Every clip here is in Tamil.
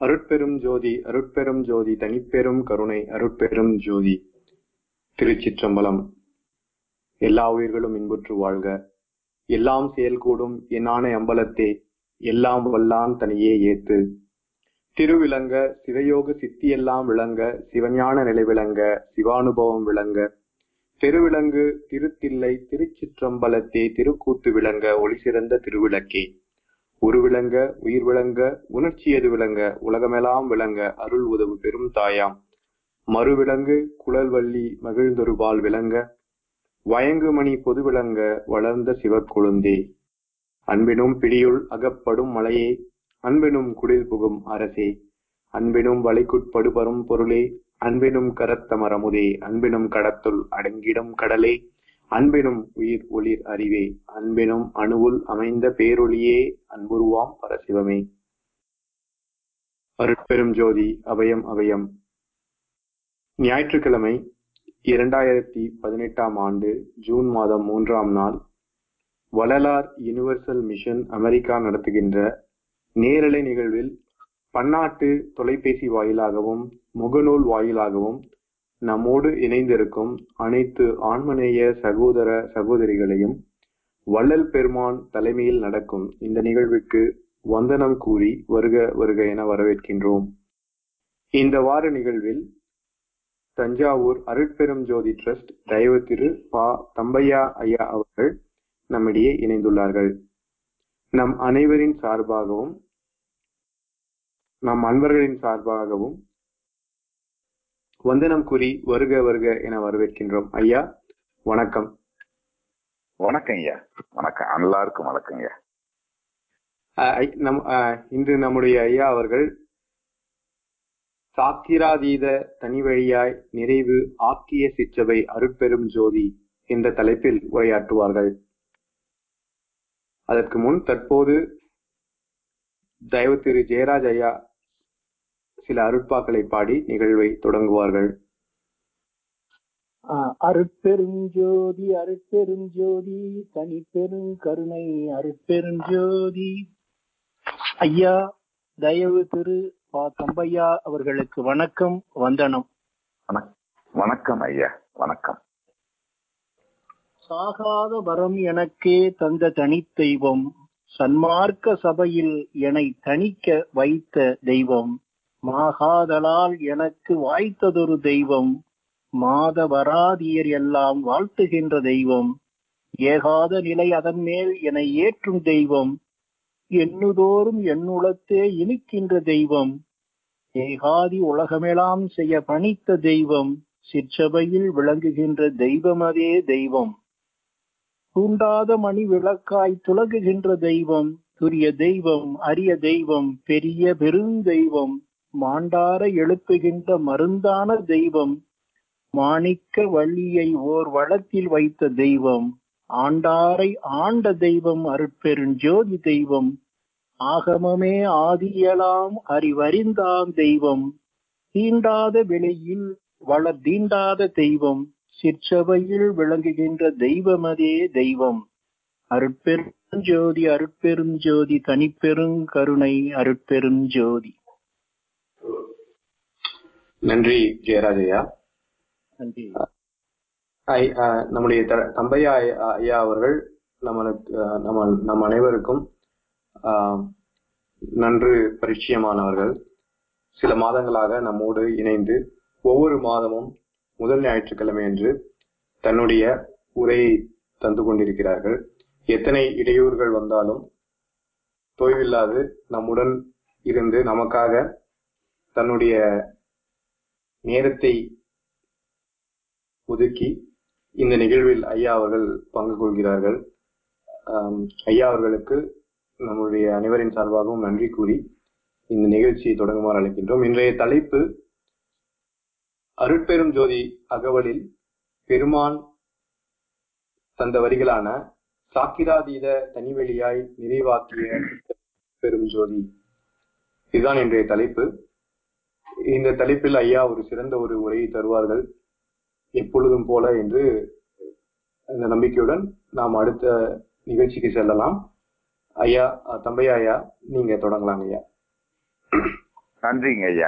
அருட்பெரும் ஜோதி அருட்பெரும் ஜோதி தனிப்பெரும் கருணை அருட்பெரும் ஜோதி திருச்சிற்றம்பலம் எல்லா உயிர்களும் இன்புற்று வாழ்க எல்லாம் செயல்கூடும் என்னான அம்பலத்தே எல்லாம் வல்லான் தனியே ஏத்து திருவிளங்க சிவயோக சித்தியெல்லாம் விளங்க சிவஞான நிலை விளங்க சிவானுபவம் விளங்க திருவிளங்கு திருத்தில்லை திருச்சிற்றம்பலத்தே திருக்கூத்து விளங்க ஒளி சிறந்த திருவிளக்கே உருவிளங்க உயிர் விளங்க உணர்ச்சியது விளங்க உலகமெல்லாம் விளங்க அருள் உதவு பெரும் தாயாம் மறுவிலங்கு குழல்வள்ளி மகிழ்ந்தொருபால் விளங்க வயங்குமணி பொது விளங்க வளர்ந்த சிவக்கொழுந்தே அன்பினும் பிடியுள் அகப்படும் மலையே அன்பினும் குடில் புகும் அரசே அன்பினும் வளைக்குட்படுபரும் பொருளே அன்பினும் கரத்த மரமுதே அன்பினும் கடத்துள் அடங்கிடும் கடலே அன்பினும் உயிர் ஒளிர் அறிவே அன்பினும் அணுவுள் அமைந்த பேரொளியே அன்புருவாம் பரசிவமே அருட்பெரும் ஜோதி அபயம் அபயம் ஞாயிற்றுக்கிழமை இரண்டாயிரத்தி பதினெட்டாம் ஆண்டு ஜூன் மாதம் மூன்றாம் நாள் வள்ளலார் யுனிவர்சல் மிஷன் அமெரிக்கா நடத்துகின்ற நேரலை நிகழ்வில் பன்னாட்டு தொலைபேசி வாயிலாகவும் முகநூல் வாயிலாகவும் நம்மோடு இணைந்திருக்கும் அனைத்து ஆன்மநேய சகோதர சகோதரிகளையும் வள்ளல் பெருமான் தலைமையில் நடக்கும் இந்த நிகழ்வுக்கு வந்தனம் கூறி வருக வருக என வரவேற்கின்றோம் இந்த வார நிகழ்வில் தஞ்சாவூர் அருட்பெரும் ஜோதி ட்ரஸ்ட் தயவு திரு பா தம்பையா ஐயா அவர்கள் நம்மிடையே இணைந்துள்ளார்கள் நம் அனைவரின் சார்பாகவும் நம் அன்பர்களின் சார்பாகவும் வந்தனம் கூறி வருக வருக என வரவேற்கின்றோம் ஐயா வணக்கம் வணக்கம் ஐயா வணக்கம் எல்லாருக்கும் வணக்கம் ஐயா நம் இன்று நம்முடைய ஐயா அவர்கள் சாக்கிராதீத தனி வழியாய் நிறைவு ஆக்கிய சிற்றவை அருட்பெரும் ஜோதி என்ற தலைப்பில் உரையாற்றுவார்கள் அதற்கு முன் தற்போது தயவு திரு ஜெயராஜ் ஐயா சில அருட்பாக்களை பாடி நிகழ்வை தொடங்குவார்கள் அருட்பெருஞ்சோதி அருட்பெருஞ்சோதி தனி பெருங்கருணை அருட்பெருஞ்சோதி ஐயா தயவு திரு பா தம்பையா அவர்களுக்கு வணக்கம் வந்தனம் வணக்கம் ஐயா வணக்கம் சாகாத வரம் எனக்கே தந்த தனித்தெய்வம் சன்மார்க்க சபையில் என்னை தணிக்க வைத்த தெய்வம் மாகாதலால் எனக்கு வாய்த்ததொரு தெய்வம் மாத வராதியர் எல்லாம் வாழ்த்துகின்ற தெய்வம் ஏகாத நிலை அதன் மேல் என ஏற்றும் தெய்வம் எண்ணுதோறும் எண்ணுளத்தே இனிக்கின்ற தெய்வம் ஏகாதி உலகமெல்லாம் செய்ய பணித்த தெய்வம் சிற்றபையில் விளங்குகின்ற தெய்வமதே தெய்வம் தூண்டாத மணி விளக்காய் துலகுகின்ற தெய்வம் துரிய தெய்வம் அரிய தெய்வம் பெரிய பெருந்தெய்வம் மாண்டார எழுப்புகின்ற மருந்தான தெய்வம் மாணிக்க வள்ளியை ஓர் வளத்தில் வைத்த தெய்வம் ஆண்டாரை ஆண்ட தெய்வம் அருட்பெருஞ்சோதி தெய்வம் ஆகமமே ஆதியலாம் அறிவறிந்தாம் தெய்வம் தீண்டாத வெளியில் வளர் தீண்டாத தெய்வம் சிற்றவையில் விளங்குகின்ற தெய்வமதே தெய்வம் அருட்பெருஞ்சோதி அருட்பெருஞ்சோதி தனிப்பெரும் கருணை அருட்பெருஞ்சோதி நன்றி ஜெயராஜையா நன்றி நம்முடைய தம்பையா ஐயா அவர்கள் நம்மளுக்கு நம்ம நம் அனைவருக்கும் நன்று பரிச்சயமானவர்கள் சில மாதங்களாக நம்மோடு இணைந்து ஒவ்வொரு மாதமும் முதல் ஞாயிற்றுக்கிழமை என்று தன்னுடைய உரையை தந்து கொண்டிருக்கிறார்கள் எத்தனை இடையூறுகள் வந்தாலும் தொய்வில்லாது நம்முடன் இருந்து நமக்காக தன்னுடைய நேரத்தை ஒதுக்கி இந்த நிகழ்வில் ஐயா அவர்கள் பங்கு கொள்கிறார்கள் ஐயா அவர்களுக்கு நம்முடைய அனைவரின் சார்பாகவும் நன்றி கூறி இந்த நிகழ்ச்சியை தொடங்குமாறு அழைக்கின்றோம் இன்றைய தலைப்பு அருட்பெரும் ஜோதி அகவலில் பெருமான் தந்த வரிகளான சாக்கிராதீத தனிவெளியாய் நிறைவாக்கிய பெரும் ஜோதி இதுதான் இன்றைய தலைப்பு இந்த தலைப்பில் ஐயா ஒரு சிறந்த ஒரு உரையை தருவார்கள் எப்பொழுதும் போல என்று இந்த நம்பிக்கையுடன் நாம் அடுத்த நிகழ்ச்சிக்கு செல்லலாம் ஐயா தம்பையா ஐயா நீங்க தொடங்கலாம் ஐயா நன்றிங்க ஐயா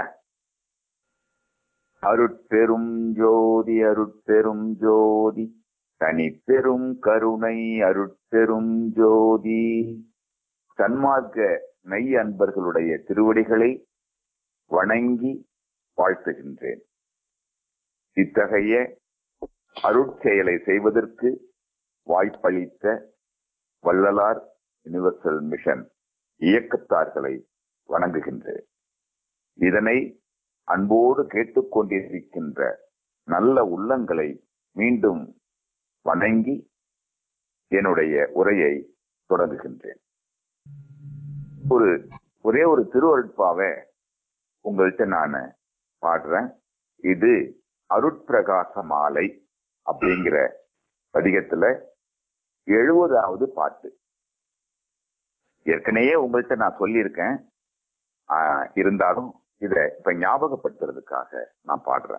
அருட்பெரும் ஜோதி அருட்பெரும் ஜோதி தனிப்பெரும் கருணை அருட்பெரும் ஜோதி சன்மார்க்க மெய் அன்பர்களுடைய திருவடிகளை வணங்கி வாழ்த்துகின்றேன் இத்தகைய அருட்செயலை செய்வதற்கு வாய்ப்பளித்த வள்ளலார் யுனிவர்சல் மிஷன் இயக்கத்தார்களை வணங்குகின்றேன் இதனை அன்போடு கேட்டுக்கொண்டிருக்கின்ற நல்ல உள்ளங்களை மீண்டும் வணங்கி என்னுடைய உரையை தொடங்குகின்றேன் ஒரு ஒரே ஒரு திருவருட்பாவை உங்கள்கிட்ட நான் பாடுறேன் இது அருட்பிரகாச மாலை அப்படிங்கிற பதிகத்துல எழுபதாவது பாட்டு ஏற்கனவே உங்கள்கிட்ட நான் சொல்லியிருக்கேன் ஆஹ், இருந்தாலும் இத இப்ப ஞாபகப்படுத்துறதுக்காக நான் பாடுறேன்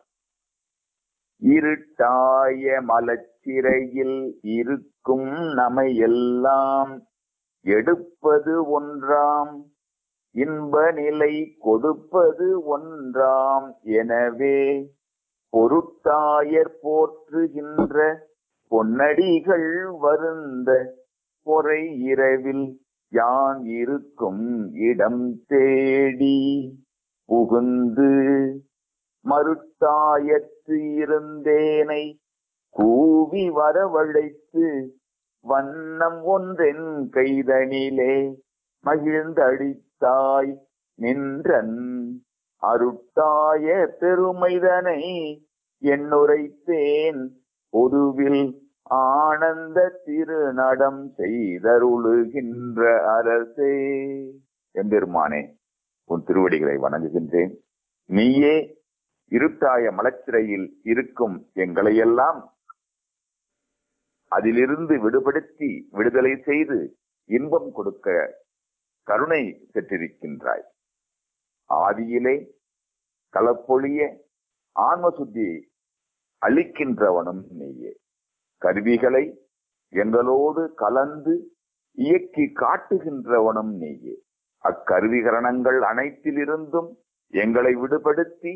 இருட்டாய மலச்சிறையில் இருக்கும் நமையெல்லாம் எடுப்பது ஒன்றாம் இன்ப நிலை கொடுப்பது ஒன்றாம் எனவே பொருட்டாயர் போற்றுகின்ற பொன்னடிகள் வருந்த பொறை இரவில் யான் இருக்கும் இடம் தேடி புகுந்து மறுத்தாயத்து இருந்தேனை கூவி வரவழைத்து வண்ணம் ஒன்றென் கைதனிலே மகிழ்ந்தடித்தாய் நின்றன் அருட்டாய பெருமைதனை என்னுரைத்தேன் பொதுவில் ஆனந்த திருநடம் செய்தருளுகின்ற அரசே எம்பெருமானே உன் திருவடிகளை வணங்குகின்றேன் நீயே இருட்டாய மலச்சிறையில் இருக்கும் எங்களையெல்லாம் அதிலிருந்து விடுபடுத்தி விடுதலை செய்து இன்பம் கொடுக்க கருணை பெற்றிருக்கின்றாய் ஆதியிலே களப்பொழிய ஆன்ம சுத்தியை அளிக்கின்றவனும் நீயே கருவிகளை எங்களோடு கலந்து இயக்கி காட்டுகின்றவனும் நீயே அக்கருவிகரணங்கள் அனைத்திலிருந்தும் எங்களை விடுபடுத்தி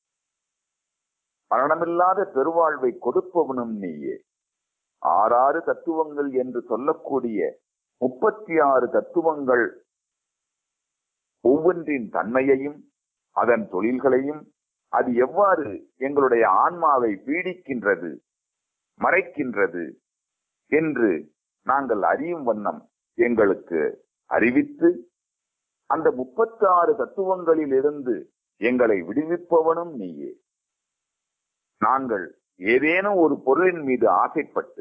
மரணமில்லாத பெருவாழ்வை கொடுப்பவனும் நீயே ஆறாறு தத்துவங்கள் என்று சொல்லக்கூடிய முப்பத்தி ஆறு தத்துவங்கள் ஒவ்வொன்றின் தன்மையையும் அதன் தொழில்களையும் அது எவ்வாறு எங்களுடைய ஆன்மாவை பீடிக்கின்றது மறைக்கின்றது என்று நாங்கள் அறியும் வண்ணம் எங்களுக்கு அறிவித்து அந்த முப்பத்தி ஆறு தத்துவங்களில் இருந்து எங்களை விடுவிப்பவனும் நீயே நாங்கள் ஏதேனும் ஒரு பொருளின் மீது ஆசைப்பட்டு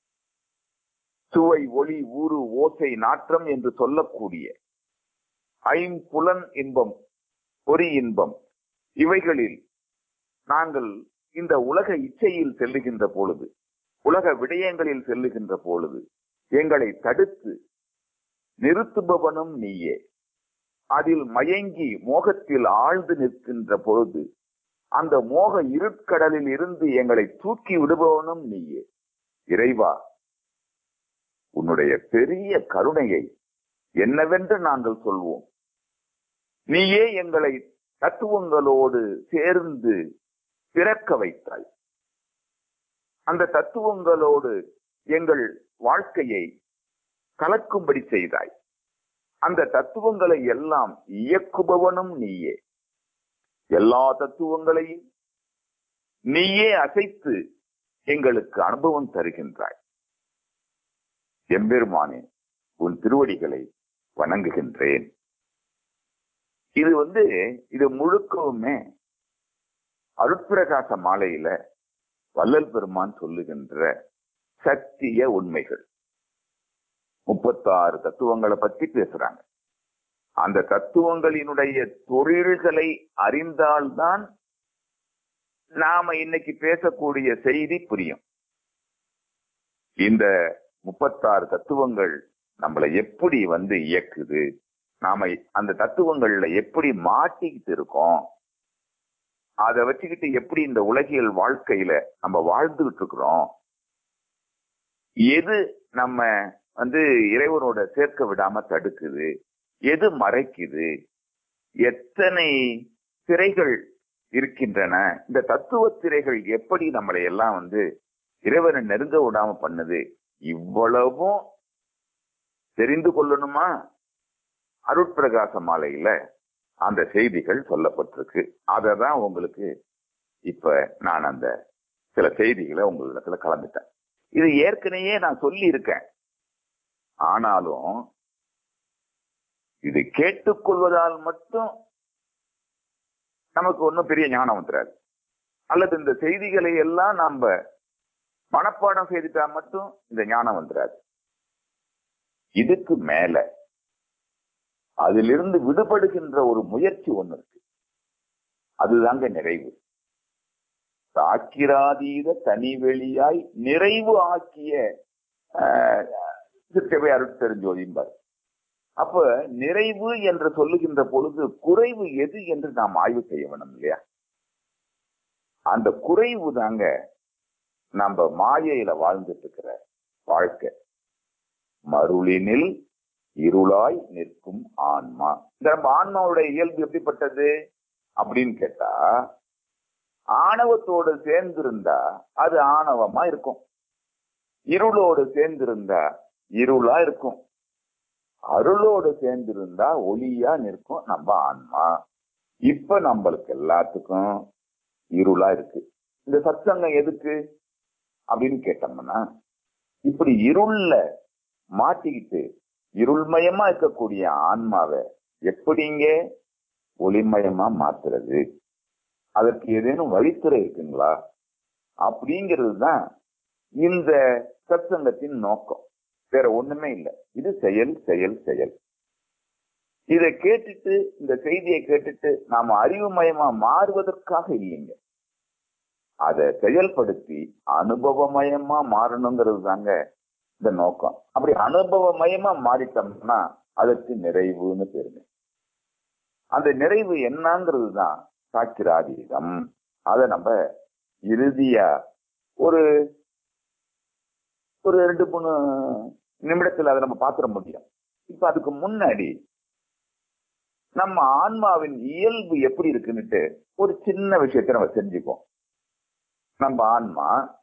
சுவை ஒளி ஊறு ஓசை நாற்றம் என்று சொல்லக்கூடிய ஐம்புலன் இன்பம் பொறி இன்பம் இவைகளில் நாங்கள் இந்த உலக இச்சையில் செல்லுகின்ற பொழுது உலக விடயங்களில் செல்லுகின்ற பொழுது எங்களை தடுத்து நிறுத்துபவனும் நீயே அதில் மயங்கி மோகத்தில் ஆழ்ந்து நிற்கின்ற பொழுது அந்த மோக இருட்கடலில் இருந்து எங்களை தூக்கி விடுபவனும் நீயே இறைவா உன்னுடைய பெரிய கருணையை என்னவென்று நாங்கள் சொல்வோம் நீயே எங்களை தத்துவங்களோடு சேர்ந்து பிறக்க வைத்தாய் அந்த தத்துவங்களோடு எங்கள் வாழ்க்கையை கலக்கும்படி செய்தாய் அந்த தத்துவங்களை எல்லாம் இயக்குபவனும் நீயே எல்லா தத்துவங்களையும் நீயே அசைத்து எங்களுக்கு அனுபவம் தருகின்றாய் எம்பெருமானே உன் திருவடிகளை வணங்குகின்றேன் இது வந்து இது முழுக்கவுமே அருட்பிரகாச மாலையில வள்ளல் பெருமான் சொல்லுகின்ற சத்திய உண்மைகள் முப்பத்தாறு தத்துவங்களை பத்தி பேசுறாங்க அந்த தத்துவங்களினுடைய தொழில்களை அறிந்தால்தான் நாம இன்னைக்கு பேசக்கூடிய செய்தி புரியும் இந்த முப்பத்தாறு தத்துவங்கள் நம்மளை எப்படி வந்து இயக்குது நாம அந்த தத்துவங்கள்ல எப்படி மாட்டிக்கிட்டு இருக்கோம் அதை வச்சுக்கிட்டு எப்படி இந்த உலகியல் வாழ்க்கையில நம்ம வாழ்ந்துகிட்டு இருக்கிறோம் எது நம்ம வந்து இறைவனோட சேர்க்க விடாம தடுக்குது எது மறைக்குது எத்தனை திரைகள் இருக்கின்றன இந்த தத்துவ திரைகள் எப்படி நம்மளை எல்லாம் வந்து இறைவனை நெருங்க விடாம பண்ணுது இவ்வளவும் தெரிந்து கொள்ளணுமா அருட்பிரகாச மாலையில அந்த செய்திகள் சொல்லப்பட்டிருக்கு அதை தான் உங்களுக்கு இப்ப நான் அந்த சில செய்திகளை உங்களிடத்துல கலந்துட்டேன் இது ஏற்கனவே நான் சொல்லி இருக்கேன் ஆனாலும் இது கேட்டுக்கொள்வதால் மட்டும் நமக்கு ஒன்றும் பெரிய ஞானம் வந்துடாது அல்லது இந்த செய்திகளை எல்லாம் நாம மனப்பாடம் செய்துட்டா மட்டும் இந்த ஞானம் வந்துடாது இதுக்கு மேல அதிலிருந்து விடுபடுகின்ற ஒரு முயற்சி ஒண்ணு இருக்கு அதுதாங்க நிறைவு தாக்கிராதீத தனிவெளியாய் நிறைவு ஆக்கிய சிற்றவை அருட்பெருஞ்சோதிம்பார் அப்ப நிறைவு என்று சொல்லுகின்ற பொழுது குறைவு எது என்று நாம் ஆய்வு செய்ய வேணும் இல்லையா அந்த குறைவு தாங்க நம்ம மாயையில வாழ்ந்துட்டு இருக்கிற வாழ்க்கை மருளினில் இருளாய் நிற்கும் ஆன்மா இந்த நம்ம ஆன்மாவுடைய இயல்பு எப்படிப்பட்டது அப்படின்னு கேட்டா ஆணவத்தோடு சேர்ந்திருந்தா அது ஆணவமா இருக்கும் இருளோடு சேர்ந்திருந்தா இருளா இருக்கும் அருளோடு சேர்ந்திருந்தா ஒளியா நிற்கும் நம்ம ஆன்மா இப்ப நம்மளுக்கு எல்லாத்துக்கும் இருளா இருக்கு இந்த சத்சங்கம் எதுக்கு அப்படின்னு கேட்டோம்னா இப்படி இருள்ல மாட்டிக்கிட்டு இருள்மயமா இருக்கக்கூடிய ஆன்மாவை எப்படிங்க ஒளிமயமா மாத்துறது அதற்கு ஏதேனும் வழித்துறை இருக்குங்களா அப்படிங்கிறது தான் இந்த சத்சங்கத்தின் நோக்கம் வேற ஒண்ணுமே இல்லை இது செயல் செயல் செயல் இதை கேட்டுட்டு இந்த செய்தியை கேட்டுட்டு நாம அறிவுமயமா மாறுவதற்காக இல்லைங்க அதை செயல்படுத்தி அனுபவமயமா மாறணுங்கிறது தாங்க இந்த நோக்கம் அப்படி அனுபவமயமா மாறிட்டோம்னா அதற்கு நிறைவுன்னு பேருங்க அந்த நிறைவு என்னங்கிறது தான் சாக்கிராதீதம் அதை நம்ம இறுதியா ஒரு ஒரு ரெண்டு மூணு நிமிடத்துல அதை நம்ம பாத்திர முடியும் இப்ப அதுக்கு முன்னாடி நம்ம ஆன்மாவின் இயல்பு எப்படி இருக்குன்னுட்டு ஒரு சின்ன விஷயத்தை நம்ம தெரிஞ்சுப்போம் நம்ம ஆன்மா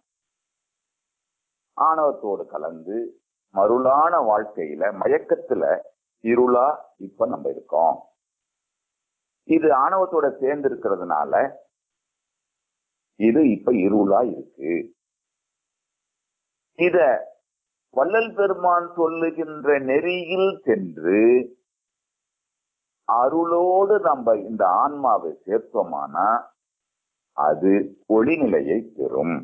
ஆணவத்தோடு கலந்து மருளான வாழ்க்கையில மயக்கத்துல இருளா இப்ப நம்ம இருக்கோம் இது ஆணவத்தோட சேர்ந்து இருக்கிறதுனால இது இப்ப இருளா இருக்கு இத வள்ளல் பெருமான் சொல்லுகின்ற நெறியில் சென்று அருளோடு நம்ம இந்த ஆன்மாவை சேர்த்தோமானா அது ஒளிநிலையை பெறும்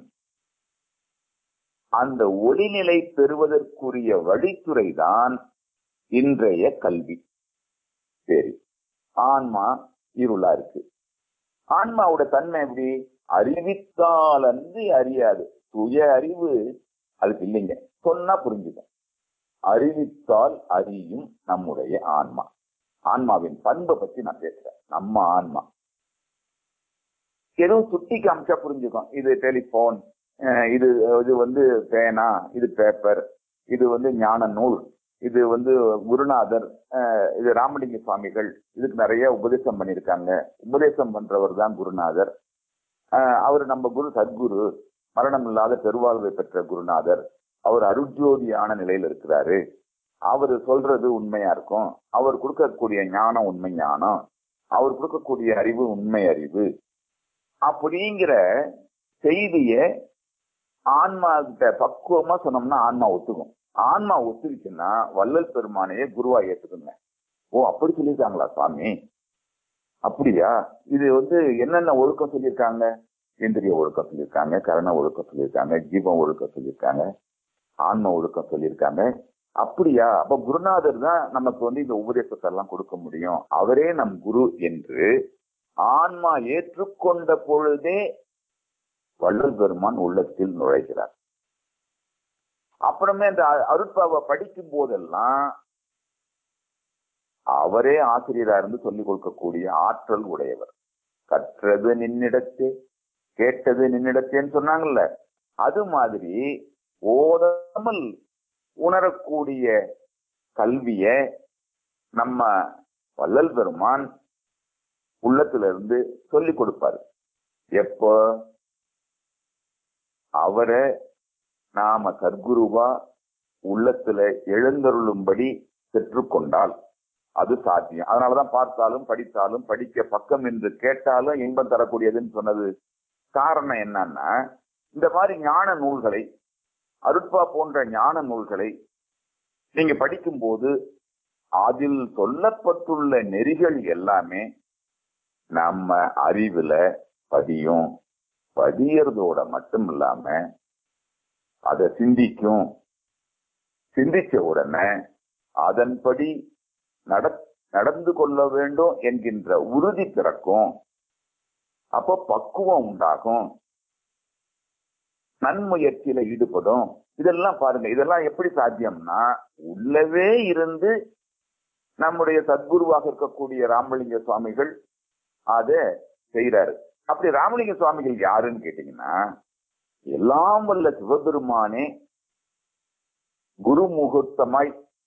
அந்த ஒளிநிலை பெறுவதற்குரிய வழித்துறை தான் இன்றைய கல்வி சரி ஆன்மா இருளா இருக்கு ஆன்மாவோட தன்மை எப்படி அறிவித்தால் அன்றி அறியாது சுய அறிவு அதுக்கு இல்லைங்க சொன்னா புரிஞ்சுக்கும் அறிவித்தால் அறியும் நம்முடைய ஆன்மா ஆன்மாவின் பண்பை பத்தி நான் பேசுறேன் நம்ம ஆன்மா எதுவும் சுட்டி காமிச்சா புரிஞ்சுக்கும் இது டெலிபோன் இது இது வந்து பேனா இது பேப்பர் இது வந்து ஞான நூல் இது வந்து குருநாதர் இது ராமலிங்க சுவாமிகள் இதுக்கு நிறைய உபதேசம் பண்ணியிருக்காங்க உபதேசம் பண்றவர் தான் குருநாதர் அவர் நம்ம குரு சத்குரு மரணம் இல்லாத பெருவாழ்வை பெற்ற குருநாதர் அவர் அருஜோதியான நிலையில இருக்கிறாரு அவர் சொல்றது உண்மையா இருக்கும் அவர் கொடுக்கக்கூடிய ஞானம் உண்மை ஞானம் அவர் கொடுக்கக்கூடிய அறிவு உண்மை அறிவு அப்படிங்கிற செய்திய ஆன்மா கிட்ட பக்குவமா சொன்னோம்னா ஆன்மா ஒத்துக்கும் ஆன்மா ஒத்துக்குச்சுன்னா வள்ளல் பெருமானையே குருவா ஏத்துக்குங்க ஓ அப்படி சொல்லியிருக்காங்களா சுவாமி அப்படியா இது வந்து என்னென்ன ஒழுக்கம் சொல்லியிருக்காங்க இந்திரிய ஒழுக்கம் சொல்லியிருக்காங்க கரண ஒழுக்கம் சொல்லியிருக்காங்க ஜீவம் ஒழுக்கம் சொல்லியிருக்காங்க ஆன்ம ஒழுக்கம் சொல்லியிருக்காங்க அப்படியா அப்ப குருநாதர் தான் நமக்கு வந்து இந்த உபதேசத்தை எல்லாம் கொடுக்க முடியும் அவரே நம் குரு என்று ஆன்மா ஏற்றுக்கொண்ட பொழுதே வள்ளல் பெருமான் உள்ளத்தில் நுழைகிறார் அப்புறமே இந்த அருட்பாவை படிக்கும் போதெல்லாம் அவரே ஆசிரியரா இருந்து சொல்லிக் கொடுக்கக்கூடிய ஆற்றல் உடையவர் கற்றது நின்னிடத்தே கேட்டது நின்னிடத்தேன்னு சொன்னாங்கல்ல அது மாதிரி ஓதாமல் உணரக்கூடிய கல்விய நம்ம வள்ளல் பெருமான் உள்ளத்துல இருந்து சொல்லி கொடுப்பாரு எப்போ அவரை நாம சத்குருவா உள்ளத்துல எழுந்தருளும்படி பெற்றுக்கொண்டால் அது சாத்தியம் அதனாலதான் பார்த்தாலும் படித்தாலும் படிக்க பக்கம் என்று கேட்டாலும் இன்பம் தரக்கூடியதுன்னு சொன்னது காரணம் என்னன்னா இந்த மாதிரி ஞான நூல்களை அருட்பா போன்ற ஞான நூல்களை நீங்க படிக்கும்போது அதில் சொல்லப்பட்டுள்ள நெறிகள் எல்லாமே நம்ம அறிவுல பதியும் பதியறதோட மட்டும் இல்லாம அதை சிந்திக்கும் சிந்திச்ச உடனே அதன்படி நட நடந்து கொள்ள வேண்டும் என்கின்ற உறுதி பிறக்கும் அப்போ பக்குவம் உண்டாகும் நன்முயற்சியில ஈடுபடும் இதெல்லாம் பாருங்க இதெல்லாம் எப்படி சாத்தியம்னா உள்ளவே இருந்து நம்முடைய சத்குருவாக இருக்கக்கூடிய ராமலிங்க சுவாமிகள் அத செய்யறாரு அப்படி ராமலிங்க சுவாமிகள் யாருன்னு கேட்டீங்கன்னா எல்லாம் வல்ல சிவபெருமானே குரு முகூர்த்தமாய்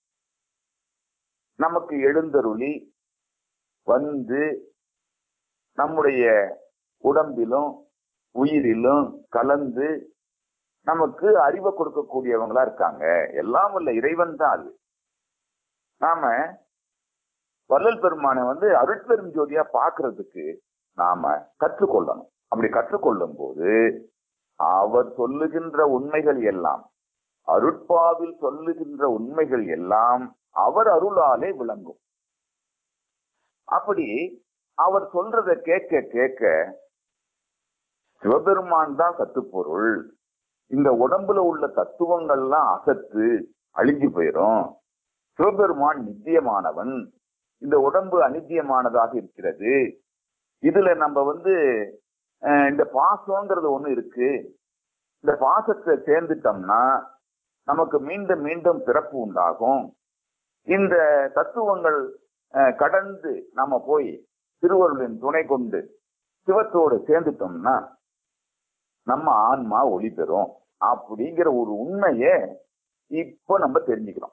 நமக்கு எழுந்தருளி வந்து நம்முடைய உடம்பிலும் உயிரிலும் கலந்து நமக்கு அறிவை கொடுக்கக்கூடியவங்களா இருக்காங்க எல்லாம் வல்ல இறைவன் தான் அது நாம வள்ளல் பெருமானை வந்து அருட்பெரும் ஜோதியா பாக்குறதுக்கு நாம கற்றுக்கொள்ளணும் அப்படி கற்றுக்கொள்ளும் போது அவர் சொல்லுகின்ற உண்மைகள் எல்லாம் அருட்பாவில் சொல்லுகின்ற உண்மைகள் எல்லாம் அவர் அருளாலே விளங்கும் அப்படி அவர் சொல்றத கேட்க கேட்க சிவபெருமான் தான் சத்துப்பொருள் இந்த உடம்புல உள்ள தத்துவங்கள்லாம் அசத்து அழிஞ்சு போயிரும் சிவபெருமான் நித்தியமானவன் இந்த உடம்பு அநித்தியமானதாக இருக்கிறது இதுல நம்ம வந்து அஹ், இந்த பாசங்கிறது ஒண்ணு இருக்கு இந்த பாசத்தை சேர்ந்துட்டோம்னா நமக்கு மீண்டும் மீண்டும் பிறப்பு உண்டாகும் இந்த தத்துவங்கள் அஹ், கடந்து நம்ம போய் திருவருளின் துணை கொண்டு சிவத்தோடு சேர்ந்துட்டோம்னா நம்ம ஆன்மா ஒளி பெறும் அப்படிங்கிற ஒரு உண்மைய இப்ப நம்ம தெரிஞ்சுக்கிறோம்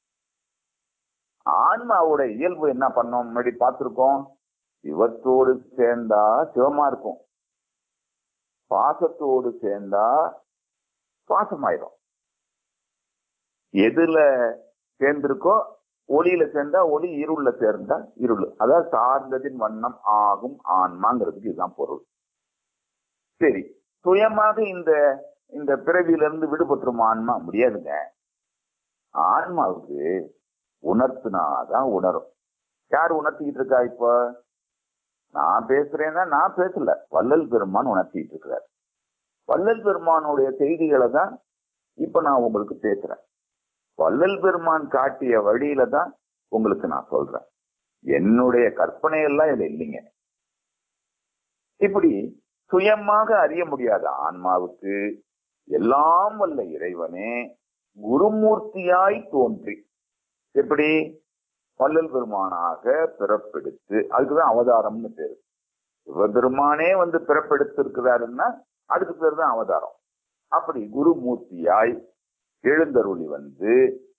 ஆன்மாவோட இயல்பு என்ன பண்ணோம் முன்னாடி பார்த்திருக்கோம் சிவத்தோடு சேர்ந்தா சிவமா இருக்கும் பாசத்தோடு சேர்ந்தா பாசமாயிரும் எதுல சேர்ந்திருக்கோ ஒளியில சேர்ந்தா ஒளி இருள்ல சேர்ந்தா இருள் அதாவது சார்ந்ததின் வண்ணம் ஆகும் ஆன்மாங்கிறதுக்கு இதுதான் பொருள் சரி சுயமாக இந்த இந்த பிறவியிலிருந்து விடுபட்டுரும் ஆன்மா முடியாதுங்க ஆன்மாவுக்கு உணர்த்தினாதான் உணரும் யார் உணர்த்திக்கிட்டு இருக்கா இப்போ நான் பேசுறேன்னா நான் பேசல வள்ளல் பெருமான் உணர்த்திட்டு இருக்கிறார் வள்ளல் பெருமானுடைய செய்திகளை தான் இப்ப நான் உங்களுக்கு பேசுறேன் வள்ளல் பெருமான் காட்டிய வழியில தான் உங்களுக்கு நான் சொல்றேன் என்னுடைய கற்பனை எல்லாம் இதுல இல்லைங்க இப்படி சுயமாக அறிய முடியாத ஆன்மாவுக்கு எல்லாம் வல்ல இறைவனே குருமூர்த்தியாய் தோன்றி எப்படி வள்ளல் பெருமானாக பிறப்பெடுத்து அதுக்குதான் அவதாரம்னு பேரு சிவபெருமானே வந்து பிறப்பெடுத்து இருக்கிறாருன்னா அதுக்கு பேர் தான் அவதாரம் அப்படி குருமூர்த்தியாய் எழுந்தருளி வந்து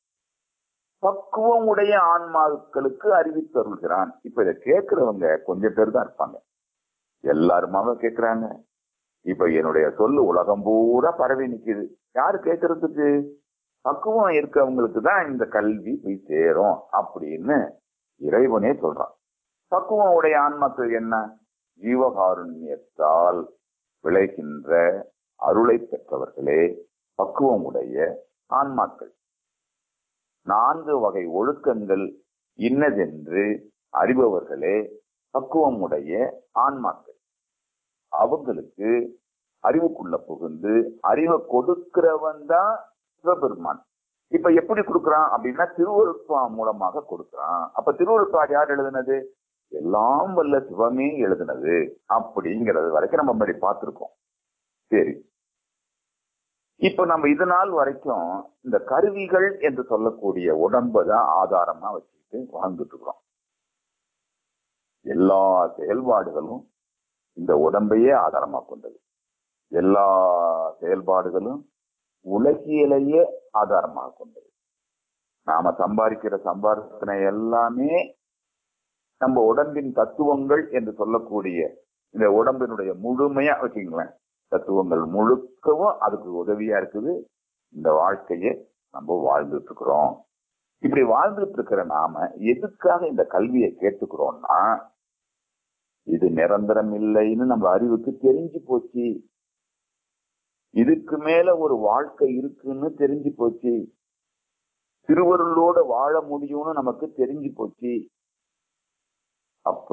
பக்குவம் உடைய ஆன்மாக்களுக்கு அறிவித்தருள்கிறான் இப்ப இதை கேட்கிறவங்க கொஞ்சம் பேர் தான் இருப்பாங்க எல்லாருமாவே கேட்கிறாங்க இப்ப என்னுடைய சொல்லு உலகம் பூரா பரவி நிக்குது யாரு கேட்கறதுக்கு பக்குவம் இருக்கவங்களுக்கு தான் இந்த கல்வி போய் சேரும் அப்படின்னு இறைவனே சொல்றான் பக்குவம் உடைய ஆன்மாக்கள் என்ன ஜீவகாருண்யத்தால் விளைகின்ற அருளை பெற்றவர்களே பக்குவம் உடைய ஆன்மாக்கள் நான்கு வகை ஒழுக்கங்கள் இன்னதென்று அறிபவர்களே பக்குவம் உடைய ஆன்மாக்கள் அவங்களுக்கு அறிவுக்குள்ள புகுந்து அறிவை கொடுக்கிறவன் தான் சிவபெருமான் இப்ப எப்படி கொடுக்கறான் அப்படின்னா திருவருட்பா மூலமாக கொடுக்கறான் அப்ப திருவருட்பா யார் எழுதுனது எல்லாம் வல்ல சிவமே எழுதுனது அப்படிங்கிறது வரைக்கும் நம்ம முன்னாடி பார்த்திருக்கோம் சரி இப்ப நம்ம இது நாள் வரைக்கும் இந்த கருவிகள் என்று சொல்லக்கூடிய உடம்பை தான் ஆதாரமா வச்சுக்கிட்டு வாழ்ந்துட்டு இருக்கிறோம் எல்லா செயல்பாடுகளும் இந்த உடம்பையே ஆதாரமா கொண்டது எல்லா செயல்பாடுகளும் உலகியலையே ஆதாரமாக கொண்டது நாம சம்பாதிக்கிற சம்பாதனை எல்லாமே நம்ம உடம்பின் தத்துவங்கள் என்று சொல்லக்கூடிய இந்த உடம்பினுடைய முழுமையா வச்சுங்களேன் தத்துவங்கள் முழுக்கவும் அதுக்கு உதவியா இருக்குது இந்த வாழ்க்கையை நம்ம வாழ்ந்துட்டு இருக்கிறோம் இப்படி வாழ்ந்துட்டு இருக்கிற நாம எதுக்காக இந்த கல்வியை கேட்டுக்கிறோம்னா இது நிரந்தரம் இல்லைன்னு நம்ம அறிவுக்கு தெரிஞ்சு போச்சு இதுக்கு மேல ஒரு வாழ்க்கை இருக்குன்னு தெரிஞ்சு போச்சு திருவருளோட வாழ முடியும்னு நமக்கு தெரிஞ்சு போச்சு அப்ப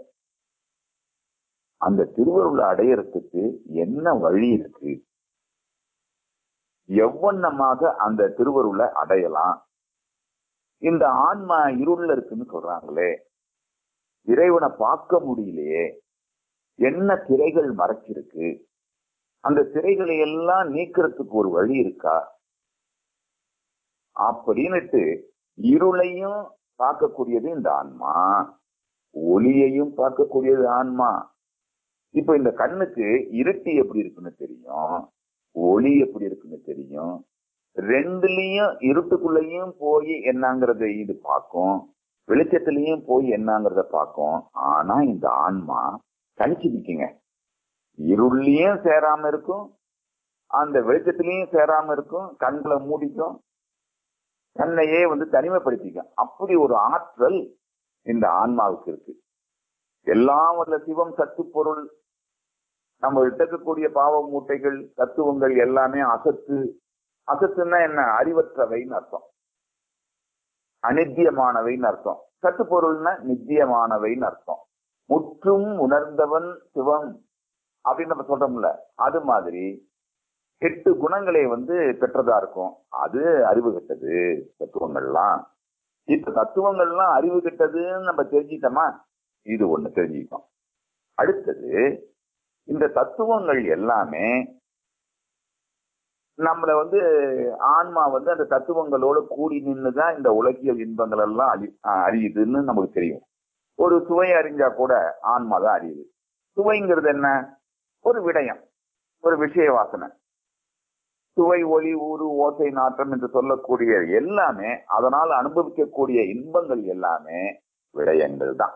அந்த திருவருளை அடையறதுக்கு என்ன வழி இருக்கு எவ்வண்ணமாக அந்த திருவருளை அடையலாம் இந்த ஆன்மா இருள்ல இருக்குன்னு சொல்றாங்களே இறைவனை பார்க்க முடியலையே என்ன திரைகள் மறைச்சிருக்கு அந்த திரைகளை எல்லாம் நீக்கிறதுக்கு ஒரு வழி இருக்கா அப்படின்னுட்டு இருளையும் பார்க்கக்கூடியது இந்த ஆன்மா ஒளியையும் பார்க்கக்கூடியது ஆன்மா இப்ப இந்த கண்ணுக்கு இருட்டு எப்படி இருக்குன்னு தெரியும் ஒளி எப்படி இருக்குன்னு தெரியும் ரெண்டுலயும் இருட்டுக்குள்ளயும் போய் என்னங்கிறத இது பார்க்கும் வெளிச்சத்திலையும் போய் என்னங்கிறத பார்க்கும் ஆனா இந்த ஆன்மா தனிச்சு நிக்குங்க இருள்லயும் சேராம இருக்கும் அந்த வெளிச்சத்திலையும் சேராம இருக்கும் கண்களை மூடிக்கும் தன்னையே வந்து தனிமைப்படுத்திக்கும் அப்படி ஒரு ஆற்றல் இந்த ஆன்மாவுக்கு இருக்கு எல்லாம் வல்ல சிவம் சத்து பொருள் நம்ம இருக்கக்கூடிய பாவ மூட்டைகள் தத்துவங்கள் எல்லாமே அசத்து அசத்துன்னா என்ன அறிவற்றவைன்னு அர்த்தம் அநித்தியமானவைன்னு அர்த்தம் சத்து பொருள்னா நித்தியமானவைன்னு அர்த்தம் முற்றும் உணர்ந்தவன் சிவம் அப்படின்னு நம்ம சொல்றோம்ல அது மாதிரி எட்டு குணங்களை வந்து பெற்றதா இருக்கும் அது அறிவு கெட்டது தத்துவங்கள்லாம் இப்ப தத்துவங்கள்லாம் அறிவு கெட்டதுன்னு நம்ம தெரிஞ்சிட்டோமா இது ஒண்ணு தெரிஞ்சுக்கிட்டோம் அடுத்தது இந்த தத்துவங்கள் எல்லாமே நம்மள வந்து ஆன்மா வந்து அந்த தத்துவங்களோட கூடி நின்றுதான் இந்த உலகியல் இன்பங்கள் எல்லாம் அறி அறியுதுன்னு நமக்கு தெரியும் ஒரு சுவை அறிஞ்சா கூட ஆன்மா தான் அறியுது சுவைங்கிறது என்ன ஒரு விடயம் ஒரு விஷய வாசனை சுவை ஒளி ஊறு ஓசை நாற்றம் என்று சொல்லக்கூடிய எல்லாமே அதனால் அனுபவிக்கக்கூடிய இன்பங்கள் எல்லாமே விடயங்கள் தான்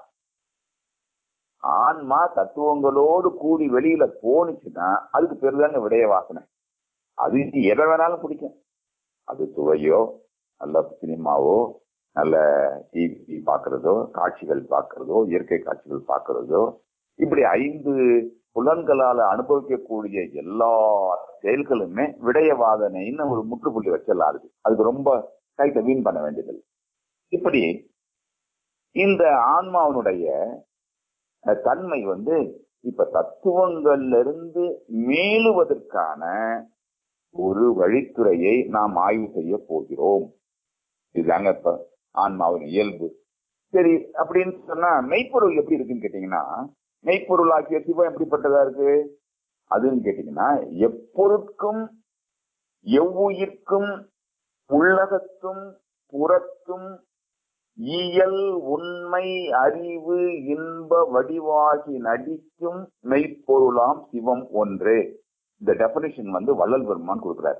ஆன்மா தத்துவங்களோடு கூடி வெளியில போனுச்சுன்னா அதுக்கு பேர் தாங்க விடய வாசனை அது எதை வேணாலும் பிடிக்கும் அது சுவையோ நல்ல சினிமாவோ நல்ல டிவி பார்க்கறதோ காட்சிகள் பார்க்கறதோ இயற்கை காட்சிகள் பார்க்கறதோ இப்படி ஐந்து புலன்களால அனுபவிக்கக்கூடிய எல்லா செயல்களுமே விடயவாதனைன்னு ஒரு முற்றுப்புள்ளி வச்சிடலாம் அதுக்கு அதுக்கு ரொம்ப கைத்தை வீண் பண்ண வேண்டியதில்லை இப்படி இந்த ஆன்மாவனுடைய தன்மை வந்து இப்ப தத்துவங்கள்ல இருந்து மேலுவதற்கான ஒரு வழித்துறையை நாம் ஆய்வு செய்ய போகிறோம் இதுதாங்க இப்ப ஆன்மாவின் இயல்பு சரி அப்படின்னு சொன்னா மெய்ப்பொருள் எப்படி இருக்குன்னு கேட்டீங்கன்னா மெய்ப்பொருள் ஆக்கிய சிவம் எப்படிப்பட்டதா இருக்கு அதுன்னு கேட்டீங்கன்னா எப்பொருட்கும் எவ்வுயிர்க்கும் உள்ளகத்தும் புறத்தும் இயல் உண்மை அறிவு இன்ப வடிவாகி நடிக்கும் மெய்ப்பொருளாம் சிவம் ஒன்று இந்த டெபனிஷன் வந்து வள்ளல் பெருமான் கொடுக்கிறார்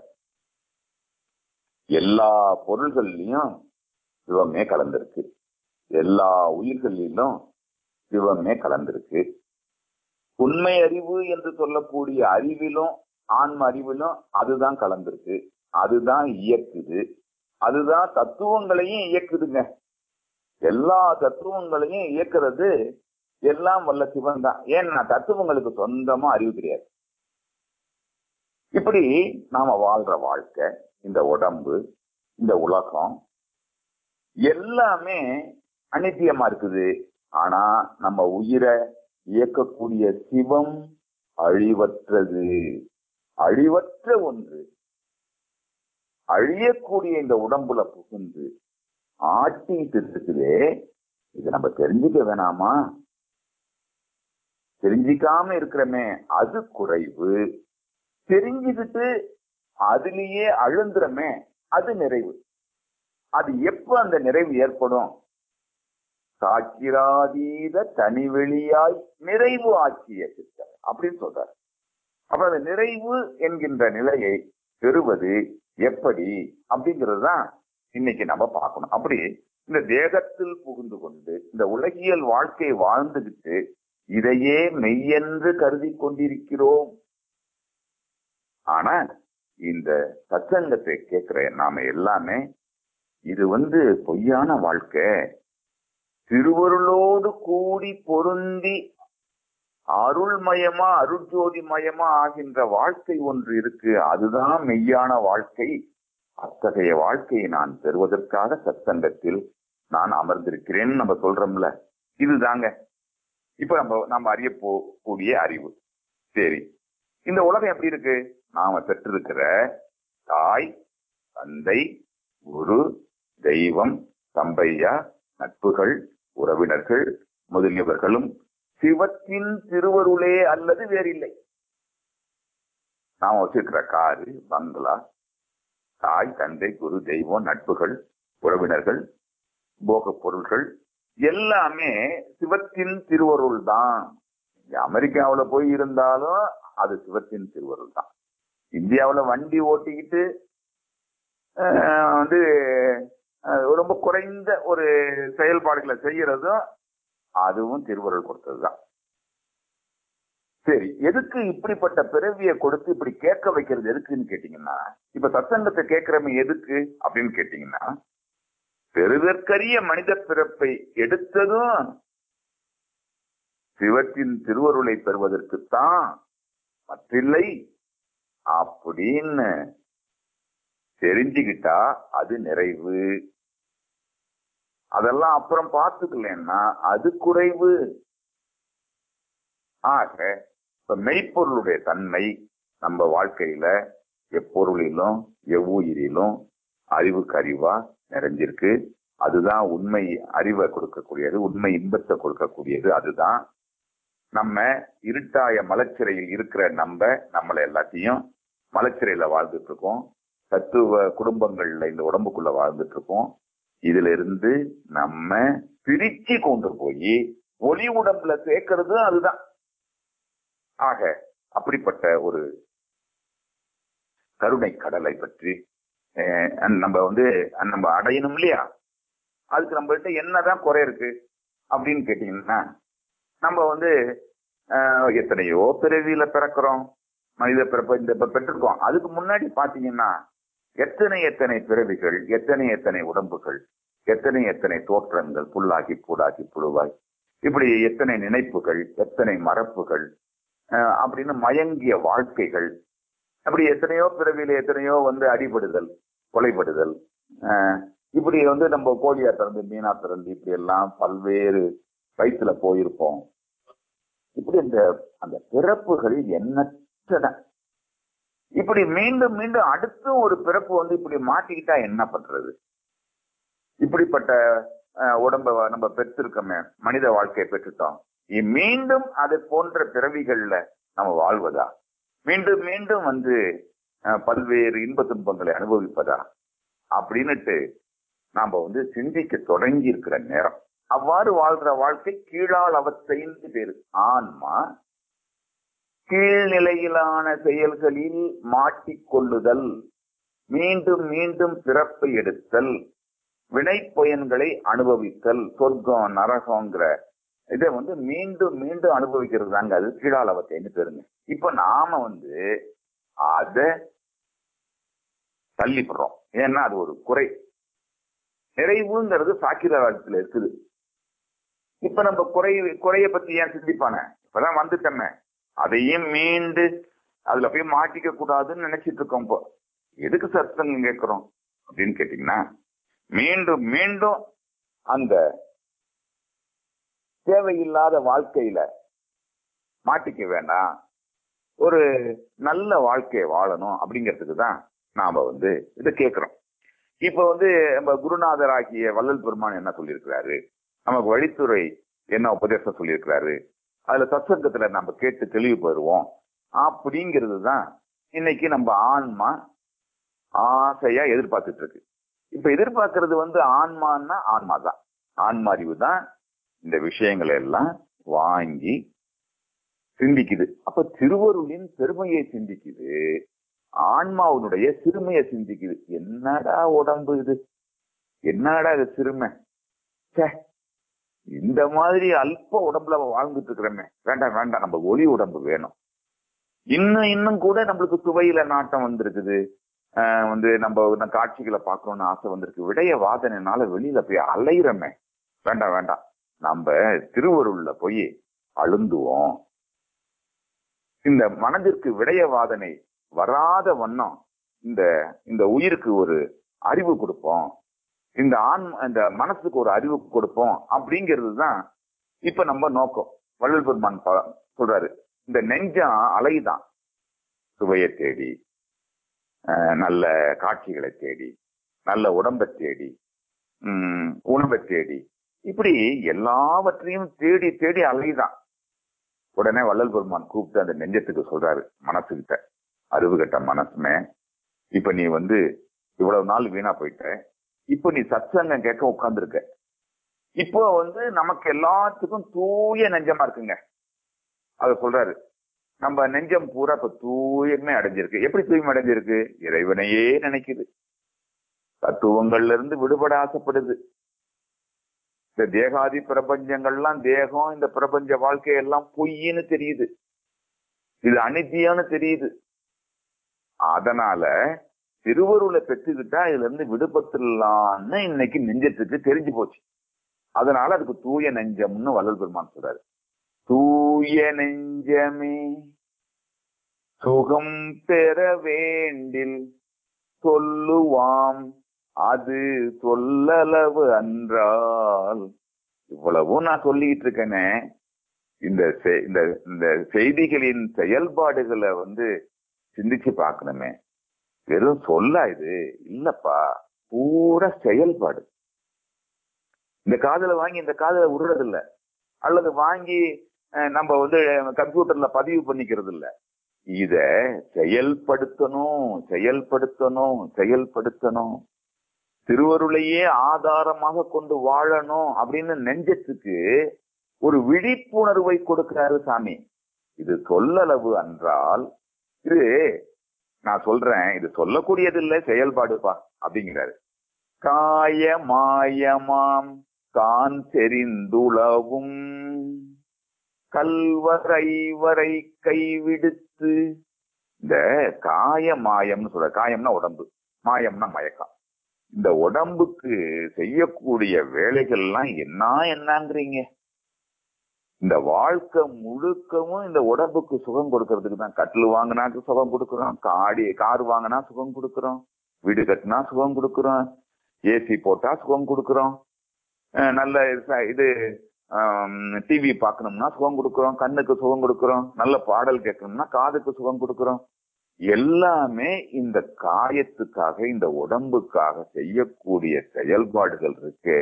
எல்லா பொருள்கள்லயும் சிவமே கலந்திருக்கு எல்லா உயிர்களிலும் சிவமே கலந்திருக்கு உண்மை அறிவு என்று சொல்லக்கூடிய அறிவிலும் ஆன்ம அறிவிலும் அதுதான் கலந்திருக்கு அதுதான் இயக்குது அதுதான் தத்துவங்களையும் இயக்குதுங்க எல்லா தத்துவங்களையும் இயக்குறது எல்லாம் வல்ல சிவன் தான் ஏன்னா தத்துவங்களுக்கு சொந்தமா அறிவு கிடையாது இப்படி நாம வாழ்ற வாழ்க்கை இந்த உடம்பு இந்த உலகம் எல்லாமே அனித்தியமா இருக்குது ஆனா நம்ம உயிரை இயக்கக்கூடிய சிவம் அழிவற்றது அழிவற்ற ஒன்று அழியக்கூடிய இந்த உடம்புல புகுந்து ஆட்டிட்டு இருக்குதே இது நம்ம தெரிஞ்சுக்க வேணாமா தெரிஞ்சிக்காம இருக்கிறமே அது குறைவு தெரிஞ்சுக்கிட்டு அதுலயே அழுந்துறமே அது நிறைவு அது எப்ப அந்த நிறைவு ஏற்படும் சாக்கிராதீத தனிவெளியாய் நிறைவு ஆக்கிய சித்தம் அப்படின்னு சொல்றாரு அப்ப அந்த நிறைவு என்கின்ற நிலையை பெறுவது எப்படி அப்படிங்கிறது தான் இன்னைக்கு நம்ம பார்க்கணும் அப்படி இந்த தேகத்தில் புகுந்து கொண்டு இந்த உலகியல் வாழ்க்கை வாழ்ந்துகிட்டு இதையே மெய்யென்று கருதி கொண்டிருக்கிறோம் ஆனா இந்த சச்சங்கத்தை கேட்கிற நாம எல்லாமே இது வந்து பொய்யான வாழ்க்கை திருவருளோடு கூடி பொருந்தி அருள்மயமா அருட்ஜோதி மயமா ஆகின்ற வாழ்க்கை ஒன்று இருக்கு அதுதான் மெய்யான வாழ்க்கை அத்தகைய வாழ்க்கையை நான் பெறுவதற்காக சத்சங்கத்தில் நான் அமர்ந்திருக்கிறேன்னு நம்ம சொல்றோம்ல இதுதாங்க இப்ப நம்ம நம்ம அறிய போகக்கூடிய அறிவு சரி இந்த உலகம் எப்படி இருக்கு நாம பெற்றிருக்கிற தாய் தந்தை குரு தெய்வம் தம்பையா நட்புகள் உறவினர்கள் முதலியவர்களும் சிவத்தின் திருவருளே அல்லது வேறில்லை நாம வச்சிருக்கிற காரு பங்களா தாய் தந்தை குரு தெய்வம் நட்புகள் உறவினர்கள் போகப் பொருள்கள் எல்லாமே சிவத்தின் திருவருள் தான் அமெரிக்காவுல போய் இருந்தாலும் அது சிவத்தின் திருவருள் தான் இந்தியாவுல வண்டி ஓட்டிக்கிட்டு அஹ், வந்து அஹ், ரொம்ப குறைந்த ஒரு செயல்பாடுகளை செய்யறதும் அதுவும் திருவருள் கொடுத்ததுதான் சரி எதுக்கு இப்படிப்பட்ட பிறவியை கொடுத்து இப்படி கேட்க வைக்கிறது எதுக்குன்னு கேட்டீங்கன்னா இப்ப சத்சங்கத்தை கேட்கிறவங்க எதுக்கு அப்படின்னு கேட்டீங்கன்னா பெறுதற்கரிய மனித பிறப்பை எடுத்ததும் சிவத்தின் திருவருளை பெறுவதற்குத்தான் மற்றில்லை அப்படின்னு தெரிஞ்சுக்கிட்டா அது நிறைவு அதெல்லாம் அப்புறம் பார்த்துக்கலன்னா அது குறைவு ஆக இப்ப மெய்ப்பொருளுடைய தன்மை நம்ம வாழ்க்கையில எப்பொருளிலும் எவ்வுயிரிலும் அறிவுக்கு அறிவா நிறைஞ்சிருக்கு அதுதான் உண்மை அறிவை கொடுக்கக்கூடியது உண்மை இன்பத்தை கொடுக்கக்கூடியது அதுதான் நம்ம இருட்டாய மலச்சிறையில் இருக்கிற நம்ம நம்மளை எல்லாத்தையும் மலச்சிறையில வாழ்ந்துட்டு இருக்கோம் தத்துவ குடும்பங்கள்ல இந்த உடம்புக்குள்ள வாழ்ந்துட்டு இருக்கோம் இதுல இருந்து நம்ம பிரிச்சு கொண்டு போய் ஒளி உடம்புல சேர்க்கறது அதுதான் ஆக அப்படிப்பட்ட ஒரு கருணை கடலை பற்றி அஹ், நம்ம வந்து நம்ம அடையணும் இல்லையா அதுக்கு நம்மள்ட்ட என்னதான் குறை இருக்கு அப்படின்னு கேட்டீங்கன்னா நம்ம வந்து ஆஹ், எத்தனையோ பிறவியில பிறக்கிறோம் மனித பிறப்ப இந்த இப்ப பெற்றிருக்கோம் அதுக்கு முன்னாடி பாத்தீங்கன்னா எத்தனை எத்தனை பிறவிகள் எத்தனை எத்தனை உடம்புகள் எத்தனை எத்தனை தோற்றங்கள் புல்லாகி பூடாகி புழுவாய் இப்படி எத்தனை நினைப்புகள் எத்தனை மரப்புகள் ஆஹ், அப்படின்னு மயங்கிய வாழ்க்கைகள் அப்படி எத்தனையோ பிறவியில எத்தனையோ வந்து அடிபடுதல் கொலைப்படுதல் ஆஹ், இப்படி வந்து நம்ம கோழியா திறந்து மீனா திறந்து இப்படி எல்லாம் பல்வேறு வயிற்றுல போயிருப்போம் இப்படி இந்த அந்த பிறப்புகள் எண்ணற்றன இப்படி மீண்டும் மீண்டும் அடுத்தும் ஒரு பிறப்பு வந்து இப்படி மாட்டிக்கிட்டா என்ன பண்றது இப்படிப்பட்ட அஹ், உடம்ப நம்ம பெற்றிருக்கோமே மனித வாழ்க்கையை பெற்றுட்டோம் இ- மீண்டும் அது போன்ற பிறவிகள்ல நம்ம வாழ்வதா மீண்டும் மீண்டும் வந்து அஹ், பல்வேறு இன்ப துன்பங்களை அனுபவிப்பதா அப்படின்னுட்டு நாம வந்து சிந்திக்க தொடங்கி இருக்கிற நேரம் அவ்வாறு வாழ்ற வாழ்க்கை கீழால் அவஸ்தைன்னு பேரு ஆன்மா கீழ்நிலையிலான செயல்களில் மாட்டிக்கொள்ளுதல் மீண்டும் மீண்டும் பிறப்பை எடுத்தல் வினை பயன்களை அனுபவித்தல் சொர்க்கம் நரகங்கிற இதை வந்து மீண்டும் மீண்டும் அனுபவிக்கிறது தாங்க அது கீழால் அவத்தைன்னு பேருங்க இப்ப நாம வந்து அத தள்ளிப்படுறோம் ஏன்னா அது ஒரு குறை நிறைவுங்கிறது சாக்கிரவாதத்துல இருக்குது இப்ப நம்ம குறை குறைய பத்தி ஏன் சிந்திப்பானே இப்பதான் வந்துட்டோமே அதையும் மீண்டு அதுல போய் மாட்டிக்க கூடாதுன்னு நினைச்சிட்டு இருக்கோம் இப்போ எதுக்கு சத்தங்க கேட்கிறோம் அப்படின்னு கேட்டீங்கன்னா மீண்டும் மீண்டும் அந்த தேவையில்லாத வாழ்க்கையில மாட்டிக்க வேண்டாம் ஒரு நல்ல வாழ்க்கையை வாழணும் அப்படிங்கிறதுக்கு தான் நாம வந்து இதை கேட்கிறோம் இப்ப வந்து நம்ம குருநாதர் ஆகிய வள்ளல் பெருமான் என்ன சொல்லியிருக்கிறாரு நமக்கு வழித்துறை என்ன உபதேசம் சொல்லியிருக்கிறாரு அதுல சத்சங்கத்துல நம்ம கேட்டு தெளிவு பெறுவோம் அப்படிங்கிறது தான் இன்னைக்கு நம்ம ஆன்மா ஆசையா எதிர்பார்த்துட்டு இருக்கு இப்ப எதிர்பார்க்கறது வந்து ஆன்மான்னா ஆன்மா தான் ஆன்மா அறிவு தான் இந்த விஷயங்களை எல்லாம் வாங்கி சிந்திக்குது அப்ப திருவருளின் பெருமையை சிந்திக்குது ஆன்மாவுடைய சிறுமையை சிந்திக்குது என்னடா உடம்பு இது என்னடா இது சிறுமை ச்சே இந்த மாதிரி அல்ப உடம்புல வாழ்ந்துட்டு இருக்கிறோமே வேண்டாம் வேண்டாம் நம்ம ஒளி உடம்பு வேணும் இன்னும் இன்னும் கூட நம்மளுக்கு சுவையில நாட்டம் வந்திருக்குது ஆஹ் வந்து நம்ம இந்த காட்சிகளை பார்க்கணும்னு ஆசை வந்திருக்கு விடைய வாதனைனால வெளியில போய் அலையிறமே வேண்டாம் வேண்டாம் நம்ம திருவருள்ல போய் அழுந்துவோம் இந்த மனதிற்கு விடைய வாதனை வராத வண்ணம் இந்த இந்த உயிருக்கு ஒரு அறிவு கொடுப்போம் இந்த ஆண் இந்த மனசுக்கு ஒரு அறிவு கொடுப்போம் அப்படிங்கிறது தான் இப்ப நம்ம நோக்கம் வள்ளல் பெருமான் ப- சொல்றாரு இந்த நெஞ்சம் அலைதான் சுவையை தேடி அஹ், நல்ல காட்சிகளை தேடி நல்ல உடம்பை தேடி உம், உணவை தேடி இப்படி எல்லாவற்றையும் தேடி தேடி அலைதான் உடனே வள்ளல் பெருமான் கூப்பிட்டு அந்த நெஞ்சத்துக்கு சொல்றாரு மனசுகிட்ட அறிவு கட்ட மனசுமே இப்ப நீ வந்து இவ்வளவு நாள் வீணா போயிட்ட இப்ப நீ சத்சங்கம் கேட்க உட்கார்ந்துருக்க இப்போ வந்து நமக்கு எல்லாத்துக்கும் தூய நெஞ்சமா இருக்குங்க அத சொல்றாரு நம்ம நெஞ்சம் பூரா இப்ப தூய்மை அடைஞ்சிருக்கு எப்படி தூய்மை அடைஞ்சிருக்கு இறைவனையே நினைக்குது தத்துவங்கள்ல இருந்து விடுபட ஆசைப்படுது இந்த தேகாதி பிரபஞ்சங்கள்லாம் தேகம் இந்த பிரபஞ்ச வாழ்க்கையெல்லாம் பொய்ன்னு தெரியுது இது அனித்தியம்னு தெரியுது அதனால திருவருளை பெற்றுக்கிட்டா இதுல இருந்து விடுபட்டுலான்னு இன்னைக்கு நெஞ்சத்துக்கு தெரிஞ்சு போச்சு அதனால அதுக்கு தூய நெஞ்சம்னு வள்ளல் பெருமான் சொல்றாரு தூய நெஞ்சமே சுகம் பெற வேண்டில் சொல்லுவாம் அது சொல்லளவு அன்றால் இவ்வளவும் நான் சொல்லிட்டு இருக்கேனே இந்த செ- இந்த இந்த செய்திகளின் செயல்பாடுகளை வந்து சிந்திச்சு பார்க்கணுமே வெறும் சொல்லா இது இல்லப்பா பூரா செயல்பாடு இந்த காதல வாங்கி இந்த காதல விடுறது இல்ல அல்லது வாங்கி அஹ், நம்ம வந்து கம்ப்யூட்டர்ல பதிவு பண்ணிக்கிறது இல்ல இத செயல்படுத்தணும் செயல்படுத்தணும் செயல்படுத்தணும் திருவருளையே ஆதாரமாக கொண்டு வாழணும் அப்படின்னு நெஞ்சத்துக்கு ஒரு விழிப்புணர்வை கொடுக்கிறாரு சாமி இது சொல்லளவு என்றால் இது நான் சொல்றேன் இது சொல்லக்கூடியது இல்ல செயல்பாடுப்பா அப்படிங்கிறாரு காய மாயமாம் கான் தெரிந்துளவும் கல்வரை வரை கைவிடுத்து இந்த காய மாயம்னு சொல்ற காயம்னா உடம்பு மாயம்னா மயக்கம் இந்த உடம்புக்கு செய்யக்கூடிய வேலைகள்லாம் என்ன என்னங்கிறீங்க இந்த வாழ்க்கை முழுக்கவும் இந்த உடம்புக்கு சுகம் கொடுக்கறதுக்கு தான் கட்டில் வாங்கினாக்கு சுகம் கொடுக்குறோம் காடி கார் வாங்கினா சுகம் கொடுக்குறோம் வீடு கட்டினா சுகம் கொடுக்குறோம் ஏசி போட்டா சுகம் கொடுக்குறோம் அஹ் நல்ல ச- இது டிவி பார்க்கணும்னா சுகம் கொடுக்குறோம் கண்ணுக்கு சுகம் கொடுக்குறோம் நல்ல பாடல் கேட்கணும்னா காதுக்கு சுகம் கொடுக்குறோம் எல்லாமே இந்த காயத்துக்காக இந்த உடம்புக்காக செய்யக்கூடிய செயல்பாடுகள் இருக்கு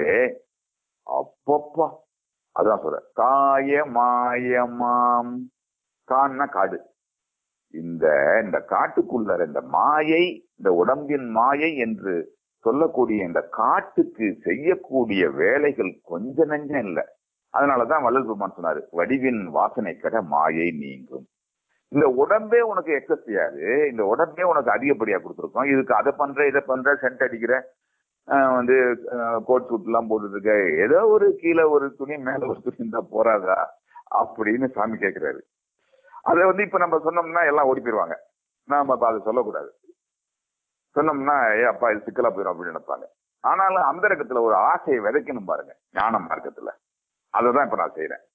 அப்பப்பா அதான் சொல்ற காய மாயமாம் கான்னா காடு இந்த இந்த காட்டுக்குள்ள இந்த மாயை இந்த உடம்பின் மாயை என்று சொல்லக்கூடிய இந்த காட்டுக்கு செய்யக்கூடிய வேலைகள் கொஞ்ச நஞ்சம் இல்ல அதனாலதான் வள்ளல் பெருமான் சொன்னாரு வடிவின் வாசனை கட மாயை நீங்கும் இந்த உடம்பே உனக்கு எக்ஸஸ் செய்யாது இந்த உடம்பே உனக்கு அதிகப்படியா கொடுத்துருக்கோம் இதுக்கு அதை பண்ற இதை பண்ற சென்ட் அடிக்கிற ஆஹ் வந்து கோட் சூட் எல்லாம் போட்டுட்டு இருக்க ஏதோ ஒரு கீழே ஒரு துணி மேல ஒரு துணி இருந்தா போறாதா அப்படின்னு சாமி கேக்குறாரு அதை வந்து இப்ப நம்ம சொன்னோம்னா எல்லாம் ஓடி போயிருவாங்க நாம அப்ப அதை சொல்லக்கூடாது சொன்னோம்னா ஏ அப்பா இது சிக்கலா போயிடும் அப்படின்னு நினைப்பாங்க ஆனாலும் அந்த ரகத்துல ஒரு ஆசையை விதைக்கணும் பாருங்க ஞான மார்க்கத்துல அததான் இப்ப நான் செய்யறேன்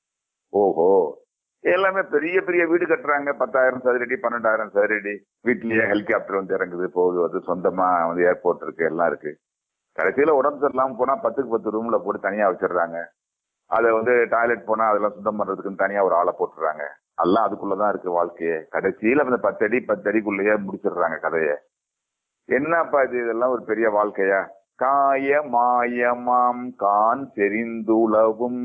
ஓஹோ எல்லாமே பெரிய பெரிய வீடு கட்டுறாங்க பத்தாயிரம் சதுரடி பன்னெண்டாயிரம் சதுரடி வீட்லயே ஹெலிகாப்டர் வந்து இறங்குது போகுது வந்து சொந்தமா வந்து ஏர்போர்ட் இருக்கு எல்லாம் இருக்கு கடைசியில உடம்பு சரியில்லாம போனா பத்துக்கு பத்து ரூம்ல போட்டு தனியா வச்சிடுறாங்க அதை வந்து டாய்லெட் போனா அதெல்லாம் சுத்தம் பண்றதுக்குன்னு தனியா ஒரு ஆளை போட்டுறாங்க எல்லாம் அதுக்குள்ளதான் இருக்கு வாழ்க்கையே கடைசியில அந்த பத்தடி பத்தடிக்குள்ளேயே முடிச்சிடுறாங்க கதையை என்னப்பா இது இதெல்லாம் ஒரு பெரிய வாழ்க்கையா காய மாயமாம் கான் தெரிந்துளவும்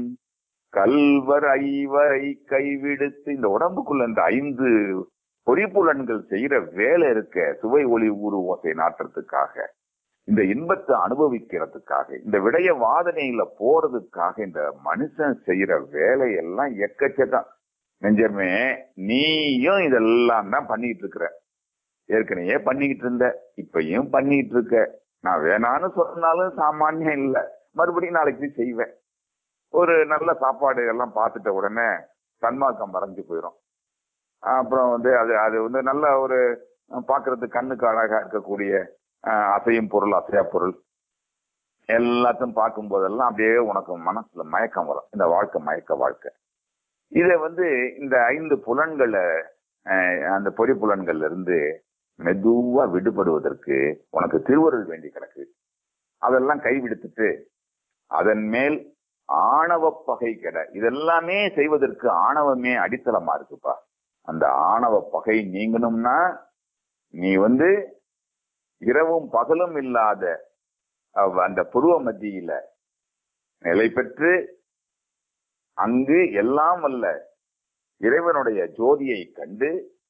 கல்வர் ஐவரை கைவிடுத்து இந்த உடம்புக்குள்ள இந்த ஐந்து பொறிப்புலன்கள் செய்யற வேலை இருக்க சுவை ஒளி ஊறு ஓசை நாட்டுறதுக்காக இந்த இன்பத்தை அனுபவிக்கிறதுக்காக இந்த விடய வாதனையில போறதுக்காக இந்த மனுஷன் செய்யற வேலையெல்லாம் எக்கச்சக்கம் நெஞ்சமே நீயும் இதெல்லாம் தான் பண்ணிட்டு இருக்கிற ஏற்கனவே பண்ணிக்கிட்டு இருந்த இப்பயும் பண்ணிட்டு இருக்க நான் வேணான்னு சொன்னாலும் சாமானியம் இல்ல மறுபடியும் நாளைக்கு போய் செய்வேன் ஒரு நல்ல சாப்பாடு எல்லாம் பார்த்துட்ட உடனே தன்மார்க்கம் மறைஞ்சு போயிடும் அப்புறம் வந்து அது அது வந்து நல்ல ஒரு பார்க்கிறதுக்கு கண்ணுக்கு அழகா இருக்கக்கூடிய அஹ், அசையும் பொருள் அசையா பொருள் எல்லாத்தையும் பார்க்கும் போதெல்லாம் அப்படியே உனக்கு மனசுல மயக்கம் வரும் இந்த வாழ்க்கை மயக்க வாழ்க்கை இதை வந்து இந்த ஐந்து புலன்களை அஹ், அந்த பொறி புலன்கள்ல இருந்து மெதுவா விடுபடுவதற்கு உனக்கு திருவருள் வேண்டி கிடக்கு அதெல்லாம் கைவிடுத்துட்டு அதன் மேல் ஆணவ பகை கெட இதெல்லாமே செய்வதற்கு ஆணவமே அடித்தளமா இருக்குப்பா அந்த ஆணவ பகை நீங்கணும்னா நீ வந்து இரவும் பகலும் இல்லாத அவ் அந்த புருவ மத்தியில நிலை பெற்று அங்கு எல்லாம் அல்ல இறைவனுடைய ஜோதியை கண்டு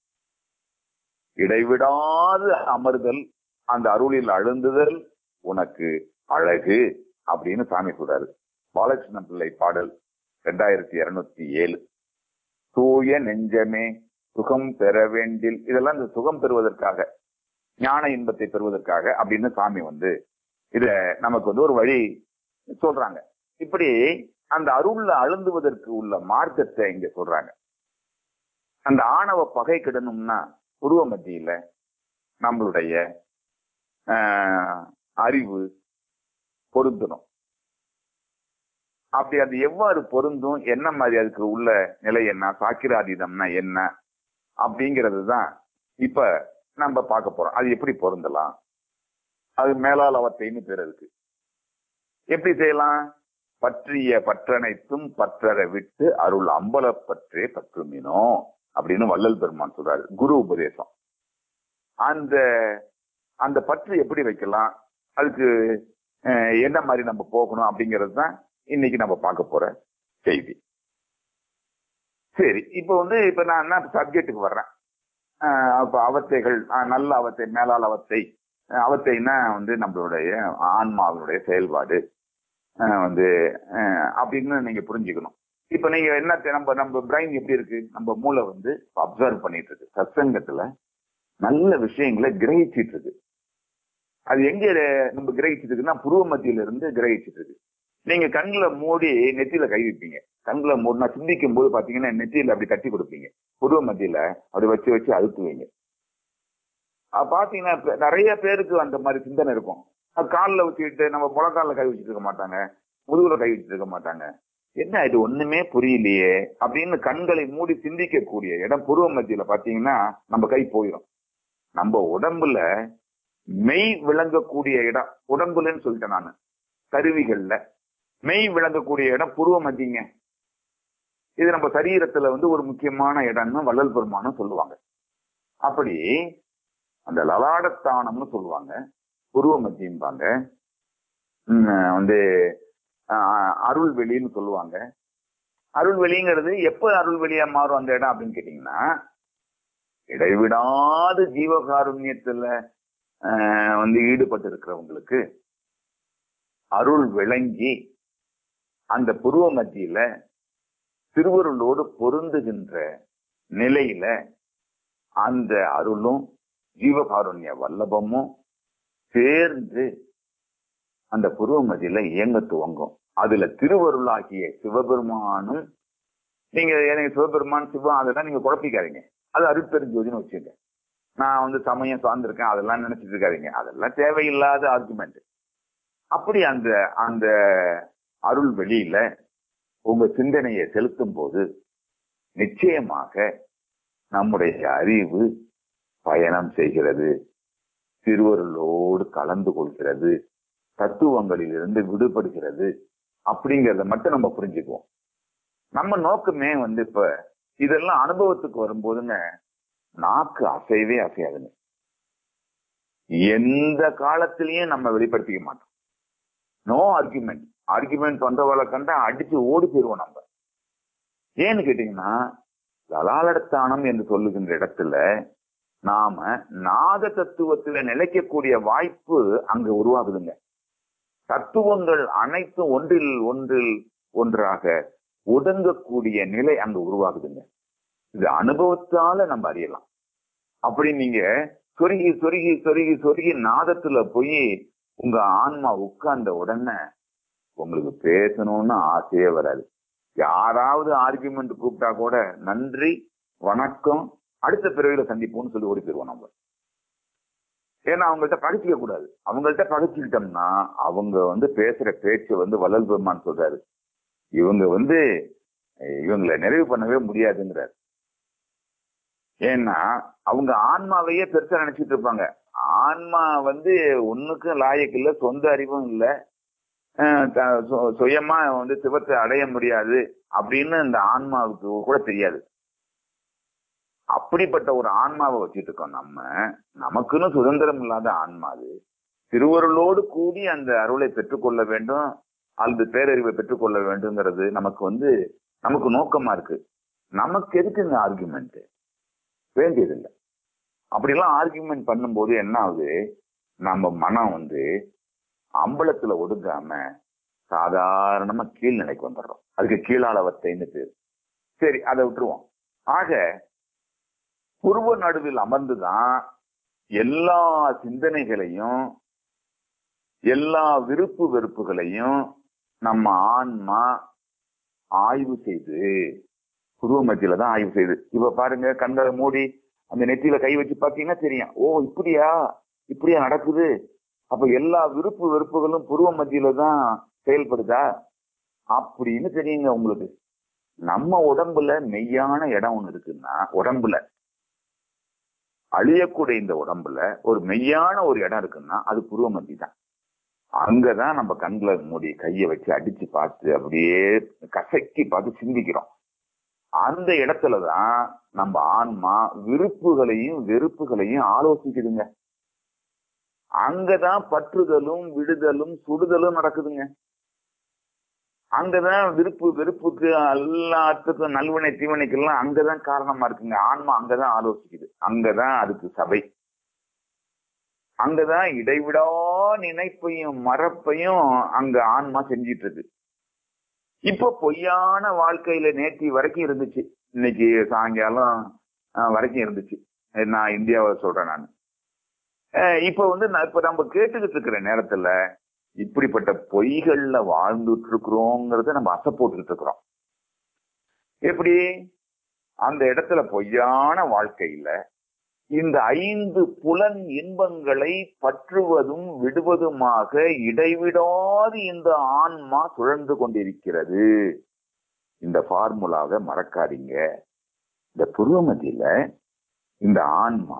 இடைவிடாது அமர்தல் அந்த அருளில் அழுந்துதல் உனக்கு அழகு அப்படின்னு சாமி சொல்றாரு பாலகிருஷ்ண பிள்ளை பாடல் ரெண்டாயிரத்தி இருநூத்தி ஏழு தூய நெஞ்சமே சுகம் பெற வேண்டில் இதெல்லாம் இந்த சுகம் பெறுவதற்காக ஞான இன்பத்தை பெறுவதற்காக அப்படின்னு சாமி வந்து இத நமக்கு வந்து ஒரு வழி சொல்றாங்க இப்படி அந்த அருள்ல அழுந்துவதற்கு உள்ள மார்க்கத்தை இங்க சொல்றாங்க அந்த ஆணவ பகை கிடணும்னா உருவ மத்தியில நம்மளுடைய ஆஹ், அறிவு பொருந்தணும் அப்படி அது எவ்வாறு பொருந்தும் என்ன மாதிரி அதுக்கு உள்ள நிலை என்ன சாக்கிராதீதம்னா என்ன அப்படிங்கிறது தான் இப்ப நம்ம பார்க்க போறோம் அது எப்படி பொருந்தலாம் அது மேலால் அவத்தைன்னு பேர் இருக்கு எப்படி செய்யலாம் பற்றிய பற்றனைத்தும் பற்றற விட்டு அருள் அம்பல பற்றே பற்றுமினோ அப்படின்னு வள்ளல் பெருமான் சொல்றாரு குரு உபதேசம் அந்த அந்த பற்று எப்படி வைக்கலாம் அதுக்கு அஹ், என்ன மாதிரி நம்ம போகணும் அப்படிங்கிறது தான் இன்னைக்கு நம்ம பார்க்க போற செய்தி சரி இப்போ வந்து இப்ப நான் என்ன சப்ஜெக்ட்டுக்கு வர்றேன் அஹ், அப்ப அவத்தைகள் அஹ், நல்ல அவத்தை மேலால் அவத்தை அஹ், அவத்தைன்னா வந்து நம்மளுடைய ஆன்மாவினுடைய செயல்பாடு அஹ், வந்து அஹ், அப்படின்னு நீங்க புரிஞ்சுக்கணும் இப்ப நீங்க என்ன தெ- நம்ம நம்ம பிரைன் எப்படி இருக்கு நம்ம மூளை வந்து அப்சர்வ் பண்ணிட்டு இருக்கு சத்சங்கத்துல நல்ல விஷயங்களை கிரகிச்சிட்டு இருக்கு அது எங்க நம்ம கிரகிச்சிட்டு இருக்குன்னா புருவ மத்தியில இருந்து கிரகிச்சிட்டு இருக்கு நீங்க கண்ணுல மூடி நெத்தியில கை வைப்பீங்க கண்ணுல மூடினா சிந்திக்கும் போது பாத்தீங்கன்னா நெத்தியில அப்படி கட்டி கொடுப்பீங்க புருவ மத்தியில அப்படி வச்சு வச்சு அழுத்துவீங்க அது பாத்தீங்கன்னா இப்ப நிறைய பேருக்கு அந்த மாதிரி சிந்தனை இருக்கும் அது காலில் வச்சுக்கிட்டு நம்ம முழங்காலில் கை வச்சுட்டு இருக்க மாட்டாங்க முதுகுல கை வச்சுட்டு இருக்க மாட்டாங்க என்ன இது ஒண்ணுமே புரியலையே அப்படின்னு கண்களை மூடி சிந்திக்கக்கூடிய இடம் புருவ மத்தியில பாத்தீங்கன்னா நம்ம கை போயிடும் நம்ம உடம்புல மெய் விளங்கக்கூடிய இடம் உடம்புலன்னு சொல்லிட்டேன் நான் கருவிகள்ல மெய் விளங்கக்கூடிய இடம் புருவ மத்தியங்க இது நம்ம சரீரத்துல வந்து ஒரு முக்கியமான இடம்னு வள்ளல் பெருமானும் சொல்லுவாங்க அப்படி அந்த லலாடஸ்தானம்னு சொல்லுவாங்க புருவ மத்தியம்பாங்க உம், வந்து ஆஹ், அருள்வெளின்னு சொல்லுவாங்க அருள்வெளிங்கிறது எப்ப அருள்வெளியா மாறும் அந்த இடம் அப்படின்னு கேட்டீங்கன்னா இடைவிடாது ஜீவகாருண்யத்துல ஆஹ், வந்து ஈடுபட்டு இருக்கிறவங்களுக்கு அருள் விளங்கி அந்த புருவ மத்தியில திருவருளோடு பொருந்துகின்ற நிலையில அந்த அருளும் ஜீவகாருண்ய வல்லபமும் சேர்ந்து அந்த புருவ மத்தியில இயங்க துவங்கும் அதுல திருவருளாகிய சிவபெருமானும் நீங்க எனக்கு சிவபெருமான் சிவம் அதெல்லாம் நீங்க குழப்பிக்காதீங்க அது அருட்பெருஞ்சோதின்னு வச்சுங்க நான் வந்து சமயம் சார்ந்திருக்கேன் அதெல்லாம் நினைச்சிட்டு இருக்காதீங்க அதெல்லாம் தேவையில்லாத ஆர்குமெண்ட் அப்படி அந்த அந்த அருள் வெளியில உங்க சிந்தனையை செலுத்தும் போது நிச்சயமாக நம்முடைய அறிவு பயணம் செய்கிறது திருவருளோடு கலந்து கொள்கிறது தத்துவங்களில் இருந்து விடுபடுகிறது அப்படிங்கறத மட்டும் நம்ம புரிஞ்சுக்குவோம் நம்ம நோக்கமே வந்து இப்ப இதெல்லாம் அனுபவத்துக்கு வரும்போதுங்க நாக்கு அசையவே அசையாதுங்க எந்த காலத்திலயும் நம்ம வெளிப்படுத்திக்க மாட்டோம் நோ ஆர்குமெண்ட் ஆர்குமெண்ட் பண்றவளை கண்டா அடிச்சு ஓடி போயிருவோம் நம்ம ஏன்னு கேட்டீங்கன்னா லலாலடத்தானம் என்று சொல்லுகின்ற இடத்துல நாம நாத தத்துவத்துல நிலைக்கக்கூடிய வாய்ப்பு அங்க உருவாகுதுங்க தத்துவங்கள் அனைத்தும் ஒன்றில் ஒன்றில் ஒன்றாக ஒடுங்கக்கூடிய நிலை அங்க உருவாகுதுங்க இது அனுபவத்தால நம்ம அறியலாம் அப்படி நீங்க சொருகி சொருகி சொருகி சொருகி நாதத்துல போய் உங்க ஆன்மா உட்கார்ந்த உடனே உங்களுக்கு பேசணும்னு ஆசையே வராது யாராவது ஆர்குமெண்ட் கூப்பிட்டா கூட நன்றி வணக்கம் அடுத்த பிறவில சந்திப்போம்னு சொல்லி ஓடி போயிருவோம் நம்ம ஏன்னா அவங்கள்ட்ட பகைச்சிக்க கூடாது அவங்கள்ட்ட பகைச்சிக்கிட்டோம்னா அவங்க வந்து பேசுற பேச்சு வந்து வள்ளல் பெருமான் சொல்றாரு இவங்க வந்து அஹ், இவங்களை நிறைவு பண்ணவே முடியாதுங்கிறார் ஏன்னா அவங்க ஆன்மாவையே பெருசா நினைச்சிட்டு இருப்பாங்க ஆன்மா வந்து ஒண்ணுக்கும் லாயக்கு இல்ல சொந்த அறிவும் இல்ல அஹ் த- சு- சுயமா வந்து சிவத்தை அடைய முடியாது அப்படின்னு இந்த ஆன்மாவுக்கு கூட தெரியாது அப்படிப்பட்ட ஒரு ஆன்மாவை வச்சுட்டு இருக்கோம் நம்ம நமக்குன்னு சுதந்திரம் இல்லாத ஆன்மா அது திருவருளோடு கூடி அந்த அருளை பெற்றுக்கொள்ள வேண்டும் அல்லது பேரறிவை பெற்றுக்கொள்ள வேண்டும்ங்கிறது நமக்கு வந்து நமக்கு நோக்கமா இருக்கு நமக்கு எதுக்கு இந்த ஆர்குமெண்ட் வேண்டியதில்லை அப்படிலாம் ஆர்குமெண்ட் பண்ணும்போது என்ன ஆகுது நம்ம மனம் வந்து அம்பலத்துல ஒடுங்காம சாதாரணமா கீழ்நிலைக்கு வந்துடுறோம் அதுக்கு கீழாளவத்தைன்னு பேர் சரி அதை விட்டுருவோம் ஆக புருவ நடுவில் அமர்ந்துதான் எல்லா சிந்தனைகளையும் எல்லா விருப்பு வெறுப்புகளையும் நம்ம ஆன்மா ஆய்வு செய்து புருவ மத்தியில தான் ஆய்வு செய்யுது இப்ப பாருங்க கண்களை மூடி அந்த நெத்தியில கை வச்சு பாத்தீங்கன்னா தெரியும் ஓ இப்படியா இப்படியா நடக்குது அப்ப எல்லா விருப்பு வெறுப்புகளும் புருவ மத்தியில தான் செயல்படுதா அப்படின்னு தெரியுங்க உங்களுக்கு நம்ம உடம்புல மெய்யான இடம் ஒண்ணு இருக்குன்னா உடம்புல அழியக்கூடிய இந்த உடம்புல ஒரு மெய்யான ஒரு இடம் இருக்குன்னா அது புருவ மத்தி தான் அங்கதான் நம்ம கண்களை மூடி கையை வச்சு அடிச்சு பார்த்து அப்படியே கசக்கி பார்த்து சிந்திக்கிறோம் அந்த இடத்துலதான் நம்ம ஆன்மா விருப்புகளையும் வெறுப்புகளையும் ஆலோசிக்குதுங்க அங்கதான் பற்றுதலும் விடுதலும் சுடுதலும் நடக்குதுங்க அங்கதான் விருப்பு வெறுப்புக்கு எல்லாத்துக்கும் நல்வினை தீவினைக்கெல்லாம் அங்கதான் காரணமா இருக்குங்க ஆன்மா அங்கதான் ஆலோசிக்குது அங்கதான் அதுக்கு சபை அங்கதான் இடைவிடா நினைப்பையும் மறப்பையும் அங்க ஆன்மா செஞ்சிட்டு இருக்கு இப்ப பொய்யான வாழ்க்கையில நேற்று வரைக்கும் இருந்துச்சு இன்னைக்கு சாயங்காலம் அஹ், வரைக்கும் இருந்துச்சு நான் இந்தியாவை சொல்றேன் நான் அஹ், இப்ப வந்து நான் இப்ப நம்ம கேட்டுக்கிட்டு இருக்கிற நேரத்துல இப்படிப்பட்ட பொய்கள்ல வாழ்ந்துட்டு இருக்கிறோங்கிறத நம்ம அசை போட்டுக்கிட்டு இருக்கிறோம் எப்படி அந்த இடத்துல பொய்யான வாழ்க்கையில இந்த ஐந்து புலன் இன்பங்களை பற்றுவதும் விடுவதுமாக இடைவிடாது இந்த ஆன்மா சுழன்று கொண்டிருக்கிறது இந்த ஃபார்முலாவை மறக்காதீங்க இந்த புருவமதியில இந்த ஆன்மா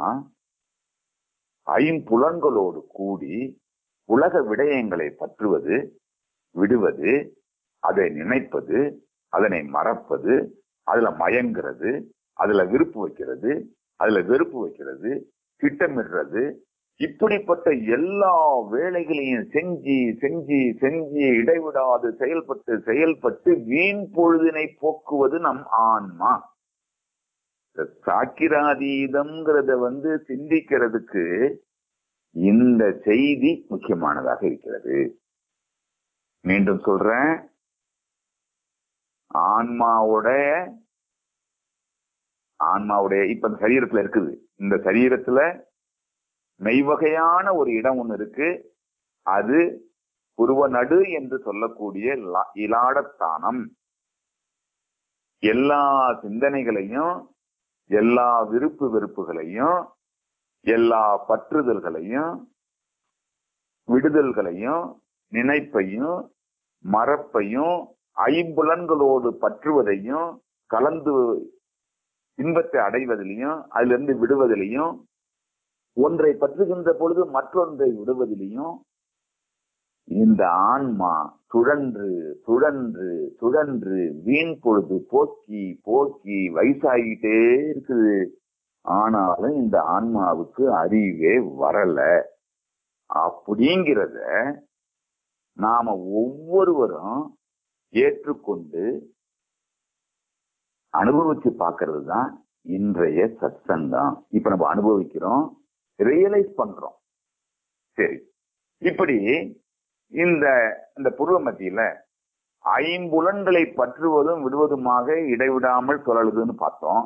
ஐம்புலன்களோடு கூடி உலக விடயங்களை பற்றுவது விடுவது அதை நினைப்பது அதனை மறப்பது அதுல மயங்கிறது அதுல விருப்பு வைக்கிறது அதுல வெறுப்பு வைக்கிறது திட்டமிடுறது இப்படிப்பட்ட எல்லா வேலைகளையும் செஞ்சு செஞ்சு செஞ்சு இடைவிடாது செயல்பட்டு செயல்பட்டு வீண் பொழுதினை போக்குவது நம் ஆன்மா இந்த சாக்கிராதீதம்ங்கிறத வந்து சிந்திக்கிறதுக்கு இந்த செய்தி முக்கியமானதாக இருக்கிறது மீண்டும் சொல்றேன் ஆன்மாவோட ஆன்மாவுடைய இப்ப இந்த சரீரத்துல இருக்குது இந்த சரீரத்துல மெய்வகையான ஒரு இடம் ஒண்ணு இருக்கு அது புருவ நடு என்று சொல்லக்கூடிய லா- இலாடத்தானம் எல்லா சிந்தனைகளையும் எல்லா விருப்பு வெறுப்புகளையும் எல்லா பற்றுதல்களையும் விடுதல்களையும் நினைப்பையும் மறப்பையும் ஐம்புலன்களோடு பற்றுவதையும் கலந்து இன்பத்தை அடைவதிலையும் அதுல இருந்து விடுவதிலையும் ஒன்றை பற்றுகின்ற பொழுது மற்றொன்றை விடுவதிலையும் இந்த ஆன்மா சுழன்று சுழன்று சுழன்று வீண் பொழுது போக்கி போக்கி வயசாகிட்டே இருக்குது ஆனாலும் இந்த ஆன்மாவுக்கு அறிவே வரல அப்படிங்கிறத நாம ஒவ்வொருவரும் ஏற்றுக்கொண்டு அனுபவிச்சு பார்க்கிறது தான் இன்றைய சத்சங்கம் இப்ப நம்ம அனுபவிக்கிறோம் ரியலைஸ் பண்றோம் சரி இப்படி இந்த இந்த புருவ மத்தியில ஐம்புலன்களை பற்றுவதும் விடுவதுமாக இடைவிடாமல் சுழலுதுன்னு பார்த்தோம்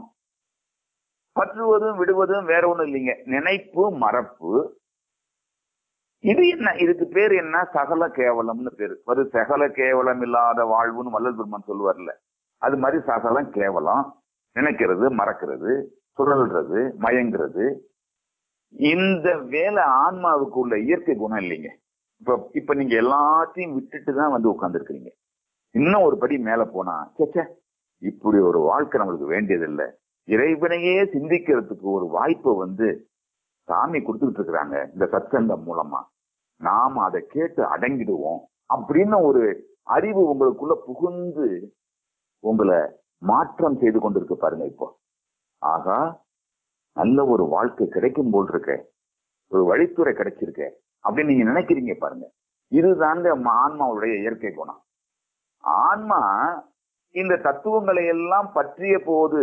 பற்றுவதும் விடுவதும் வேற ஒண்ணும் இல்லைங்க நினைப்பு மறப்பு இது என்ன இதுக்கு பேர் என்ன சகல கேவலம்னு பேரு ஒரு சகல கேவலம் இல்லாத வாழ்வுன்னு வள்ளல் பெருமான் சொல்லுவார்ல அது மாதிரி சகலம் கேவலம் நினைக்கிறது மறக்கிறது சுழல்றது மயங்கிறது இந்த வேலை ஆன்மாவுக்கு உள்ள இயற்கை குணம் இல்லைங்க இப்ப இப்ப நீங்க எல்லாத்தையும் விட்டுட்டு தான் வந்து உட்கார்ந்துருக்கீங்க இன்னும் ஒரு படி மேல போனா சேச்சே இப்படி ஒரு வாழ்க்கை நம்மளுக்கு வேண்டியதில்லை இறைவனையே சிந்திக்கிறதுக்கு ஒரு வாய்ப்பை வந்து சாமி கொடுத்துட்டு இருக்கிறாங்க இந்த சத்சங்கம் மூலமா நாம அதை கேட்டு அடங்கிடுவோம் அப்படின்னு ஒரு அறிவு உங்களுக்குள்ள புகுந்து உங்களை மாற்றம் செய்து கொண்டிருக்கு பாருங்க இப்போ ஆகா நல்ல ஒரு வாழ்க்கை கிடைக்கும் போல் இருக்க ஒரு வழித்துறை கிடைச்சிருக்க அப்படின்னு நீங்க நினைக்கிறீங்க பாருங்க இதுதாங்க ம- ஆன்மாவுடைய இயற்கை குணம் ஆன்மா இந்த தத்துவங்களை எல்லாம் பற்றிய போது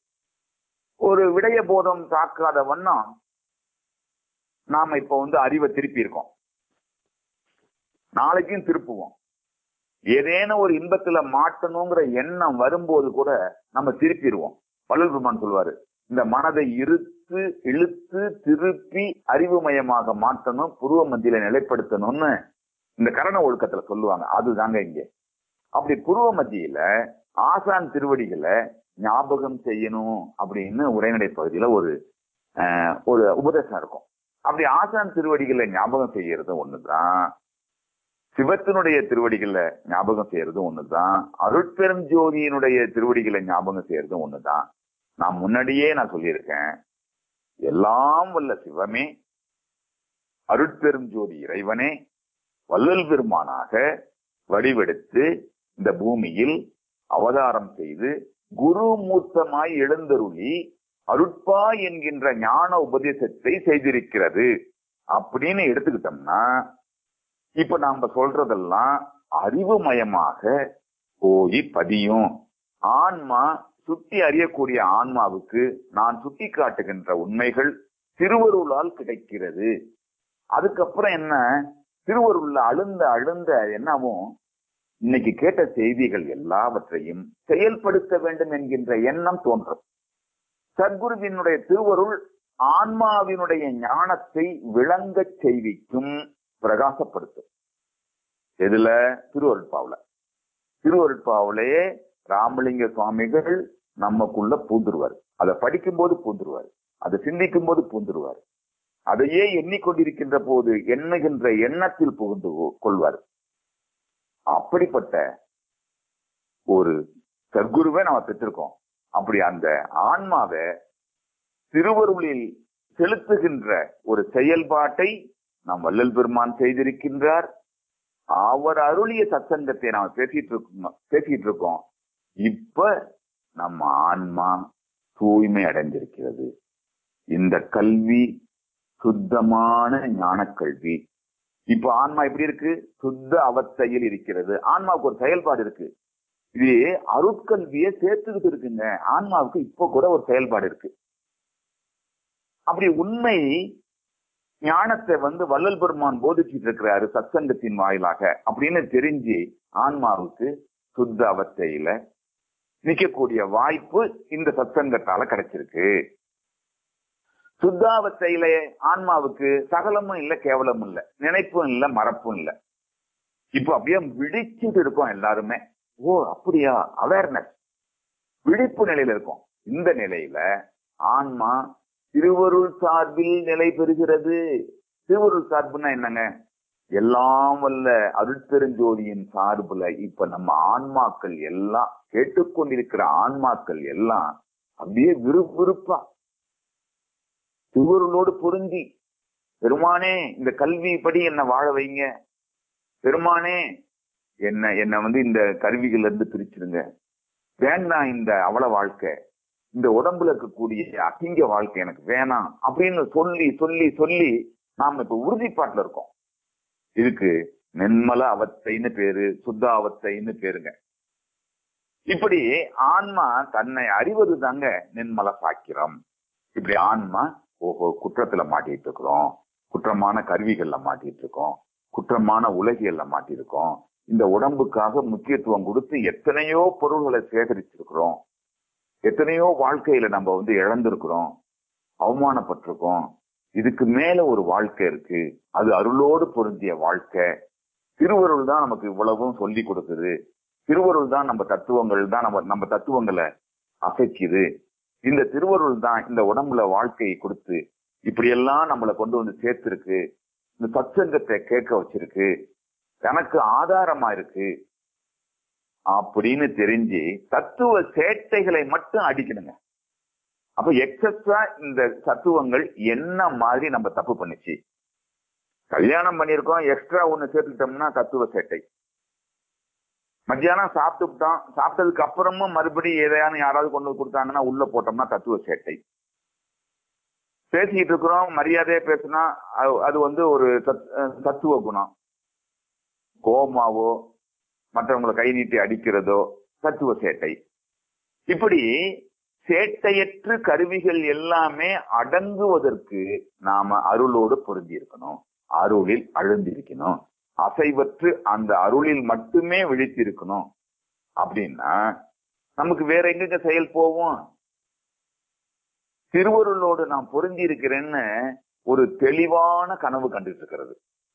ஒரு விடய போதம் தாக்காத வண்ணம் நாம இப்ப வந்து அறிவை திருப்பி இருக்கோம் நாளைக்கும் திருப்புவோம் ஏதேனும் ஒரு இன்பத்துல மாட்டணுங்கிற எண்ணம் வரும்போது கூட நம்ம திருப்பிடுவோம் வள்ளல் பெருமான் சொல்வாரு இந்த மனதை இருத்து இழுத்து திருப்பி அறிவுமயமாக மாற்றணும் புருவ மத்தியில நிலைப்படுத்தணும்னு இந்த கரண ஒழுக்கத்துல சொல்லுவாங்க அதுதாங்க இங்க அப்படி புருவ மத்தியில ஆசான் திருவடிகளை ஞாபகம் செய்யணும் அப்படின்னு உரைநடை பகுதியில ஒரு ஆஹ், ஒரு உபதேசம் இருக்கும் அப்படி ஆசான் திருவடிகளை ஞாபகம் செய்யறது ஒண்ணுதான் சிவத்தினுடைய திருவடிகளை ஞாபகம் செய்யறதும் ஒண்ணுதான் அருட்பெரும் ஜோதியினுடைய திருவடிகளை ஞாபகம் செய்யறதும் ஒண்ணுதான் நான் முன்னாடியே நான் சொல்லியிருக்கேன் எல்லாம் வல்ல சிவமே அருட்பெரும் ஜோதி இறைவனே வள்ளல் பெருமானாக வடிவெடுத்து இந்த பூமியில் அவதாரம் செய்து குரு மூர்த்தமாய் எழுந்தருளி அருட்பா என்கின்ற ஞான உபதேசத்தை செய்திருக்கிறது அப்படின்னு எடுத்துக்கிட்டோம்னா இப்ப நாம சொல்றதெல்லாம் அறிவுமயமாக போய் பதியும் ஆன்மா சுட்டி அறியக்கூடிய ஆன்மாவுக்கு நான் சுட்டி காட்டுகின்ற உண்மைகள் திருவருளால் கிடைக்கிறது அதுக்கப்புறம் என்ன திருவருள்ல அழுந்த அழுந்த என்னவும் இன்னைக்கு கேட்ட செய்திகள் எல்லாவற்றையும் செயல்படுத்த வேண்டும் என்கின்ற எண்ணம் தோன்றும் சத்குருவினுடைய திருவருள் ஆன்மாவினுடைய ஞானத்தை விளங்கச் செய்விக்கும் பிரகாசப்படுத்தும் எதுல திருவருட்பாவுல திருவருட்பாவுலயே ராமலிங்க சுவாமிகள் நமக்குள்ள பூந்துருவார் அதை படிக்கும்போது பூந்துருவார் அதை சிந்திக்கும் போது பூந்துருவார் அதையே எண்ணிக்கொண்டிருக்கின்ற போது எண்ணுகின்ற எண்ணத்தில் புகுந்து கொ- கொள்வார் அப்படிப்பட்ட ஒரு சர்க்குருவை நம்ம பெற்றிருக்கோம் அப்படி அந்த ஆன்மாவை திருவருளில் செலுத்துகின்ற ஒரு செயல்பாட்டை நாம் வள்ளல் பெருமான் செய்திருக்கின்றார் அவர் அருளிய சத்சங்கத்தை நாம பேசிட்டு இருக்கோம் பேசிட்டு இருக்கோம் இப்ப நம்ம ஆன்மா தூய்மை அடைந்திருக்கிறது இந்த கல்வி சுத்தமான ஞான கல்வி இப்ப ஆன்மா எப்படி இருக்கு சுத்த அவஸ்தையில் இருக்கிறது ஆன்மாவுக்கு ஒரு செயல்பாடு இருக்கு இது அருட்கல்வியை சேர்த்துக்கிட்டு இருக்குங்க ஆன்மாவுக்கு இப்ப கூட ஒரு செயல்பாடு இருக்கு அப்படி உண்மை ஞானத்தை வந்து வள்ளல் பெருமான் போதிச்சிட்டு இருக்கிறாரு சத்சங்கத்தின் வாயிலாக அப்படின்னு தெரிஞ்சு ஆன்மாவுக்கு சுத்த அவஸ்தையில நிக்கக்கூடிய வாய்ப்பு இந்த சத்சங்கத்தால கிடைச்சிருக்கு சுத்தாவஸ்தையில ஆன்மாவுக்கு சகலமும் இல்ல கேவலமும் இல்ல நினைப்பும் இல்ல மறப்பும் இல்ல இப்போ அப்படியே விழிச்சிட்டு இருக்கோம் எல்லாருமே ஓ அப்படியா அவேர்னஸ் விழிப்பு நிலையில இருக்கும் இந்த நிலையில ஆன்மா திருவருள் சார்பில் நிலை பெறுகிறது திருவருள் சார்புன்னா என்னங்க எல்லாம் வல்ல அருட்பெருஞ்சோதியின் சார்புல இப்ப நம்ம ஆன்மாக்கள் எல்லாம் கேட்டுக்கொண்டிருக்கிற ஆன்மாக்கள் எல்லாம் அப்படியே விறுவிறுப்பா திருவருளோடு பொருந்தி பெருமானே இந்த கல்வி படி என்ன வாழ வைங்க பெருமானே என்ன என்ன வந்து இந்த கருவிகள்ல இருந்து பிரிச்சிருங்க வேண்டாம் இந்த அவல வாழ்க்கை இந்த உடம்புல இருக்கக்கூடிய அசிங்க வாழ்க்கை எனக்கு வேணாம் அப்படின்னு சொல்லி சொல்லி சொல்லி நாம இப்ப உறுதிப்பாட்டுல இருக்கோம் இதுக்கு நென்மல அவத்தைன்னு பேரு சுத்த அவத்தைன்னு பேருங்க இப்படி ஆன்மா தன்னை அறிவது தாங்க நென்மல சாக்கிரம் இப்படி ஆன்மா ஓஹோ குற்றத்துல மாட்டிட்டு இருக்கிறோம் குற்றமான கருவிகள்ல மாட்டிட்டு இருக்கோம் குற்றமான உலகியல்ல மாட்டிருக்கோம் இந்த உடம்புக்காக முக்கியத்துவம் கொடுத்து எத்தனையோ பொருள்களை சேகரிச்சிருக்கிறோம் எத்தனையோ வாழ்க்கையில நம்ம வந்து இழந்திருக்கிறோம் அவமானப்பட்டிருக்கோம் இதுக்கு மேல ஒரு வாழ்க்கை இருக்கு அது அருளோடு பொருந்திய வாழ்க்கை திருவருள் தான் நமக்கு இவ்வளவும் சொல்லி கொடுக்குது திருவருள் தான் நம்ம தத்துவங்கள் தான் நம்ம நம்ம தத்துவங்களை அசைக்குது இந்த திருவருள் தான் இந்த உடம்புல வாழ்க்கையை கொடுத்து இப்படியெல்லாம் நம்மளை கொண்டு வந்து சேர்த்திருக்கு இந்த சத்சங்கத்தை கேட்க வச்சிருக்கு எனக்கு ஆதாரமா இருக்கு அப்படின்னு தெரிஞ்சு தத்துவ சேட்டைகளை மட்டும் அடிக்கணுங்க அப்ப எக்ஸஸ்ட்ரா இந்த தத்துவங்கள் என்ன மாதிரி நம்ம தப்பு பண்ணுச்சு கல்யாணம் பண்ணியிருக்கோம் எக்ஸ்ட்ரா ஒண்ணு சேர்த்துக்கிட்டோம்னா தத்துவ சேட்டை மத்தியானம் சாப்பிட்டுட்டோம் சாப்பிட்டதுக்கு அப்புறமும் மறுபடியும் எதையான யாராவது கொண்டு வந்து கொடுத்தாங்கன்னா உள்ள போட்டோம்னா தத்துவ சேட்டை பேசிக்கிட்டு இருக்கிறோம் மரியாதையா பேசினா அது- அது வந்து ஒரு தத்- அஹ் தத்துவ குணம் கோமாவோ மற்றவங்களை கை நீட்டி அடிக்கிறதோ தத்துவ சேட்டை இப்படி சேட்டையற்று கருவிகள் எல்லாமே அடங்குவதற்கு நாம அருளோடு பொருந்தி இருக்கணும் அருளில் அழுந்திருக்கணும் அசைவற்று அந்த அருளில் மட்டுமே விழித்திருக்கணும் அப்படின்னா நமக்கு வேற எங்கெங்க செயல் போவோம் திருவருளோடு நான் பொருந்தி இருக்கிறேன்னு ஒரு தெளிவான கனவு கண்டுட்டு இருக்கிறது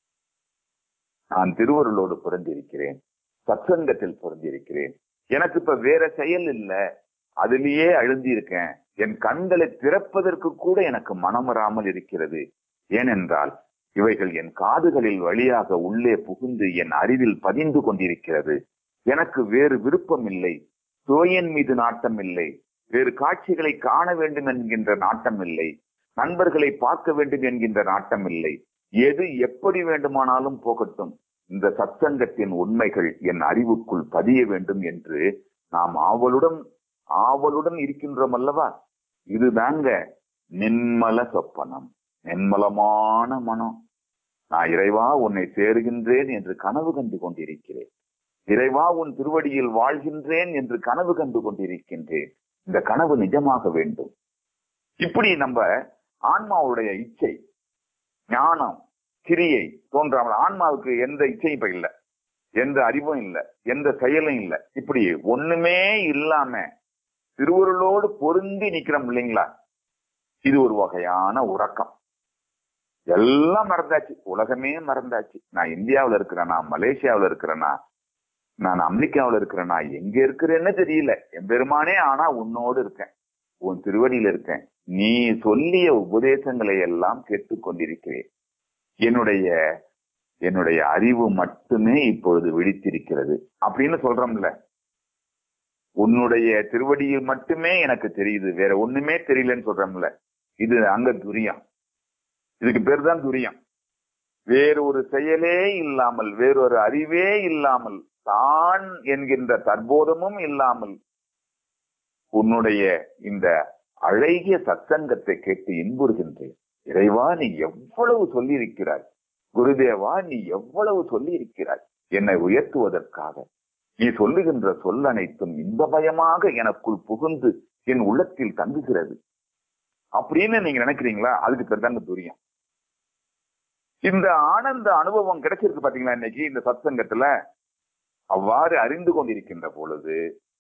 நான் திருவருளோடு பொருந்தி இருக்கிறேன் சத்சங்கத்தில் பொருந்தி இருக்கிறேன் எனக்கு இப்ப வேற செயல் இல்ல அதிலேயே அழுந்தி இருக்கேன் என் கண்களை திறப்பதற்கு கூட எனக்கு மனம் வராமல் இருக்கிறது ஏனென்றால் இவைகள் என் காதுகளில் வழியாக உள்ளே புகுந்து என் அறிவில் பதிந்து கொண்டிருக்கிறது எனக்கு வேறு விருப்பம் இல்லை சுவையின் மீது நாட்டம் இல்லை வேறு காட்சிகளை காண வேண்டும் என்கின்ற நாட்டம் இல்லை நண்பர்களை பார்க்க வேண்டும் என்கின்ற நாட்டம் இல்லை எது எப்படி வேண்டுமானாலும் போகட்டும் இந்த சத்சங்கத்தின் உண்மைகள் என் அறிவுக்குள் பதிய வேண்டும் என்று நாம் ஆவலுடன் ஆவலுடன் இருக்கின்றோம் அல்லவா இதுதாங்க நின்மல சொப்பனம் நின்மலமான மனம் நான் இறைவா உன்னை சேருகின்றேன் என்று கனவு கண்டு கொண்டிருக்கிறேன் இறைவா உன் திருவடியில் வாழ்கின்றேன் என்று கனவு கண்டு கொண்டிருக்கின்றேன் இந்த கனவு நிஜமாக வேண்டும் இப்படி நம்ம ஆன்மாவுடைய இச்சை ஞானம் கிரியை தோன்றாமல் ஆன்மாவுக்கு எந்த இச்சையும் இப்ப இல்ல எந்த அறிவும் இல்ல எந்த செயலும் இல்ல இப்படி ஒண்ணுமே இல்லாம திருவருளோடு பொருந்தி நிக்கிறோம் இல்லைங்களா இது ஒரு வகையான உறக்கம் எல்லாம் மறந்தாச்சு உலகமே மறந்தாச்சு நான் இந்தியாவுல இருக்கிறேனா மலேசியாவுல இருக்கிறேனா நான் அமெரிக்காவுல இருக்கிறேனா எங்க இருக்கிறேன்னு தெரியல என் பெருமானே ஆனா உன்னோடு இருக்கேன் உன் திருவடியில இருக்கேன் நீ சொல்லிய உபதேசங்களை எல்லாம் கேட்டுக்கொண்டிருக்கிறேன் என்னுடைய என்னுடைய அறிவு மட்டுமே இப்பொழுது விழித்திருக்கிறது அப்படின்னு சொல்றோம்ல உன்னுடைய திருவடியில் மட்டுமே எனக்கு தெரியுது வேற ஒண்ணுமே தெரியலன்னு சொல்றோம்ல இது அங்க துரியம் இதுக்கு பேர் தான் துரியம் வேறு ஒரு செயலே இல்லாமல் வேறொரு அறிவே இல்லாமல் தான் என்கின்ற தற்போதமும் இல்லாமல் உன்னுடைய இந்த அழகிய சத்சங்கத்தை கேட்டு இன்புறுகின்றேன் இறைவா நீ எவ்வளவு சொல்லியிருக்கிறாய் குருதேவா நீ எவ்வளவு சொல்லியிருக்கிறாய் என்னை உயர்த்துவதற்காக நீ சொல்லுகின்ற சொல் அனைத்தும் இன்பமயமாக எனக்குள் புகுந்து என் உள்ளத்தில் தங்குகிறது அப்படின்னு நீங்க நினைக்கிறீங்களா அதுக்கு பேர் தாங்க துரியம் இந்த ஆனந்த அனுபவம் கிடைச்சிருக்கு பாத்தீங்களா இன்னைக்கு இந்த சத்சங்கத்துல அவ்வாறு அறிந்து கொண்டிருக்கின்ற பொழுது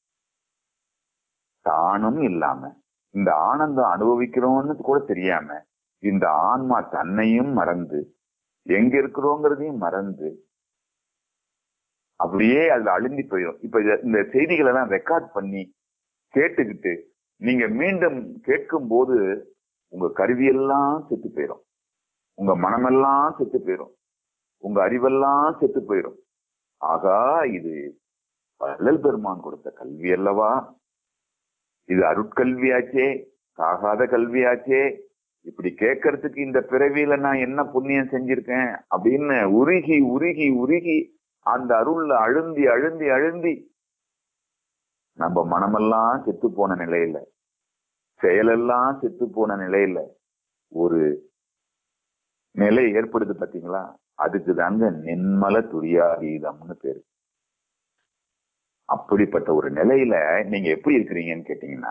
தானும் இல்லாம இந்த ஆனந்தம் அனுபவிக்கிறோம்னு கூட தெரியாம இந்த ஆன்மா தன்னையும் மறந்து எங்க இருக்கிறோங்கிறதையும் மறந்து அப்படியே அதுல அழுந்தி போயிடும் இப்ப இத- இந்த செய்திகளை எல்லாம் ரெக்கார்ட் பண்ணி கேட்டுக்கிட்டு நீங்க மீண்டும் கேட்கும் போது உங்க கருவியெல்லாம் செத்து போயிடும் உங்க மனமெல்லாம் செத்து போயிடும் உங்க அறிவெல்லாம் செத்து போயிடும் ஆகா இது வள்ளல் பெருமான் கொடுத்த கல்வி அல்லவா இது அருட்கல்வியாச்சே சாகாத கல்வியாச்சே இப்படி கேட்கறதுக்கு இந்த பிறவியில நான் என்ன புண்ணியம் செஞ்சிருக்கேன் அப்படின்னு உருகி உருகி உருகி அந்த அருள்ல அழுந்தி அழுந்தி அழுந்தி நம்ம மனமெல்லாம் செத்து போன நிலையில செயலெல்லாம் செத்து போன நிலையில ஒரு நிலை ஏற்படுது பாத்தீங்களா அதுக்கு தாங்க நின்மல துரியாதீதம்னு பேரு அப்படிப்பட்ட ஒரு நிலையில நீங்க எப்படி இருக்கிறீங்கன்னு கேட்டீங்கன்னா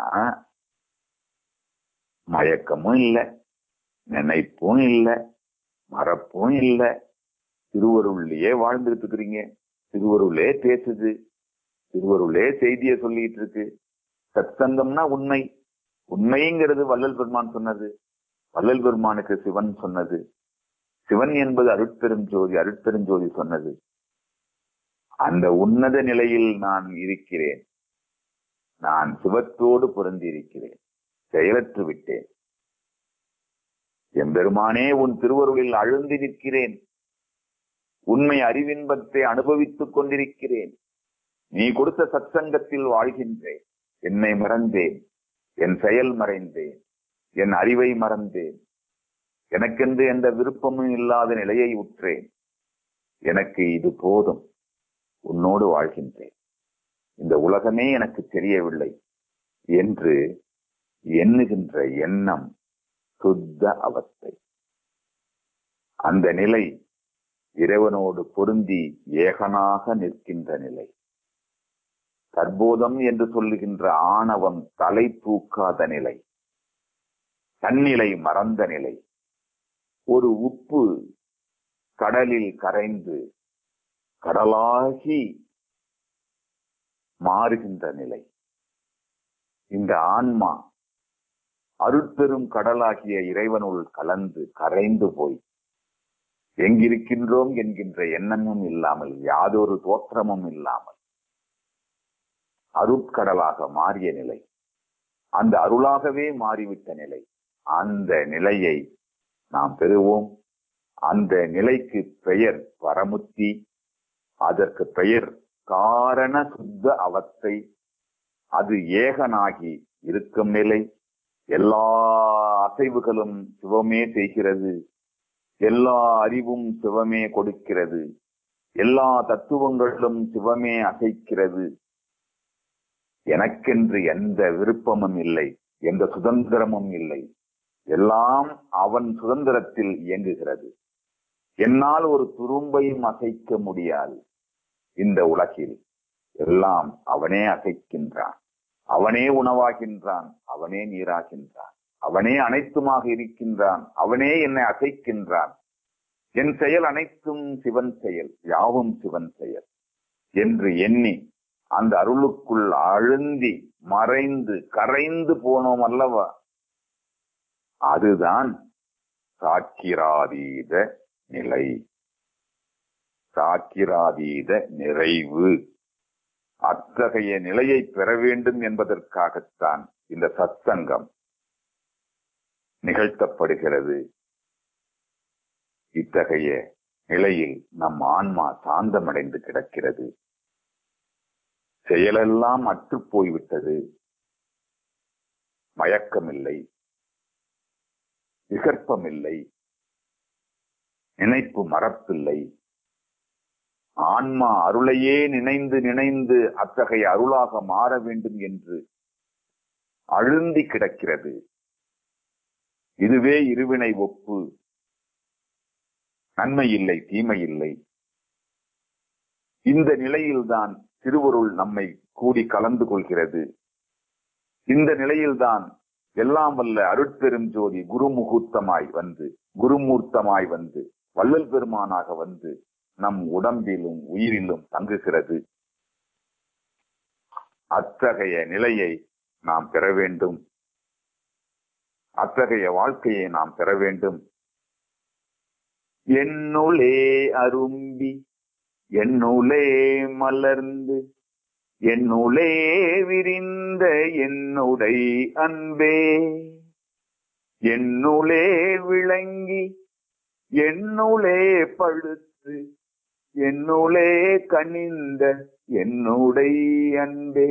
மயக்கமும் இல்லை நினைப்பும் இல்லை மறப்பும் இல்லை திருவருள்லயே வாழ்ந்துட்டு இருக்கிறீங்க திருவருளே பேசுது திருவருளே செய்திய சொல்லிட்டு இருக்கு சத்சங்கம்னா உண்மை உண்மைங்கிறது வள்ளல் பெருமான் சொன்னது வள்ளல் பெருமானுக்கு சிவன் சொன்னது சிவன் என்பது அருட்பெரும் ஜோதி அருட்பெரும் ஜோதி சொன்னது அந்த உன்னத நிலையில் நான் இருக்கிறேன் நான் சிவத்தோடு பொருந்தி இருக்கிறேன் செயலற்று விட்டேன் எம்பெருமானே உன் திருவருளில் அழுந்தி நிற்கிறேன் உண்மை அறிவின்பத்தை அனுபவித்துக் கொண்டிருக்கிறேன் நீ கொடுத்த சத்சங்கத்தில் வாழ்கின்றேன் என்னை மறந்தேன் என் செயல் மறைந்தேன் என் அறிவை மறந்தேன் எனக்கென்று எந்த விருப்பமும் இல்லாத நிலையை உற்றேன் எனக்கு இது போதும் உன்னோடு வாழ்கின்றேன் இந்த உலகமே எனக்கு தெரியவில்லை என்று எண்ணுகின்ற எண்ணம் சுத்த அவஸ்தை அந்த நிலை இறைவனோடு பொருந்தி ஏகனாக நிற்கின்ற நிலை தற்போதம் என்று சொல்லுகின்ற ஆணவம் தலை தூக்காத நிலை தன்னிலை மறந்த நிலை ஒரு உப்பு கடலில் கரைந்து கடலாகி மாறுகின்ற நிலை இந்த ஆன்மா அருட்பெரும் கடலாகிய இறைவனுள் கலந்து கரைந்து போய் எங்கிருக்கின்றோம் என்கின்ற எண்ணமும் இல்லாமல் யாதொரு தோற்றமும் இல்லாமல் அருட்கடலாக மாறிய நிலை அந்த அருளாகவே மாறிவிட்ட நிலை அந்த நிலையை நாம் பெறுவோம் அந்த நிலைக்கு பெயர் வரமுத்தி அதற்கு பெயர் காரண சுத்த அவஸ்தை அது ஏகனாகி இருக்கும் நிலை எல்லா அசைவுகளும் சிவமே செய்கிறது எல்லா அறிவும் சிவமே கொடுக்கிறது எல்லா தத்துவங்களும் சிவமே அசைக்கிறது எனக்கென்று எந்த விருப்பமும் இல்லை எந்த சுதந்திரமும் இல்லை எல்லாம் அவன் சுதந்திரத்தில் இயங்குகிறது என்னால் ஒரு துரும்பையும் அசைக்க முடியாது இந்த உலகில் எல்லாம் அவனே அசைக்கின்றான் அவனே உணவாகின்றான் அவனே நீராகின்றான் அவனே அனைத்துமாக இருக்கின்றான் அவனே என்னை அசைக்கின்றான் என் செயல் அனைத்தும் சிவன் செயல் யாவும் சிவன் செயல் என்று எண்ணி அந்த அருளுக்குள் அழுந்தி மறைந்து கரைந்து போனோம் அல்லவா அதுதான் சாக்கிராதீத நிலை சாக்கிராதீத நிறைவு அத்தகைய நிலையை பெற வேண்டும் என்பதற்காகத்தான் இந்த சத்சங்கம் நிகழ்த்தப்படுகிறது இத்தகைய நிலையில் நம் ஆன்மா சாந்தமடைந்து கிடக்கிறது செயலெல்லாம் அற்று போய்விட்டது மயக்கமில்லை விகற்பமில்லை நினைப்பு மறப்பில்லை ஆன்மா அருளையே நினைந்து நினைந்து அத்தகைய அருளாக மாற வேண்டும் என்று அழுந்தி கிடக்கிறது இதுவே இருவினை ஒப்பு நன்மை இல்லை தீமை இல்லை இந்த நிலையில்தான் திருவருள் நம்மை கூடி கலந்து கொள்கிறது இந்த நிலையில்தான் எல்லாம் வல்ல அருட்பெரும் ஜோதி குருமுகூர்த்தமாய் வந்து குருமூர்த்தமாய் வந்து வள்ளல் பெருமானாக வந்து நம் உடம்பிலும் உயிரிலும் தங்குகிறது அத்தகைய நிலையை நாம் பெற வேண்டும் அத்தகைய வாழ்க்கையை நாம் பெற வேண்டும் என்னுளே அரும்பி என்னுளே மலர்ந்து என்னுளே விரிந்த என்னுடை அன்பே என்னுளே விளங்கி என்னுளே பழுத்து என்னுளே கனிந்த என்னுடை அன்பே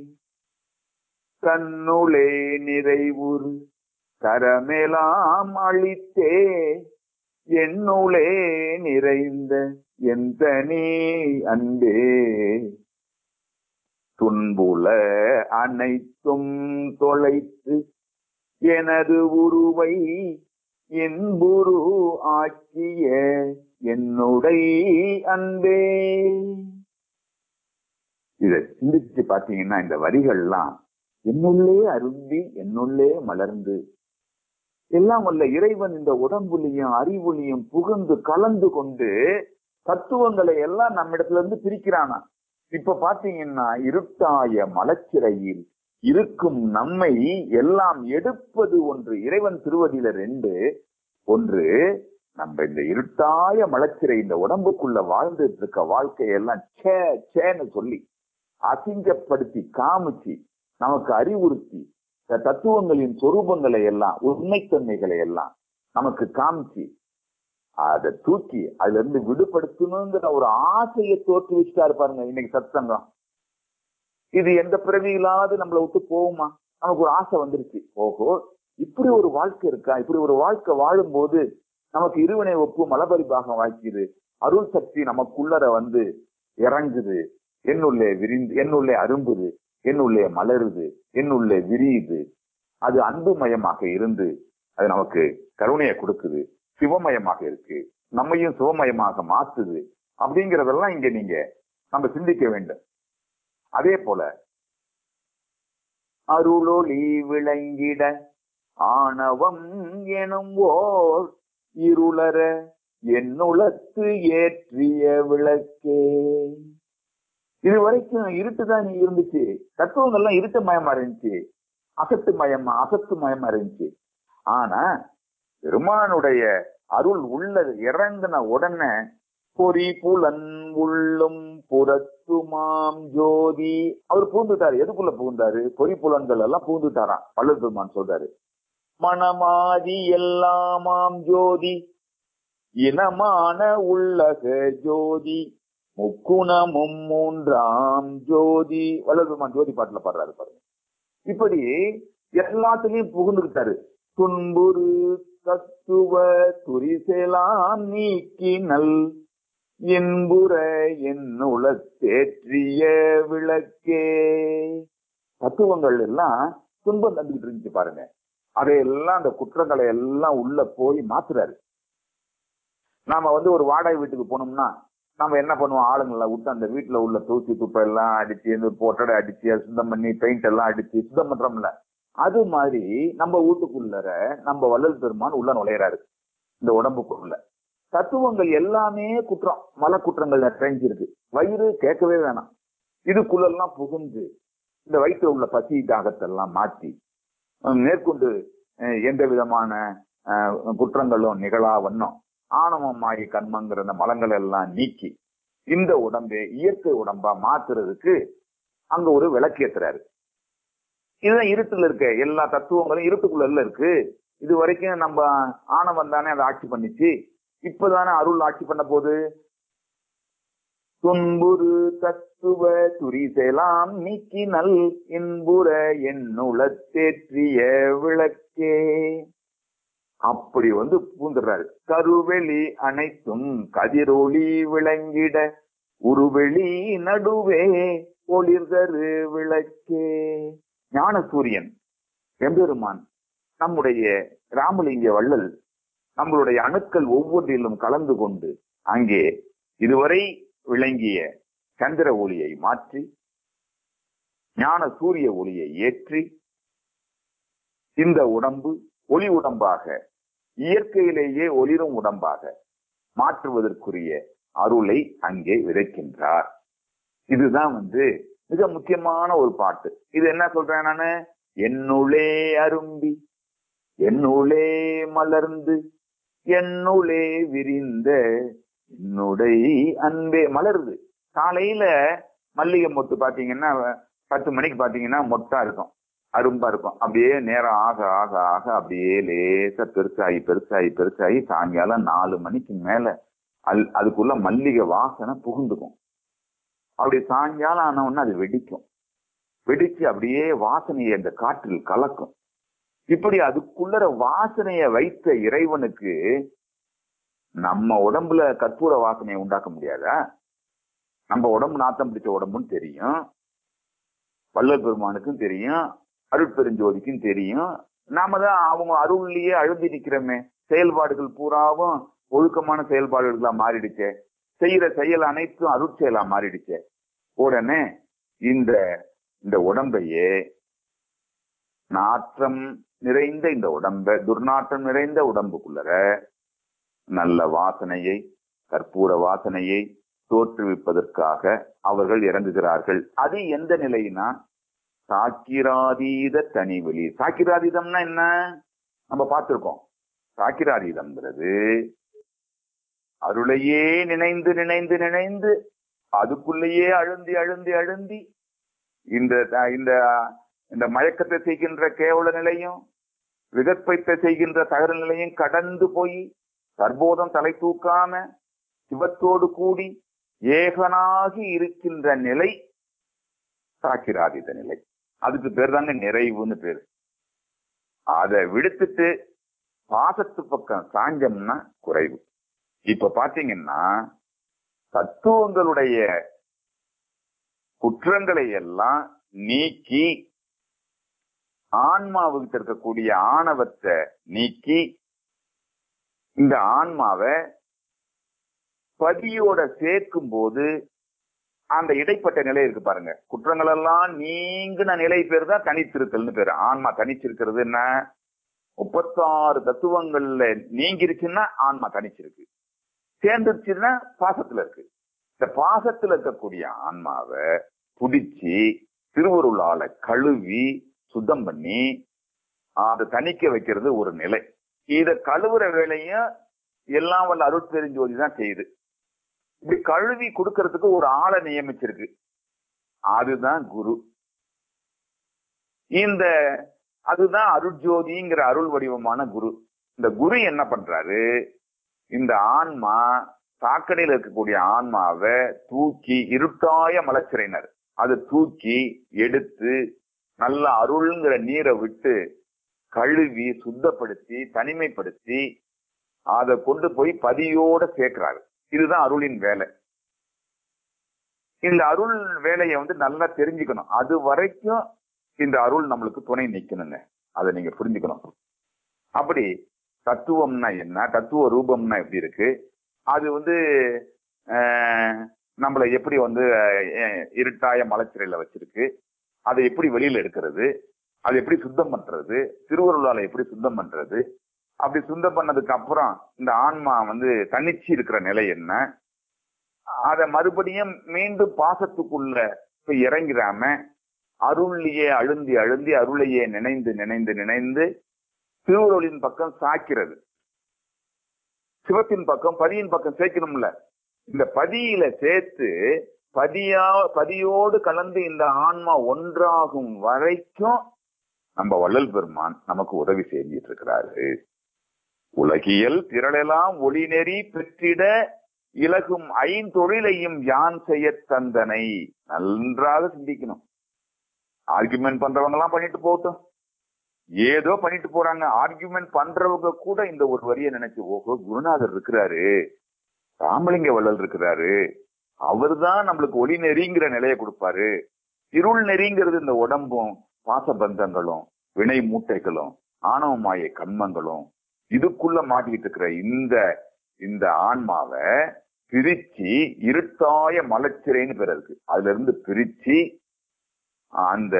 கண்ணுளே நிறைவுறு கரமெலாம் அளித்தே என்னுளே நிறைந்த எந்த நீ அன்பே துன்புல அனைத்தும் தொலைத்து எனது உருவை என்புரு ஆக்கிய என்னுடைய அன்பே இத சிந்திச்சு பாத்தீங்கன்னா இந்த வரிகள்லாம் என்னுள்ளே அரும்பி என்னுள்ளே மலர்ந்து எல்லாம் வல்ல இறைவன் இந்த உடம்புலையும் அறிவுலையும் புகுந்து கலந்து கொண்டு தத்துவங்களை எல்லாம் நம்ம இடத்துல இருந்து பிரிக்கிறானா இப்ப பாத்தீங்கன்னா இருட்டாய மலச்சிறையில் இருக்கும் நம்மை எல்லாம் எடுப்பது ஒன்று இறைவன் திருவடியில ரெண்டு ஒன்று நம்ம இந்த இருட்டாய மலச்சிறை இந்த உடம்புக்குள்ள வாழ்ந்துட்டு இருக்க வாழ்க்கையெல்லாம் சே சேன்னு சொல்லி அசிங்கப்படுத்தி காமிச்சு நமக்கு அறிவுறுத்தி இந்த தத்துவங்களின் சொரூபங்களை எல்லாம் உண்மைத்தன்மைகளை எல்லாம் நமக்கு காமிச்சு அதை தூக்கி அதுல இருந்து விடுபடுத்தணுங்கிற ஒரு ஆசையை தோற்று வச்சுட்டா பாருங்க இன்னைக்கு சத்சங்கம் இது எந்த பிறவியிலாவது நம்மளை விட்டு போகுமா நமக்கு ஒரு ஆசை வந்துருச்சு ஓஹோ இப்படி ஒரு வாழ்க்கை இருக்கா இப்படி ஒரு வாழ்க்கை வாழும்போது நமக்கு இருவினை ஒப்பு மலபரிபாகம் வாய்க்குது அருள் சக்தி நமக்குள்ளர வந்து இறங்குது என்னுள்ளே விரிந்து என்னுள்ளே அரும்புது என்னுள்ளே மலருது என்னுள்ளே விரியுது அது அன்புமயமாக இருந்து அது நமக்கு கருணையை கொடுக்குது சிவமயமாக இருக்கு நம்மையும் சிவமயமாக மாத்துது அப்படிங்கறதெல்லாம் இங்க நீங்க நம்ம சிந்திக்க வேண்டும் அதே போல அருளொளி விளங்கிட ஆணவம் எனும் ஓர் இருளர என்னுளத்து ஏற்றிய விளக்கே இது வரைக்கும் இருட்டுதான் இருந்துச்சு தத்துவங்கள்லாம் இருட்டு மயமா இருந்துச்சு அசத்து மயமா அசத்து மயமா இருந்துச்சு ஆனா பெருமானுடைய அருள் உள்ள இறங்கின உடனே பொறி புலன் உள்ளும் புறத்துமாம் ஜோதி அவர் பூந்துட்டாரு எதுக்குள்ள பூந்தாரு பொறி புலன்கள் எல்லாம் பூந்துட்டாராம் வள்ளல் பெருமான் சொல்றாரு மணமாதி எல்லாமாம் ஜோதி இனமான உள்ளக ஜோதி முக்குணமும் மூன்றாம் ஜோதி வள்ளல் பெருமான் ஜோதி பாட்டுல பாடுறாரு பாருங்க இப்படி எல்லாத்துலயும் புகுந்துக்கிட்டாரு துன்புறு தத்துவ துரிசெலாம் நீக்கினல் என்புற என்னுள தேற்றிய விளக்கே தத்துவங்கள் எல்லாம் துன்பம் தந்துகிட்டு இருந்துச்சு பாருங்க அதையெல்லாம் அந்த குற்றங்களை எல்லாம் உள்ள போய் மாத்துறாரு நாம வந்து ஒரு வாடகை வீட்டுக்கு போனோம்னா நம்ம என்ன பண்ணுவோம் ஆளுங்களை விட்டு அந்த வீட்டுல உள்ள தூசி துப்பை எல்லாம் அடிச்சு இந்த பொட்டடை அடிச்சு அதை சுத்தம் பண்ணி பெயிண்ட் எல்லாம் அடிச்சு சுத்தம் பண்றோம்ல அது மாதிரி நம்ம வீட்டுக்குள்ளர நம்ம வள்ளல் பெருமான் உள்ள நுழையிறாரு இந்த உடம்புக்குள்ள தத்துவங்கள் எல்லாமே குற்றம் மல குற்றங்கள் நிறைஞ்சிருக்கு வயிறு கேட்கவே வேணாம் இதுக்குள்ளெல்லாம் புகுந்து இந்த வயிற்றுல உள்ள பசி தாகத்தெல்லாம் மாற்றி அஹ் மேற்கொண்டு அஹ் எந்த விதமான அஹ், குற்றங்களும் நிகழா வண்ணம் ஆணவம் மாயி கண்மங்கிற அந்த மலங்கள் எல்லாம் நீக்கி இந்த உடம்பை இயற்கை உடம்பா மாத்துறதுக்கு அங்க ஒரு விளக்கேத்துறாரு இதுதான் இருட்டுல இருக்க எல்லா தத்துவங்களும் இருட்டுக்குள்ள இருக்கு இது வரைக்கும் நம்ம ஆணவம் தானே அதை ஆட்சி பண்ணிச்சு இப்பதானே அருள் ஆட்சி பண்ண போது துன்புறு தத்துவ துரிசெலாம் நீக்கி நல் இன்புற என்னுள தேற்றிய விளக்கே அப்படி வந்து பூந்துடுறாரு கருவெளி அனைத்தும் கதிரொளி விளங்கிட உருவெளி நடுவே ஒளிர்தரு விளக்கே ஞான சூரியன் எம்பெருமான் நம்முடைய ராமலிங்க வள்ளல் நம்மளுடைய அணுக்கள் ஒவ்வொன்றிலும் கலந்து கொண்டு அங்கே இதுவரை விளங்கிய சந்திர ஒளியை மாற்றி ஞான சூரிய ஒளியை ஏற்றி இந்த உடம்பு ஒளி உடம்பாக இயற்கையிலேயே ஒளிரும் உடம்பாக மாற்றுவதற்குரிய அருளை அங்கே விதைக்கின்றார் இதுதான் வந்து மிக முக்கியமான ஒரு பாட்டு இது என்ன சொல்றேன் நானு என்னுளே அரும்பி என்னுளே மலர்ந்து என்னுளே விரிந்த என்னுடைய அன்பே மலருது காலையில மல்லிகை மொட்டு பாத்தீங்கன்னா பத்து மணிக்கு பாத்தீங்கன்னா மொட்டா இருக்கும் அரும்பா இருக்கும் அப்படியே நேரம் ஆக ஆக ஆக அப்படியே லேசா பெருசாகி பெருசாகி பெருசாகி சாயங்காலம் நாலு மணிக்கு மேல அல் அதுக்குள்ள மல்லிகை வாசனை புகுந்துக்கும் அப்படி சாயங்காலம் ஆன உடனே அது வெடிக்கும் வெடிச்சு அப்படியே வாசனையை அந்த காற்றில் கலக்கும் இப்படி அதுக்குள்ளற வாசனைய வைத்த இறைவனுக்கு நம்ம உடம்புல கற்பூர வாசனையை உண்டாக்க முடியாதா நம்ம உடம்பு நாத்தம் பிடிச்ச உடம்புன்னு தெரியும் வள்ளல் பெருமானுக்கும் தெரியும் அருட்பெருஞ்சோதிக்கும் தெரியும் நாம தான் அவங்க அருள்லயே அழுந்தி நிக்கிறோமே செயல்பாடுகள் பூராவும் ஒழுக்கமான செயல்பாடுகளா மாறிடுச்சே செய்யற செயல் அனைத்தும் அருட்செயலா மாறிடுச்சே உடனே இந்த இந்த உடம்பையே நாற்றம் நிறைந்த இந்த உடம்ப துர்நாற்றம் நிறைந்த உடம்புக்குள்ளர நல்ல வாசனையை கற்பூர வாசனையை தோற்றுவிப்பதற்காக அவர்கள் இறங்குகிறார்கள் அது எந்த நிலையினா சாக்கிராதீத தனிவெளி சாக்கிராதீதம்னா என்ன நம்ம பார்த்திருக்கோம் சாக்கிராதீதம்ங்கிறது அருளையே நினைந்து நினைந்து நினைந்து அதுக்குள்ளேயே அழுந்தி அழுந்தி அழுந்தி இந்த இந்த இந்த மயக்கத்தை செய்கின்ற கேவல நிலையும் விகற்பத்தை செய்கின்ற தகர நிலையும் கடந்து போய் சர்போதம் தலை தூக்காம சிவத்தோடு கூடி ஏகனாகி இருக்கின்ற நிலை சாக்கிராதித நிலை அதுக்கு பேர் தாங்க நிறைவுன்னு பேரு அதை விடுத்துட்டு பாசத்து பக்கம் சாஞ்சம்னா குறைவு இப்ப பாத்தீங்கன்னா தத்துவங்களுடைய குற்றங்களை எல்லாம் நீக்கி ஆன்மாவுக்கு இருக்கக்கூடிய ஆணவத்தை நீக்கி இந்த ஆன்மாவை பதியோட சேர்க்கும் போது அந்த இடைப்பட்ட நிலை இருக்கு பாருங்க குற்றங்கள் எல்லாம் நீங்கின நிலை பேர் தான் தனித்திருக்கல்னு பேரு ஆன்மா தனிச்சிருக்கிறது என்ன முப்பத்தாறு தத்துவங்கள்ல நீங்கிருச்சுன்னா ஆன்மா தனிச்சிருக்கு சேர்ந்துருச்சுன்னா பாசத்துல இருக்கு இந்த பாசத்துல இருக்கக்கூடிய ஆன்மாவை புடிச்சு திருவருளால கழுவி சுத்தம் பண்ணி அதை தணிக்க வைக்கிறது ஒரு நிலை இத கழுவுற வேலையும் எல்லாம் வல்ல அருட்பெருஞ்சோதி தான் செய்யுது இப்படி கழுவி கொடுக்கறதுக்கு ஒரு ஆளை நியமிச்சிருக்கு அதுதான் குரு இந்த அதுதான் அருட்ஜோதிங்கிற அருள் வடிவமான குரு இந்த குரு என்ன பண்றாரு இந்த ஆன்மா சாக்கடையில் இருக்கக்கூடிய ஆன்மாவை தூக்கி இருட்டாய மலச்சிறையினர் அதை தூக்கி எடுத்து நல்ல அருள்ங்கிற நீரை விட்டு கழுவி சுத்தப்படுத்தி தனிமைப்படுத்தி அதை கொண்டு போய் பதியோட சேர்க்கிறாரு இதுதான் அருளின் வேலை இந்த அருள் வேலையை வந்து நல்லா தெரிஞ்சுக்கணும் அது வரைக்கும் இந்த அருள் நம்மளுக்கு துணை நிக்கணுங்க அதை நீங்க புரிஞ்சுக்கணும் அப்படி தத்துவம்னா என்ன தத்துவ ரூபம்னா எப்படி இருக்கு அது வந்து ஆஹ், நம்மளை எப்படி வந்து அஹ், இருட்டாய மலைச்சிறையில வச்சிருக்கு அதை எப்படி வெளியில எடுக்கிறது அதை எப்படி சுத்தம் பண்றது திருவருளால எப்படி சுத்தம் பண்றது அப்படி சுத்தம் பண்ணதுக்கு அப்புறம் இந்த ஆன்மா வந்து தனிச்சு இருக்கிற நிலை என்ன அதை மறுபடியும் மீண்டும் பாசத்துக்குள்ள போய் இறங்கிறாம அருள்லையே அழுந்தி அழுந்தி அருளையே நினைந்து நினைந்து நினைந்து திருவுருளின் பக்கம் சாக்கிறது சிவத்தின் பக்கம் பதியின் பக்கம் சேர்க்கணும்ல இந்த பதியில சேர்த்து பதியா பதியோடு கலந்து இந்த ஆன்மா ஒன்றாகும் வரைக்கும் நம்ம வள்ளல் பெருமான் நமக்கு உதவி செஞ்சிட்டு இருக்கிறாரு உலகியல் திரளெல்லாம் ஒளி நெறி பெற்றிட இலகும் ஐந்தொழிலையும் யான் செய்ய தந்தனை நன்றாக சிந்திக்கணும் ஆர்குமெண்ட் பண்றவங்க எல்லாம் பண்ணிட்டு போகட்டும் ஏதோ பண்ணிட்டு போறாங்க ஆர்குமெண்ட் பண்றவங்க கூட இந்த ஒரு வரியை நினைச்சு ஓஹோ குருநாதர் இருக்கிறாரு ராமலிங்க வள்ளல் இருக்கிறாரு அவர்தான் நம்மளுக்கு ஒளி நெறிங்கிற நிலையை கொடுப்பாரு இருள் நெறிங்கிறது இந்த உடம்பும் பாசபந்தங்களும் வினை மூட்டைகளும் ஆணவமாய கண்மங்களும் இதுக்குள்ள மாட்டிக்கிட்டு இருக்கிற இந்த இந்த ஆன்மாவை பிரிச்சு இருட்டாய மலச்சிறைன்னு பேர் இருக்கு அதுல இருந்து பிரிச்சு அந்த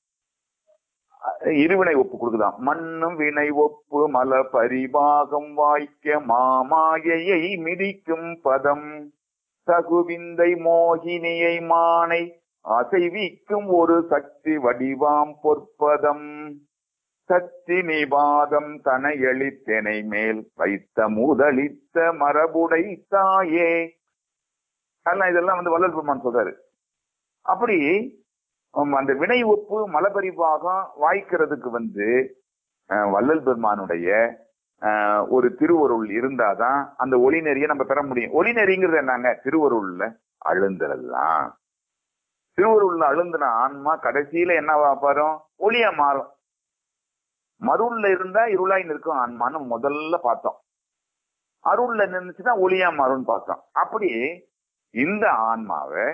இருவினை ஒப்பு கொடுக்குதான் மண்ணும் வினை ஒப்பு மல பரிபாகம் வாய்க்க மாமாயையை மிதிக்கும் பதம் தகுவிந்தை மோகினியை மானை அசைவிக்கும் ஒரு சக்தி வடிவாம் பொற்பதம் சக்தி நிபாதம் தனை எளித்தெனை மேல் வைத்த முதலித்த மரபுடை தாயே அதெல்லாம் இதெல்லாம் வந்து வள்ளல் பெருமான் சொல்றாரு அப்படி உம், அந்த வினை ஒப்பு மலபரிபாகம் வாய்க்கிறதுக்கு வந்து அஹ், வள்ளல் பெருமானுடைய அஹ், ஒரு திருவருள் இருந்தாதான் அந்த ஒளி நெறியை நம்ம பெற முடியும் ஒளி நெறிங்கிறது என்னங்க திருவருள்ல அழுந்துறது தான் திருவருள்ல அழுந்தின ஆன்மா கடைசியில என்னவா பாரும் ஒளியா மாறும் மருள்ல இருந்தா இருளாய் நிற்கும் ஆன்மான்னு முதல்ல பார்த்தோம் அருள்ல நின்றுச்சுன்னா ஒளியா மாறும்னு பார்த்தோம் அப்படி இந்த ஆன்மாவை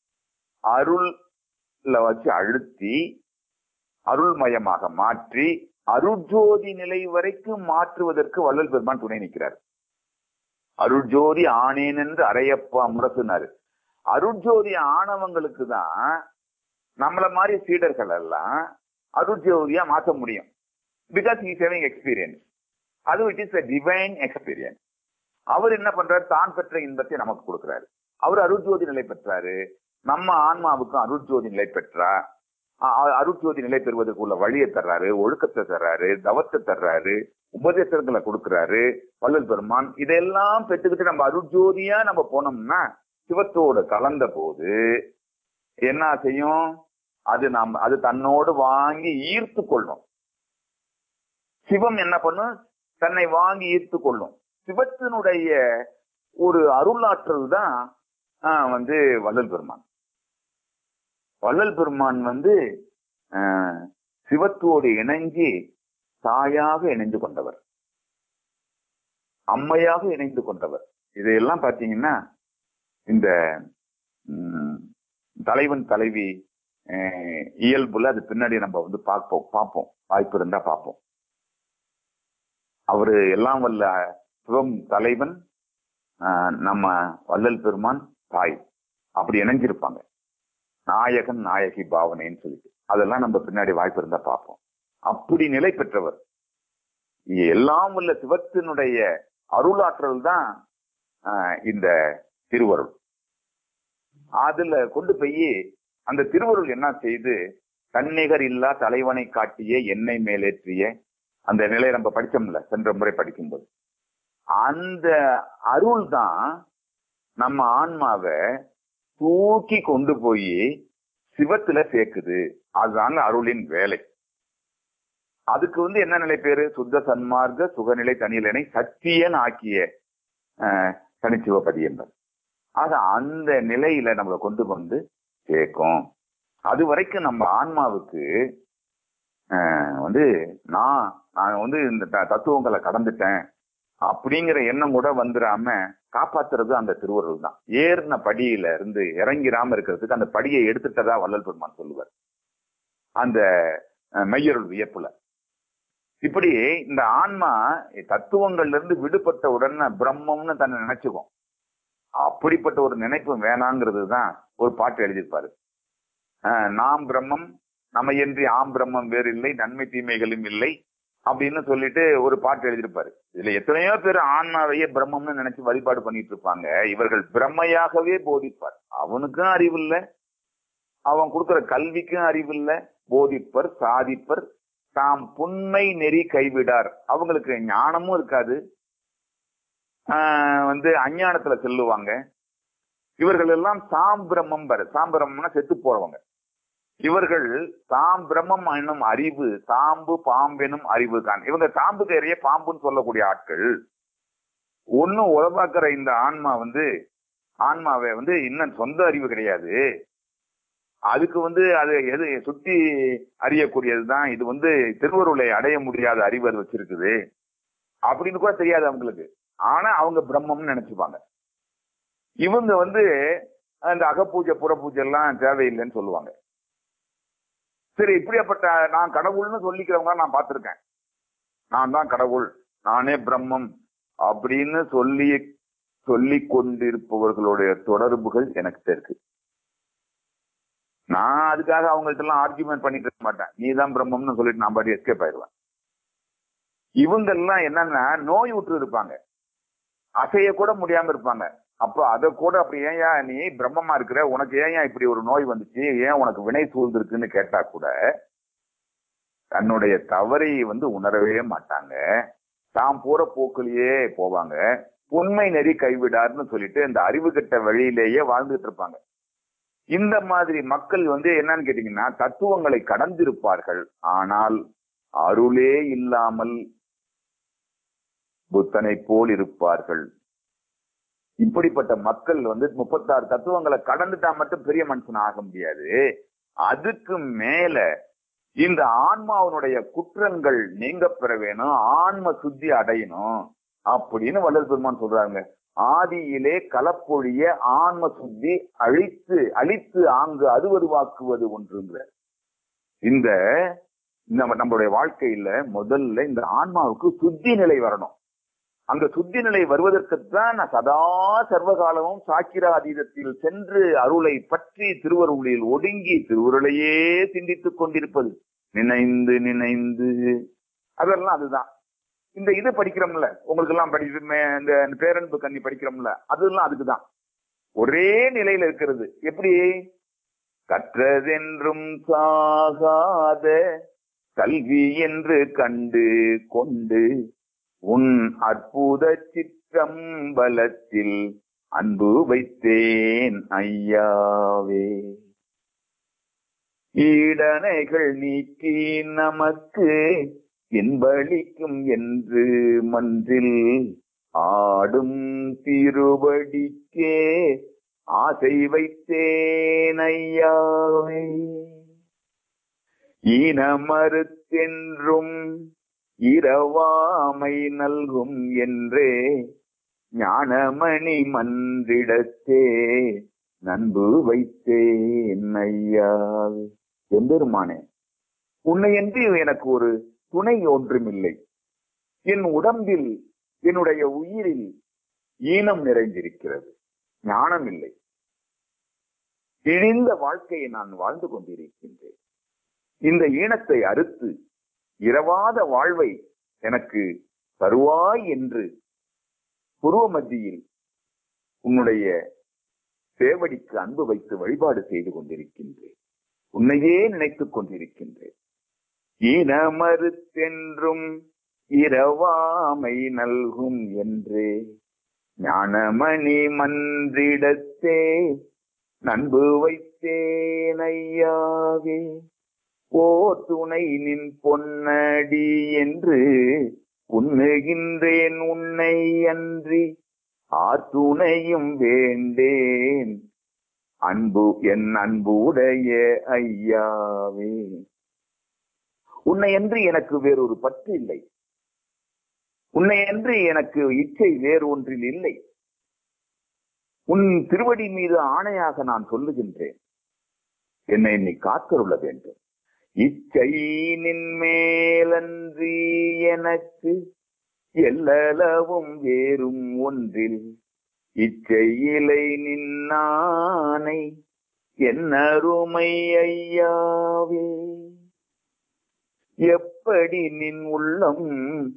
அருள்ல வச்சு அழுத்தி அருள்மயமாக மாற்றி அருட்ஜோதி நிலை வரைக்கும் மாற்றுவதற்கு வள்ளல் பெருமான் துணை நிற்கிறார் அருட்ஜோதி ஆனேன் என்று அரையப்பா முரசுனாரு அருட்ஜோதி ஆணவங்களுக்கு தான் நம்மள மாதிரி சீடர்கள் எல்லாம் அருட்ஜோதியா மாற்ற முடியும் பிகாஸ் இஸ் ஹேவிங் எக்ஸ்பீரியன்ஸ் அது it is a divine experience அவர் என்ன பண்றாரு தான் பெற்ற இன்பத்தை நமக்கு கொடுக்கிறாரு அவர் அருட்ஜோதி நிலை பெற்றாரு நம்ம ஆன்மாவுக்கும் அருட்ஜோதி நிலை பெற்றா அ- அ- அருட்ஜோதி நிலை பெறுவதற்கு உள்ள வழியை தர்றாரு ஒழுக்கத்தை தர்றாரு தவத்தை தர்றாரு உபதேசங்களை கொடுக்கறாரு வள்ளல் பெருமான் இதெல்லாம் பெற்றுக்கிட்டு நம்ம அருட்ஜோதியா நம்ம போனோம்னா சிவத்தோடு கலந்த போது என்ன செய்யும் அது நாம் அது தன்னோடு வாங்கி ஈர்த்து கொள்ளும் சிவம் என்ன பண்ணும் தன்னை வாங்கி ஈர்த்து கொள்ளும் சிவத்தினுடைய ஒரு அருளாற்றல் தான் ஆஹ், வந்து வள்ளல் பெருமான் வள்ளல் பெருமான் வந்து ஆஹ், சிவத்தோடு இணைஞ்சு தாயாக இணைந்து கொண்டவர் அம்மையாக இணைந்து கொண்டவர் இதையெல்லாம் பாத்தீங்கன்னா இந்த ம், தலைவன் தலைவி அஹ், இயல்புல அது பின்னாடி நம்ம வந்து பார்ப்போம் பார்ப்போம் வாய்ப்பு இருந்தா பார்ப்போம் அவரு எல்லாம் வல்ல சிவம் தலைவன் ஆஹ், நம்ம வள்ளல் பெருமான் தாய் அப்படி இணைஞ்சிருப்பாங்க நாயகன் நாயகி பாவனைன்னு சொல்லிட்டு அதெல்லாம் நம்ம பின்னாடி வாய்ப்பு இருந்தா பார்ப்போம் அப்படி நிலை பெற்றவர் எல்லாம் உள்ள சிவத்தினுடைய அருளாற்றல் தான் ஆஹ், இந்த திருவருள் அதுல கொண்டு போய் அந்த திருவருள் என்ன செய்து தன்னிகர் இல்லா தலைவனை காட்டிய எண்ணெய் மேலேற்றிய அந்த நிலையை நம்ம படிச்சோம்ல சென்ற முறை படிக்கும்போது அந்த அருள் தான் நம்ம ஆன்மாவை தூக்கி கொண்டு போய் சிவத்துல சேர்க்குது அதுதான் அருளின் வேலை அதுக்கு வந்து என்ன நிலை பேரு சுத்த சன்மார்க்க சுகநிலை தனியலனை சத்தியன் ஆக்கிய அஹ், தனிச்சிவபதி என்பது ஆக அந்த நிலையில நம்மளை கொண்டு வந்து சேர்க்கும் அது வரைக்கும் நம்ம ஆன்மாவுக்கு அஹ், வந்து நான் நான் வந்து இந்த த- தத்துவங்களை கடந்துட்டேன் அப்படிங்கிற எண்ணம் கூட வந்துடாம காப்பாத்துறது அந்த திருவருள் தான் ஏறின படியில இருந்து இறங்கிராம இருக்கிறதுக்கு அந்த படியை எடுத்துட்டதா வள்ளல் பெருமான் சொல்லுவார் அந்த அஹ், மெய்யருள் வியப்புல இப்படி இந்த ஆன்மா தத்துவங்கள்ல இருந்து விடுபட்ட உடனே பிரம்மம்னு தன்னை நினைச்சுக்கும் அப்படிப்பட்ட ஒரு நினைப்பு வேணாங்கிறது தான் ஒரு பாட்டு எழுதியிருப்பாரு அஹ், நாம் பிரம்மம் நம்மையன்றி ஆம் பிரம்மம் வேறு இல்லை நன்மை தீமைகளும் இல்லை அப்படின்னு சொல்லிட்டு ஒரு பாட்டு எழுதியிருப்பாரு இதுல எத்தனையோ பேர் ஆன்மாவையே பிரம்மம்னு நினைச்சு வழிபாடு பண்ணிட்டு இருப்பாங்க இவர்கள் பிரம்மையாகவே போதிப்பார் அவனுக்கும் அறிவு இல்ல அவன் கொடுக்கிற கல்விக்கும் அறிவு இல்ல போதிப்பர் சாதிப்பர் தாம் புண்மை நெறி கைவிடார் அவங்களுக்கு ஞானமும் இருக்காது ஆஹ் வந்து அஞ்ஞானத்துல செல்லுவாங்க இவர்கள் எல்லாம் சாம் பிரம்மம் பாரு சாம் பிரம்மம்னா செத்து போறவங்க இவர்கள் தாம் பிரம்மம் என்னும் அறிவு சாம்பு பாம்பெனும் அறிவு தான் இவங்க சாம்புக்கு எறிய பாம்புன்னு சொல்லக்கூடிய ஆட்கள் ஒன்னும் உதவாக்குற இந்த ஆன்மா வந்து ஆன்மாவை வந்து இன்னும் சொந்த அறிவு கிடையாது அதுக்கு வந்து அது எது சுத்தி அறியக்கூடியதுதான் இது வந்து திருவருளை அடைய முடியாத அறிவு அது வச்சிருக்குது அப்படின்னு கூட தெரியாது அவங்களுக்கு ஆனா அவங்க பிரம்மம்னு நினைச்சுப்பாங்க இவங்க வந்து அந்த அகப்பூஜை புறப்பூஜை எல்லாம் தேவையில்லைன்னு சொல்லுவாங்க சரி இப்படியாப்பட்ட நான் கடவுள்னு சொல்லிக்கிறவங்க நான் பார்த்திருக்கேன் நான் தான் கடவுள் நானே பிரம்மம் அப்படின்னு சொல்லி சொல்லி கொண்டிருப்பவர்களுடைய தொடர்புகள் எனக்கு இருக்கு நான் அதுக்காக அவங்கள்ட்ட எல்லாம் ஆர்குமெண்ட் பண்ணிட்டு இருக்க மாட்டேன் நீ தான் பிரம்மம்னு சொல்லிட்டு நான் பாட்டி எஸ்கேப் ஆயிடுவேன் இவங்க எல்லாம் என்னன்னா நோய் விட்டு இருப்பாங்க அசைய கூட முடியாம இருப்பாங்க அப்ப அத கூட அப்படி ஏன்யா நீ பிரம்மமா இருக்கிற உனக்கு ஏன்யா இப்படி ஒரு நோய் வந்துச்சு ஏன் உனக்கு வினை சூழ்ந்திருக்குன்னு கேட்டா கூட தன்னுடைய தவறை வந்து உணரவே மாட்டாங்க தாம் போற போக்குலயே போவாங்க உண்மை நெறி கைவிடார்னு சொல்லிட்டு இந்த அறிவு கெட்ட வழியிலேயே வாழ்ந்துட்டு இருப்பாங்க இந்த மாதிரி மக்கள் வந்து என்னன்னு கேட்டீங்கன்னா தத்துவங்களை கடந்திருப்பார்கள் ஆனால் அருளே இல்லாமல் புத்தனை போல் இருப்பார்கள் இப்படிப்பட்ட மக்கள் வந்து முப்பத்தாறு தத்துவங்களை கடந்துட்டா மட்டும் பெரிய மனுஷன் ஆக முடியாது அதுக்கு மேல இந்த ஆன்மாவினுடைய குற்றங்கள் நீங்க பெற வேணும் ஆன்ம சுத்தி அடையணும் அப்படின்னு வள்ளல் பெருமான் சொல்றாங்க ஆதியிலே கலப்பொழிய ஆன்ம சுத்தி அழித்து அழித்து ஆங்கு அதுவருவாக்குவது ஒன்றுங்கிற இந்த நம்ம நம்மளுடைய வாழ்க்கையில முதல்ல இந்த ஆன்மாவுக்கு சுத்தி நிலை வரணும் அந்த சுத்தி நிலை வருவதற்குத்தான் நான் சதா சர்வகாலமும் சாக்கிராதீதத்தில் சென்று அருளை பற்றி திருவருளில் ஒடுங்கி திருவுருளையே சிந்தித்துக் கொண்டிருப்பது நினைந்து நினைந்து அதெல்லாம் அதுதான் இந்த இது படிக்கிறோம்ல உங்களுக்கு எல்லாம் படி இந்த பேரன்பு கண்ணி படிக்கிறோம்ல அதெல்லாம் அதுக்குதான் ஒரே நிலையில இருக்கிறது எப்படி கற்றதென்றும் சாகாத கல்வி என்று கண்டு கொண்டு உன் அற்புத சிற்றம்பலத்தில் அன்பு வைத்தேன் ஐயாவே ஈடனைகள் நீக்கி நமக்கு இன்பளிக்கும் என்று மன்றில் ஆடும் திருவடிக்கே ஆசை வைத்தேன் ஐயாவே ஈனமறுத்தென்றும் இரவாமை நல்கும் என்றே ஞானமணி மன்றிடத்தே நண்பு வைத்தேன் ஐயாவே எம்பெருமானே உன்னையன்றி எனக்கு ஒரு துணை ஒன்றுமில்லை என் உடம்பில் என்னுடைய உயிரில் ஈனம் நிறைந்திருக்கிறது ஞானம் இல்லை இழிந்த வாழ்க்கையை நான் வாழ்ந்து கொண்டிருக்கின்றேன் இந்த ஈனத்தை அறுத்து இரவாத வாழ்வை எனக்கு தருவாய் என்று புருவ மத்தியில் உன்னுடைய சேவடிக்கு அன்பு வைத்து வழிபாடு செய்து கொண்டிருக்கின்றேன் உன்னையே நினைத்துக் கொண்டிருக்கின்றேன் ஈனமறுத்தென்றும் இரவாமை நல்கும் என்றே ஞானமணி மன்றிடத்தே நண்பு வைத்தேன் ஐயாவே ஓ துணை நின் பொன்னடி என்று உண்ணுகின்றேன் உன்னை அன்றி ஆத்துணையும் வேண்டேன் அன்பு என் அன்புடைய ஐயாவே உன்னை என்று எனக்கு வேறொரு பற்று இல்லை உன்னை என்று எனக்கு இச்சை வேறு ஒன்றில் இல்லை உன் திருவடி மீது ஆணையாக நான் சொல்லுகின்றேன் என்னை நீ காத்தருள வேண்டும் இச்சை நின் மேலன்றி எனக்கு எல்லளவும் வேறும் ஒன்றில் இச்சையிலை நின்னானை என்னருமை ஐயாவே எப்படி நின் உள்ளம்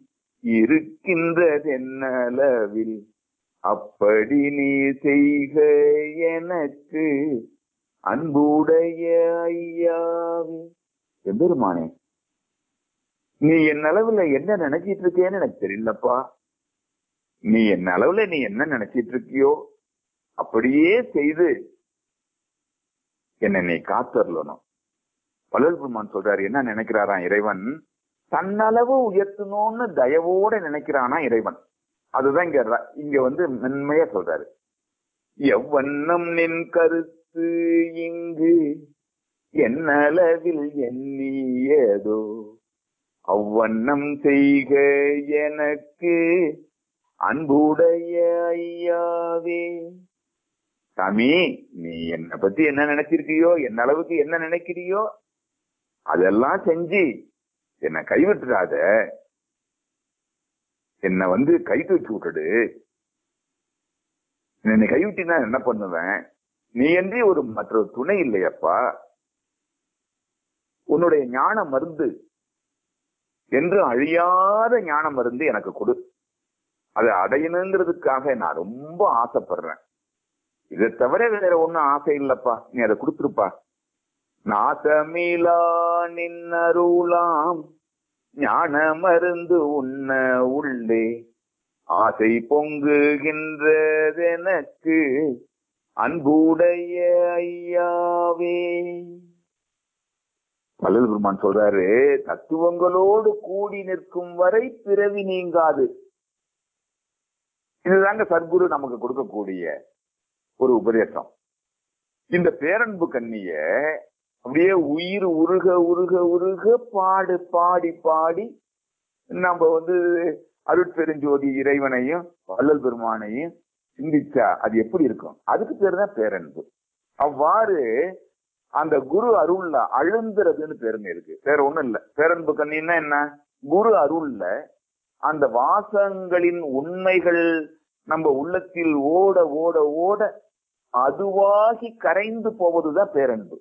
இருக்கின்றதென்னளவில் அப்படி நீ செய்க எனக்கு அன்புடைய ஐயாவே எம்பெருமானே நீ என் அளவுல என்ன நினைச்சிட்டு இருக்கேன்னு எனக்கு தெரியலப்பா நீ என் அளவுல நீ என்ன நினைச்சிட்டு இருக்கியோ அப்படியே செய்து என்னை நீ காத்தரலணும் பல்லல் பெருமான் சொல்றாரு என்ன நினைக்கிறாராம் இறைவன் தன்னளவு உயர்த்தணும்னு தயவோட நினைக்கிறானா இறைவன் அதுதான் இங்க ர- இங்க வந்து மென்மையா சொல்றாரு எவ்வண்ணம் நின் கருத்து இங்கு என்னளவில் எண்ணியதோ அவ்வண்ணம் செய்க எனக்கு அன்புடைய ஐயாவே சாமி நீ என்னை பத்தி என்ன நினைச்சிருக்கியோ என்ன அளவுக்கு என்ன நினைக்கிறியோ அதெல்லாம் செஞ்சு என்னை கைவிட்டுறாத என்னை வந்து கை தூக்கி விட்டுடு என்னை கைவிட்டினா என்ன பண்ணுவேன் நீ என்று ஒரு மற்ற துணை இல்லையப்பா உன்னுடைய ஞான மருந்து என்று அழியாத ஞான மருந்து எனக்கு கொடு அதை அடையணுங்கிறதுக்காக நான் ரொம்ப ஆசைப்படுறேன் இதை தவிர வேற ஒண்ணும் ஆசை இல்லப்பா நீ அதை கொடுத்துருப்பா நாசமிலா நின்னருளாம் ஞான மருந்து உண்ண உள்ளே ஆசை பொங்குகின்றதெனக்கு அன்புடைய ஐயாவே பல்லல் பெருமான் சொல்றாரு தத்துவங்களோடு கூடி நிற்கும் வரை பிறவி நீங்காது இதுதாங்க சத்குரு நமக்கு கொடுக்கக்கூடிய ஒரு உபதேசம் இந்த பேரன்பு கண்ணிய அப்படியே உயிர் உருக உருக உருக பாடு பாடி பாடி நம்ம வந்து அருட்பெருஞ்சோதி இறைவனையும் வள்ளல் பெருமானையும் சிந்திச்சா அது எப்படி இருக்கும் அதுக்கு பேர் தான் பேரன்பு அவ்வாறு அந்த குரு அருள்ல அழுந்துறதுன்னு பேருங்க இருக்கு வேற ஒண்ணும் இல்ல பேரன்பு கண்ணின்னா என்ன குரு அருள்ல அந்த வாசங்களின் உண்மைகள் நம்ம உள்ளத்தில் ஓட ஓட ஓட அதுவாகி கரைந்து போவதுதான் பேரன்பு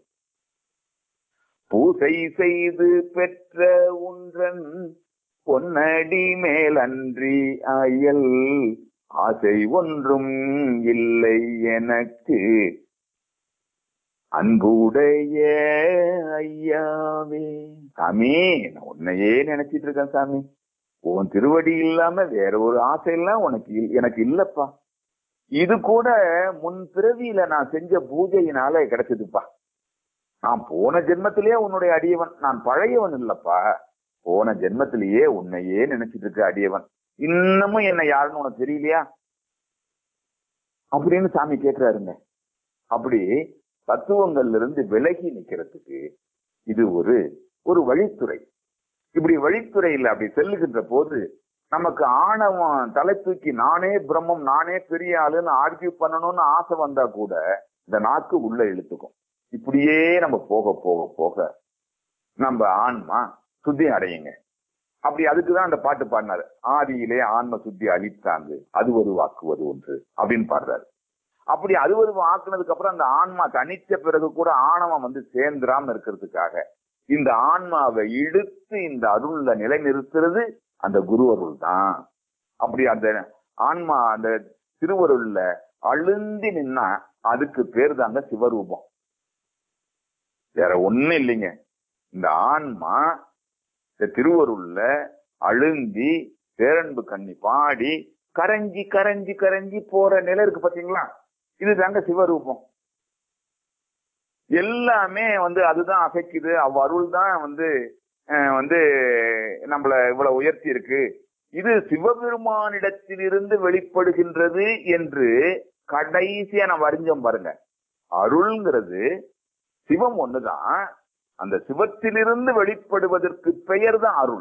பூசை செய்து பெற்ற ஒன்றன் பொன்னடி மேல் அன்றி அயல் ஆசை ஒன்றும் இல்லை எனக்கு அன்புடைய ஐயாவே சாமி நான் உன்னையே நினைச்சிட்டு இருக்கேன் சாமி உன் திருவடி இல்லாம வேற ஒரு ஆசை எல்லாம் உனக்கு இல்- எனக்கு இல்லப்பா இது கூட முன் பிறவியில நான் செஞ்ச பூஜையினால கிடைச்சதுப்பா நான் போன ஜென்மத்திலேயே உன்னுடைய அடியவன் நான் பழையவன் இல்லப்பா போன ஜென்மத்திலேயே உன்னையே நினைச்சிட்டு இருக்க அடியவன் இன்னமும் என்ன யாருன்னு உனக்கு தெரியலையா அப்படின்னு சாமி கேக்குறாருங்க அப்படி தத்துவங்கள்ல இருந்து விலகி நிக்கிறதுக்கு இது ஒரு ஒரு வழித்துறை இப்படி வழித்துறையில அப்படி செல்லுகின்ற போது நமக்கு ஆணவம் தலை தூக்கி நானே பிரம்மம் நானே பெரிய ஆளுன்னு ஆர்கியூ பண்ணணும்னு ஆசை வந்தா கூட இந்த நாக்கு உள்ள இழுத்துக்கும் இப்படியே நம்ம போக போக போக நம்ம ஆன்மா சுத்தி அடையுங்க அப்படி அதுக்குதான் அந்த பாட்டு பாடினாரு ஆதியிலே ஆன்ம சுத்தி அழித்தாங்க அது ஒரு வாக்குவது ஒன்று அப்படின்னு பாடுறாரு அப்படி அது ஒரு ஆக்குனதுக்கு அப்புறம் அந்த ஆன்மா தனித்த பிறகு கூட ஆணவம் வந்து சேர்ந்துராம இருக்கிறதுக்காக இந்த ஆன்மாவை இழுத்து இந்த அருள்ல நிலைநிறுத்துறது அந்த குரு அருள் தான் அப்படி அந்த ஆன்மா அந்த திருவருள்ல அழுந்தி நின்னா அதுக்கு பேர் தாங்க சிவரூபம் வேற ஒண்ணும் இல்லைங்க இந்த ஆன்மா இந்த திருவருள்ல அழுந்தி பேரன்பு கண்ணி பாடி கரைஞ்சி கரைஞ்சி கரைஞ்சி போற நிலை இருக்கு பாத்தீங்களா இது தாங்க சிவரூபம் எல்லாமே வந்து அதுதான் அசைக்குது அவ் அருள் தான் வந்து அஹ், வந்து நம்மள இவ்வளவு உயர்த்தி இருக்கு இது சிவபெருமானிடத்திலிருந்து வெளிப்படுகின்றது என்று கடைசியா நம்ம அறிஞ்சோம் பாருங்க அருள்ங்கிறது சிவம் ஒண்ணுதான் அந்த சிவத்திலிருந்து வெளிப்படுவதற்கு பெயர் தான் அருள்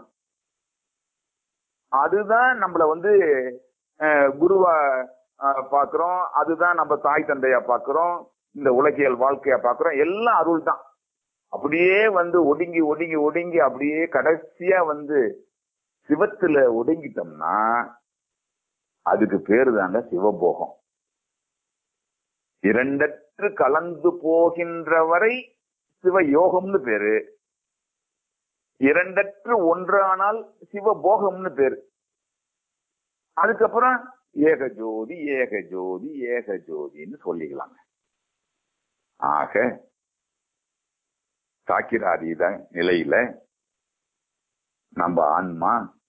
அதுதான் நம்மள வந்து அஹ், குருவா அஹ், பாக்குறோம் அதுதான் நம்ம தாய் தந்தையா பாக்குறோம் இந்த உலகியல் வாழ்க்கையா பாக்குறோம் எல்லாம் அருள் தான் அப்படியே வந்து ஒடுங்கி ஒடுங்கி ஒடுங்கி அப்படியே கடைசியா வந்து சிவத்துல ஒடுங்கிட்டோம்னா அதுக்கு பேரு தாங்க சிவபோகம் இரண்டற்று கலந்து போகின்ற வரை சிவயோகம்னு பேரு இரண்டற்று ஒன்றானால் சிவபோகம்னு பேரு அதுக்கப்புறம் ஏக ஜோதி ஏக ஜோதி ஏக ஜோதின்னு சொல்லிக்கலாங்க ஆக சாக்கிராதீத நிலையில நம்ம ஆன்மா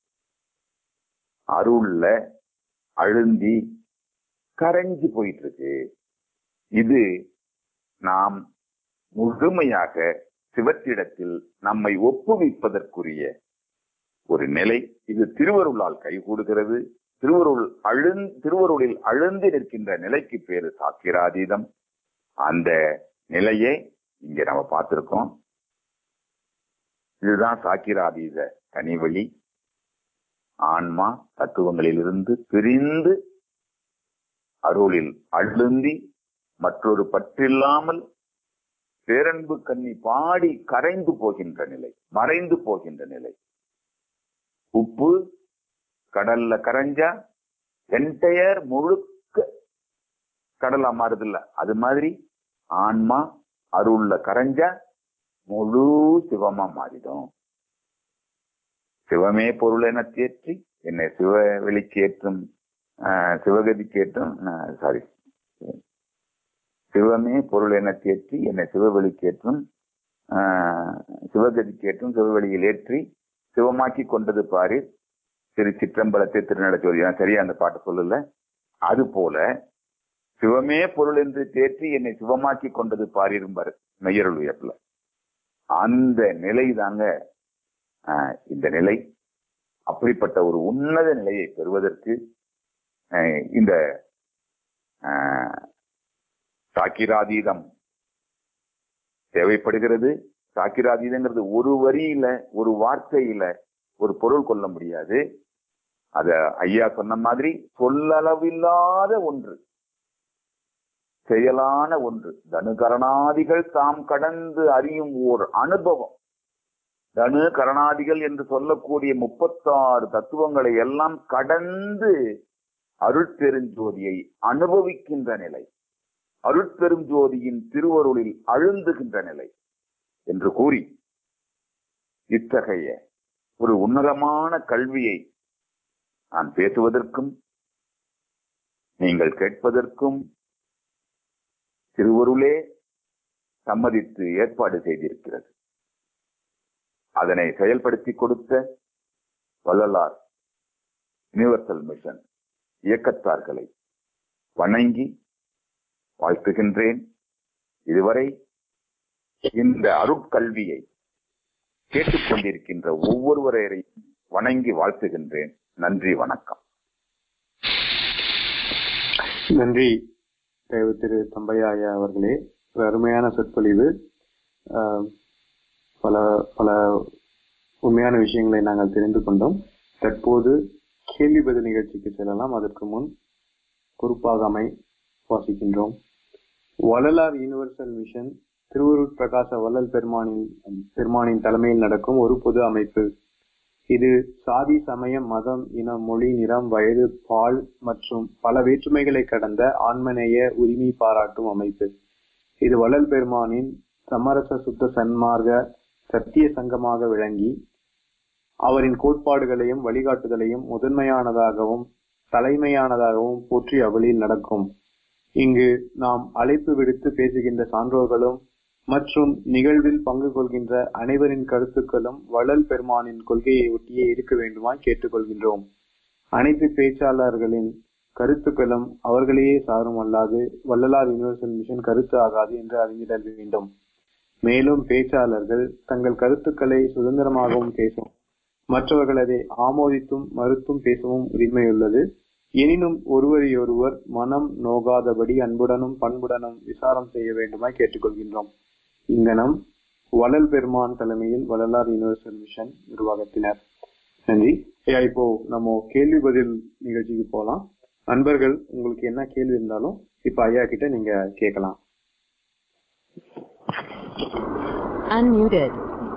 அருள்ல அழுந்தி கரைஞ்சு போயிட்டு இருக்கு இது நாம் முழுமையாக சிவத்திடத்தில் நம்மை ஒப்புவிப்பதற்குரிய ஒரு நிலை இது திருவருளால் கைகூடுகிறது திருவருள் அழுந் திருவருளில் அழுந்தி நிற்கின்ற நிலைக்கு பேரு சாக்கிராதீதம் அந்த நிலையை இங்க நம்ம பார்த்திருக்கோம் இதுதான் சாக்கிராதீத தனிவழி ஆன்மா தத்துவங்களிலிருந்து பிரிந்து அருளில் அழுந்தி மற்றொரு பற்றில்லாமல் பேரன்பு கண்ணி பாடி கரைந்து போகின்ற நிலை மறைந்து போகின்ற நிலை உப்பு கடல்ல கரைஞ்சா என்டையர் முழுக்க கடலா மாறுதில்ல அது மாதிரி ஆன்மா அருள்ல கரைஞ்சா முழு சிவமா மாறிடும் சிவமே பொருள் என தேற்றி என்னை சிவ வெளிக்கேற்றும் ஆஹ், சிவகதிக்கேற்றும் சாரி சிவமே பொருள் என தேற்றி என்னை சிவவெளிக்கேற்றும் ஆஹ், சிவகதிக்கேற்றும் சிவவெளியில் ஏற்றி சிவமாக்கி கொண்டது பாரு திரு சிற்றம்பலத்தை திருநடச்சோதி நான் சரியா அந்த பாட்டு சொல்லல அது போல சிவமே பொருள் என்று தேற்றி என்னை சிவமாக்கி கொண்டது பாரிரும்பாரு மெய்யருள் உயர்ப்புல அந்த நிலை தாங்க ஆஹ், இந்த நிலை அப்படிப்பட்ட ஒரு உன்னத நிலையை பெறுவதற்கு ஆஹ், இந்த ஆஹ், சாக்கிராதீதம் தேவைப்படுகிறது சாக்கிராதீதங்கிறது ஒரு வரியில ஒரு வார்த்தையில ஒரு பொருள் கொள்ள முடியாது அத ஐயா சொன்ன மாதிரி சொல்லளவில்லாத ஒன்று செயலான ஒன்று தனு கரணாதிகள் தாம் கடந்து அறியும் ஓர் அனுபவம் தனு கரணாதிகள் என்று சொல்லக்கூடிய முப்பத்தாறு தத்துவங்களை எல்லாம் கடந்து அருட்பெருஞ்சோதியை அனுபவிக்கின்ற நிலை அருட்பெருஞ்சோதியின் திருவருளில் அழுந்துகின்ற நிலை என்று கூறி இத்தகைய ஒரு உன்னதமான கல்வியை நான் பேசுவதற்கும் நீங்கள் கேட்பதற்கும் திருவருளே சம்மதித்து ஏற்பாடு செய்திருக்கிறது அதனை செயல்படுத்தி கொடுத்த வள்ளலார் யுனிவர்சல் மிஷன் இயக்கத்தார்களை வணங்கி வாழ்த்துகின்றேன் இதுவரை இந்த அருட்கல்வியை கேட்டுக்கொண்டிருக்கின்ற ஒவ்வொருவரையும் வணங்கி வாழ்த்துகின்றேன் நன்றி வணக்கம் நன்றி தேவ திரு தம்பையா ஐயா அவர்களே ஒரு அருமையான சொற்பொழிவு ஆஹ், பல பல உண்மையான விஷயங்களை நாங்கள் தெரிந்து கொண்டோம் தற்போது கேள்வி பதில் நிகழ்ச்சிக்கு செல்லலாம் அதற்கு முன் குறிப்பாகமை வாசிக்கின்றோம் வள்ளலார் யுனிவர்சல் மிஷன் திருவருட் பிரகாச வள்ளல் பெருமானின் பெருமானின் தலைமையில் நடக்கும் ஒரு பொது அமைப்பு இது சாதி சமயம் மதம் இனம் மொழி நிறம் வயது பால் மற்றும் பல வேற்றுமைகளை கடந்த ஆன்மநேய உரிமை பாராட்டும் அமைப்பு இது வள்ளல் பெருமானின் சமரச சுத்த சன்மார்க்க சத்திய சங்கமாக விளங்கி அவரின் கோட்பாடுகளையும் வழிகாட்டுதலையும் முதன்மையானதாகவும் தலைமையானதாகவும் போற்றி அவளில் நடக்கும் இங்கு நாம் அழைப்பு விடுத்து பேசுகின்ற சான்றோர்களும் மற்றும் நிகழ்வில் பங்கு கொள்கின்ற அனைவரின் கருத்துக்களும் வள்ளல் பெருமானின் கொள்கையை ஒட்டியே இருக்க வேண்டுமாய் கேட்டுக்கொள்கின்றோம் அனைத்து பேச்சாளர்களின் கருத்துக்களும் அவர்களையே சாரும் அல்லாது வள்ளலார் யுனிவர்சல் மிஷன் கருத்து ஆகாது என்று அறிந்திடல் வேண்டும் மேலும் பேச்சாளர்கள் தங்கள் கருத்துக்களை சுதந்திரமாகவும் பேசும் மற்றவர்கள் அதை ஆமோதித்தும் மறுத்தும் பேசவும் உரிமையுள்ளது எனினும் ஒருவரையொருவர் மனம் நோகாதபடி அன்புடனும் பண்புடனும் விசாரம் செய்ய வேண்டுமாய் கேட்டுக்கொள்கின்றோம் இங்கனம் வள்ளல் பெருமான் தலைமையில் வள்ளலார் யுனிவர்சல் மிஷன் நிர்வாகத்தினர் நன்றி ஐயா இப்போ நம்ம கேள்வி பதில் நிகழ்ச்சிக்கு போலாம் நண்பர்கள் உங்களுக்கு என்ன கேள்வி இருந்தாலும் இப்ப ஐயா கிட்ட நீங்க கேட்கலாம் Unmuted.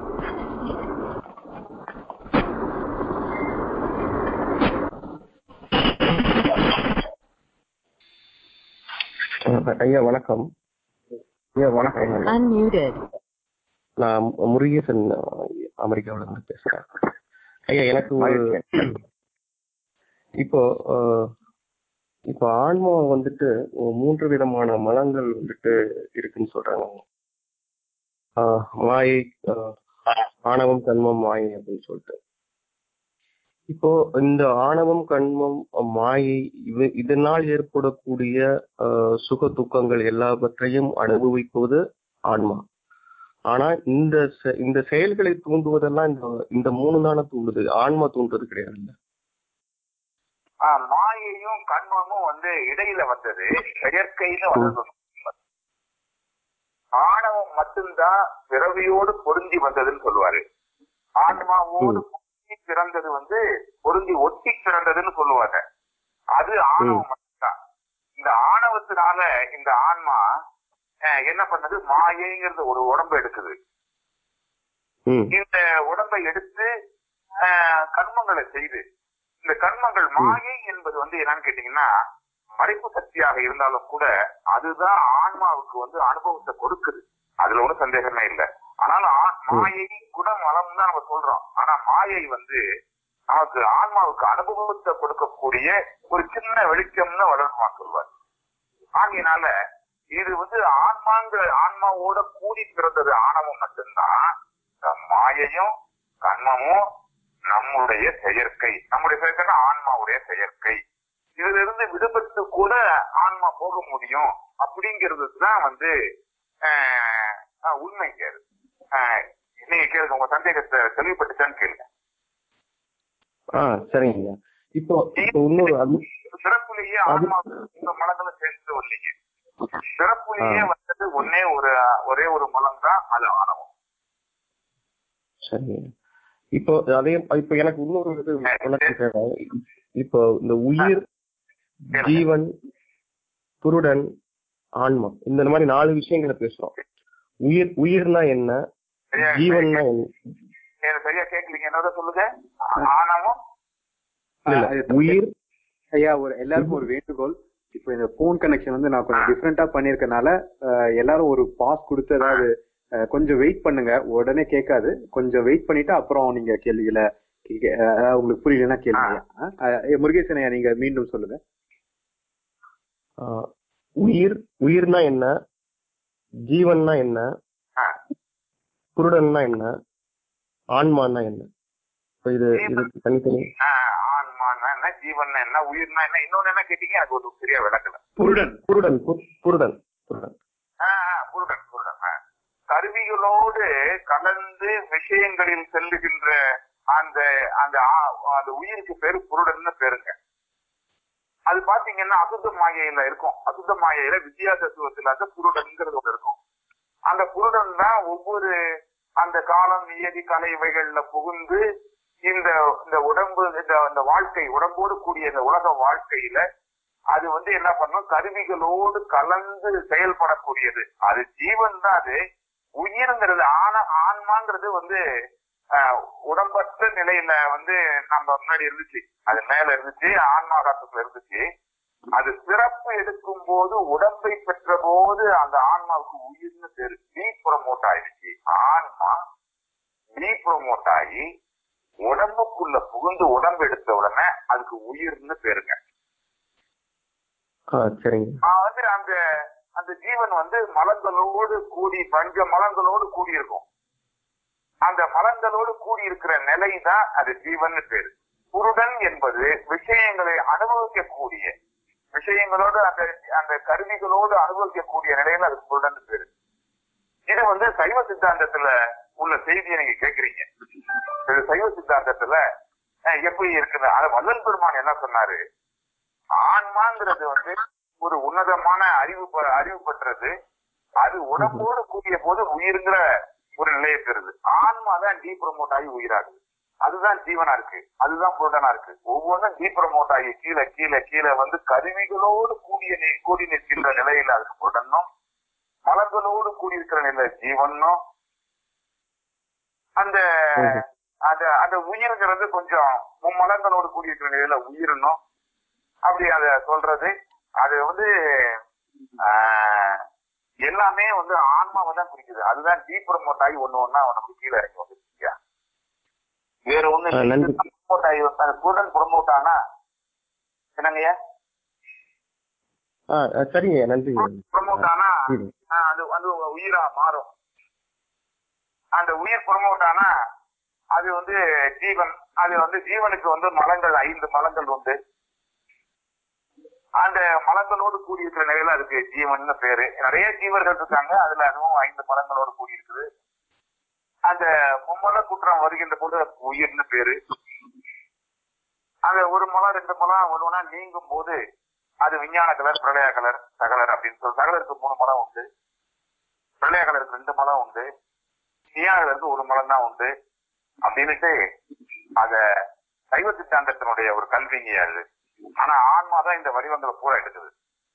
அஹ் ஐயா வணக்கம் ஐயா வணக்கம் Unmuted. நான் முருகேசன் அஹ், அமெரிக்காவுல இருந்து பேசுறேன் ஐயா எனக்கு ஒரு இப்போ அஹ், இப்போ ஆன்மா வந்துட்டு ஒரு மூன்று விதமான மலங்கள் வந்துட்டு இருக்குன்னு சொல்றாங்க அஹ், மாயை அஹ், ஆணவம் கண்மம் மாயை அப்படின்னு சொல்லிட்டு இப்போ இந்த ஆணவம் கண்மம் மாயை இவ இதனால் ஏற்படக்கூடிய அஹ், சுக துக்கங்கள் எல்லாவற்றையும் அனுபவிப்பது ஆன்மா ஆனா இந்த செ- இந்த செயல்களை தூண்டுவதெல்லாம் இந்த இந்த மூணு தானே தூண்டுது ஆன்மா தூண்டுறது கிடையாது ஆஹ் மாயையும் கண்மமும் வந்து இடையில வந்தது செயற்கையில வந்தது ஆணவம் மட்டும்தான் பிறவியோடு பொருந்தி வந்ததுன்னு சொல்லுவாரு ஆன்மாவோடு பொருந்தி பிறந்தது வந்து பொருந்தி ஒட்டி பிறந்ததுன்னு சொல்லுவாங்க அது ஆணவம் மட்டும்தான் இந்த ஆணவத்தினால இந்த ஆன்மா அஹ், என்ன பண்ணது மாயைங்கிறது ஒரு உடம்பு எடுக்குது ம் இந்த உடம்பை எடுத்து ஆஹ், கர்மங்களை செய்து இந்த கர்மங்கள் மாயை என்பது வந்து என்னன்னு கேட்டீங்கன்னா மறைப்பு சக்தியாக இருந்தாலும் கூட அதுதான் ஆன்மாவுக்கு வந்து அனுபவத்தை கொடுக்குது அதுல ஒன்றும் சந்தேகமே இல்லை ஆனாலும் ஆ- மாயை குணமலம் தான் நம்ம சொல்றோம் ஆனா மாயை வந்து நமக்கு ஆன்மாவுக்கு அனுபவத்தை கொடுக்கக்கூடிய ஒரு சின்ன வெளிச்சம்னு வளர்மா சொல்வார் ஆகையினால இது வந்து ஆன்மாங்கிற ஆன்மாவோட கூடி பிறந்தது ஆணவம் மட்டும்தான் இந்த மாயையும் கண்மமும் நம்முடைய செயற்கை நம்முடைய செயற்கைன்னா ஆன்மாவுடைய செயற்கை இதுல இருந்து விடுபட்டு கூட ஆன்மா போக முடியும் அப்படிங்கிறது தான் வந்து ஆஹ், ஆஹ், உண்மைங்க அது. ஆஹ், நீங்க கேளுங்க உங்க சந்தேகத்தை தெளிவுபட்டுச்சான்னு கேளுங்க ஆ சரிங்க இப்போ இப்போ இன்னொரு அது சிறப்புலேயே ஆன்மா இந்த மலங்களும் சேர்ந்து வரலீங்க சிறப்புலேயே வந்தது ஒன்னே ஒரு ஒரே ஒரு மலம் தான் அது ஆணவம் சரிங்க இப்போ அதே இப்போ எனக்கு இன்னொரு இது விளக்கம் தேவை இப்போ இந்த உயிர் ஜீவன் புருடன் ஆன்மா இந்த மாதிரி நாலு விஷயங்களை பேசுறோம் உயிர் உயிர்னா என்ன சரியா ஜீவன்னா என்ன எனக்கு சரியா கேட்கலீங்க என்னதான் சொல்லுங்க ஆணவம் இல்ல, இல்ல. உயிர் ஐயா ஒரு எல்லாருக்கும் ஒரு வேண்டுகோள் இப்போ இந்த போன் கனெக்ஷன் வந்து நான் கொஞ்சம் டிஃப்ரெண்டா பண்ணிருக்கனால அஹ், எல்லாரும் ஒரு பாஸ் கொடுத்து அதாவது அஹ், கொஞ்சம் வெயிட் பண்ணுங்க உடனே கேட்காது கொஞ்சம் வெயிட் பண்ணிட்டு அப்புறம் நீங்க கேள்விகளை கேக்க- அஹ், உங்களுக்கு புரியலன்னா கேளுங்க அஹ், அஹ், முருகேசன் ஐயா நீங்க மீண்டும் சொல்லுங்க ஆ, உயிர் உயிர்னா என்ன ஜீவன்னா என்ன ஆ. குருடன்னா என்ன ஆன்மான்னா என்ன இப்ப இது இது தனித்தனி ஆஹ் ஆன்மான்னா என்ன ஜீவன்னா என்ன உயிர்னா என்ன இன்னொன்னு என்ன கேட்டீங்க எனக்கு ஒரு சரியா விளக்கல புருடன் குருடன் கு- குருடன் குருடன் ஆஹ் குருடன் குருடன் ஆஹ். கருவிகளோடு கலந்து விஷயங்களில் செல்லுகின்ற அந்த அந்த ஆ- அந்த உயிருக்கு பேரு புருடன்னு பேருங்க அது பாத்தீங்கன்னா அசுத்த மாயையில இருக்கும் அசுத்த மாயையில வித்யா தத்துவத்துல அந்த புருடன்ங்கிறது ஒண்ணு இருக்கும் அந்த புருடன் தான் ஒவ்வொரு அந்த காலம் நியதி கலை இவைகள்ல புகுந்து இந்த இந்த உடம்பு இந்த இந்த வாழ்க்கை உடம்போடு கூடிய இந்த உலக வாழ்க்கையில அது வந்து என்ன பண்ணும் கருவிகளோடு கலந்து செயல்படக்கூடியது அது ஜீவன் தான் அது உயிர்ங்கிறது ஆன ஆன்மாங்கிறது வந்து ஆஹ், உடம்பற்ற நிலையில வந்து நம்ம முன்னாடி இருந்துச்சு அது மேல இருந்துச்சு ஆன்மாகாசத்துல இருந்துச்சு அது சிறப்பு எடுக்கும் போது உடம்பை பெற்ற போது அந்த ஆன்மாவுக்கு உயிர்னு பேரு டீ ப்ரமோட் ஆயிடுச்சு ஆன்மா டீ ப்ரமோட் ஆகி உடம்புக்குள்ள புகுந்து உடம்பு எடுத்த உடனே அதுக்கு உயிர்னு பேருங்க ஆ சரிங்க ஆஹ் வந்து அந்த அந்த ஜீவன் வந்து மலங்களோடு கூடி பஞ்ச மலங்களோடு கூடி இருக்கும் அந்த மலங்களோடு கூடி இருக்கிற நிலை தான் அது ஜீவன் பேரு புருடன் என்பது விஷயங்களை அனுபவிக்கக்கூடிய விஷயங்களோடு அந்த அந்த கருவிகளோடு அனுபவிக்கக்கூடிய நிலையில அது புருடன் பேரு இது வந்து சைவ சித்தாந்தத்துல உள்ள செய்தியை நீங்க கேக்குறீங்க இது சைவ சித்தாந்தத்துல அஹ், எப்படி இருக்குது அது வல்லல் பெருமான் என்ன சொன்னாரு ஆன்மாங்கிறது வந்து ஒரு உன்னதமான அறிவு பெ- அறிவு பெற்றது அது உடம்போடு கூடிய போது உயிருங்கிற ஒரு நிலையை பெறுது ஆன்மா தான் டீ ப்ரமோட் ஆகி உயிராகுது அதுதான் ஜீவனா இருக்கு அதுதான் புருடனா இருக்கு ஒவ்வொன்றும் டீ ப்ரமோட் ஆகி கீழே கீழே கீழே வந்து கருவிகளோடு கூடிய நி- கூடி நிற்கின்ற நிலையில அதுக்கு புருடனும் மலங்களோடு கூடியிருக்கிற நிலை ஜீவனும் அந்த ம்ஹும். அந்த அந்த உயிர்ங்கிறது கொஞ்சம் மும்மலங்களோடு கூடியிருக்கிற நிலையில உயிரணும் அப்படி அத சொல்றது அது வந்து ஆஹ், எல்லாமே வந்து ஆன்மாவை தான் குறிக்குது அதுதான் டீ ப்ரமோட் ஆகி ஒண்ணு ஒண்ணா நமக்கு கீழே இறங்கி வந்துருச்சியா வேற ஒண்ணு ஆ, நன்றி. ப்ரமோட் ஆகி அந்த ஸ்டூடெண்ட் ப்ரமோட் ஆனா என்னங்கய்யா ஆ ஆ, சரிங்க நன்றிங்க ப்ரமோட் ஆனா ம். ஆஹ், அது அது உயிரா மாறும் அந்த உயிர் ப்ரமோட் ஆனா அது வந்து ஜீவன் அது வந்து ஜீவனுக்கு வந்து மலங்கள் ஐந்து மலங்கள் உண்டு அந்த மலங்களோடு கூடியிருக்கிற நிலையில அதுக்கு ஜீவன் பேரு நிறைய ஜீவர்கள் இருக்காங்க அதுல அதுவும் ஐந்து மலங்களோடு கூடி இருக்குது அந்த மும்மல குற்றம் வருகின்ற போது அதுக்கு உயிர்னு பேரு அந்த ஒரு மலம் ரெண்டு மலம் ஒண்ணு ஒண்ணா நீங்கும் போது அது விஞ்ஞான கலர் பிரளய கலர் சகலர் அப்படின்னு சொல்லி சகலருக்கு மூணு மலம் உண்டு பிரளய கலருக்கு ரெண்டு மலம் உண்டு விஞ்ஞான கலருக்கு ஒரு மலம் தான் உண்டு அப்படின்னுட்டு அத சைவ சித்தாந்தத்தினுடைய ஒரு கல்விங்க அது ஆனா ஆன்மா தான் இந்த வடிவங்களை பூரா எடுக்குது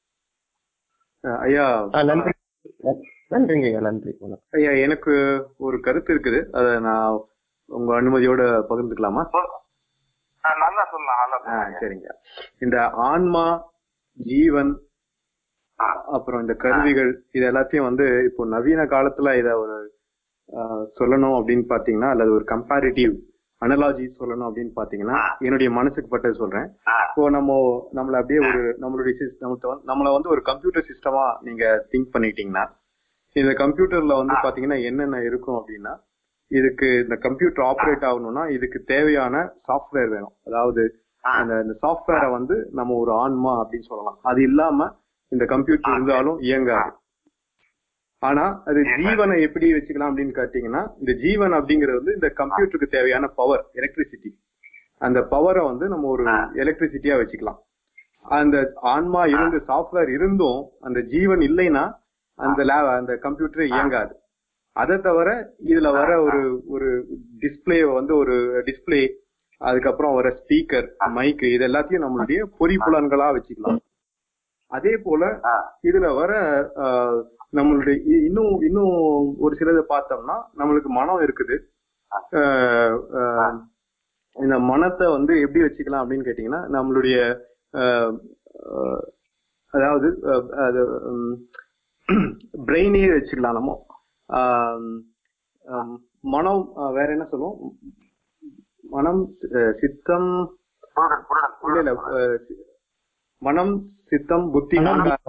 அஹ் ஐயா ஆ நன்றி நன்றிங்க ஐயா நன்றி வணக்கம் ஐயா எனக்கு ஒரு கருத்து இருக்குது அதை நான் உங்க அனுமதியோட பகிர்ந்துக்கலாமா சொல். ஆஹ் நல்லா சொல்லலாம் நல்லா ஆ, சொல்லலாம் சரிங்க இந்த ஆன்மா ஜீவன் ஆ. அப்புறம் இந்த கருவிகள் இது எல்லாத்தையும் வந்து இப்போ நவீன காலத்துல இத ஒரு ஆ, சொல்லணும் அப்படின்னு பாத்தீங்கன்னா அல்லது ஒரு கம்பேரிட்டிவ் அனலாஜி சொல்லணும் அப்படின்னு பாத்தீங்கன்னா என்னுடைய மனசுக்கு பட்டது சொல்றேன் ஆ. இப்போ நம்ம நம்மள அப்படியே ஒரு நம்மளுடைய sys- நம்மள்ட்ட வந்து- நம்மள வந்து ஒரு கம்ப்யூட்டர் சிஸ்டமா நீங்க திங்க் பண்ணிட்டீங்கன்னா இந்த கம்ப்யூட்டர்ல வந்து பாத்தீங்கன்னா என்னென்ன இருக்கும் அப்படின்னா இதுக்கு இந்த கம்ப்யூட்டர் ஆப்ரேட் ஆகணும்னா இதுக்கு தேவையான சாஃப்ட்வேர் வேணும் அதாவது அந்த இந்த சாஃப்ட்வேரை வந்து நம்ம ஒரு ஆன்மா அப்படின்னு சொல்லலாம் அது இல்லாம இந்த கம்ப்யூட்டர் இருந்தாலும் இயங்காது ஆனா அது ஜீவனை எப்படி வச்சுக்கலாம் அப்படின்னு கேட்டீங்கன்னா இந்த ஜீவன் அப்படிங்கிறது வந்து இந்த கம்ப்யூட்டருக்கு தேவையான பவர் எலக்ட்ரிசிட்டி அந்த பவரை வந்து நம்ம ஒரு எலக்ட்ரிசிட்டியா வச்சுக்கலாம் அந்த ஆன்மா இருந்து சாஃப்ட்வேர் இருந்தும் அந்த ஜீவன் இல்லைன்னா அந்த லேப் அந்த கம்ப்யூட்டர் இயங்காது அதை தவிர இதுல வர ஒரு ஒரு டிஸ்பிளே வந்து ஒரு டிஸ்பிளே அதுக்கப்புறம் வர ஸ்பீக்கர் மைக் இது எல்லாத்தையும் நம்மளுடைய பொறிப்புலன்களா வச்சுக்கலாம் அதே போல இதுல வர ஆஹ், நம்மளுடைய இ- இன்னும் இன்னும் ஒரு சிலதை பார்த்தோம்னா நம்மளுக்கு மனம் இருக்குது ஆஹ், ஆஹ், இந்த மனத்தை வந்து எப்படி வச்சுக்கலாம் அப்படின்னு கேட்டீங்கன்னா நம்மளுடைய ஆஹ், ஆஹ், அதாவது ஆஹ், அது பிரெயினே வச்சுக்கலாம் நம்ம ஆஹ், ஆஹ், மனம் ஆஹ், வேற என்ன சொல்லுவோம் மனம் ஆஹ், சித்தம் புருடன் புருடன் இல்ல இல்ல புருடன் ஆஹ், மனம் சித்தம் புத்தி மனம், நான்கு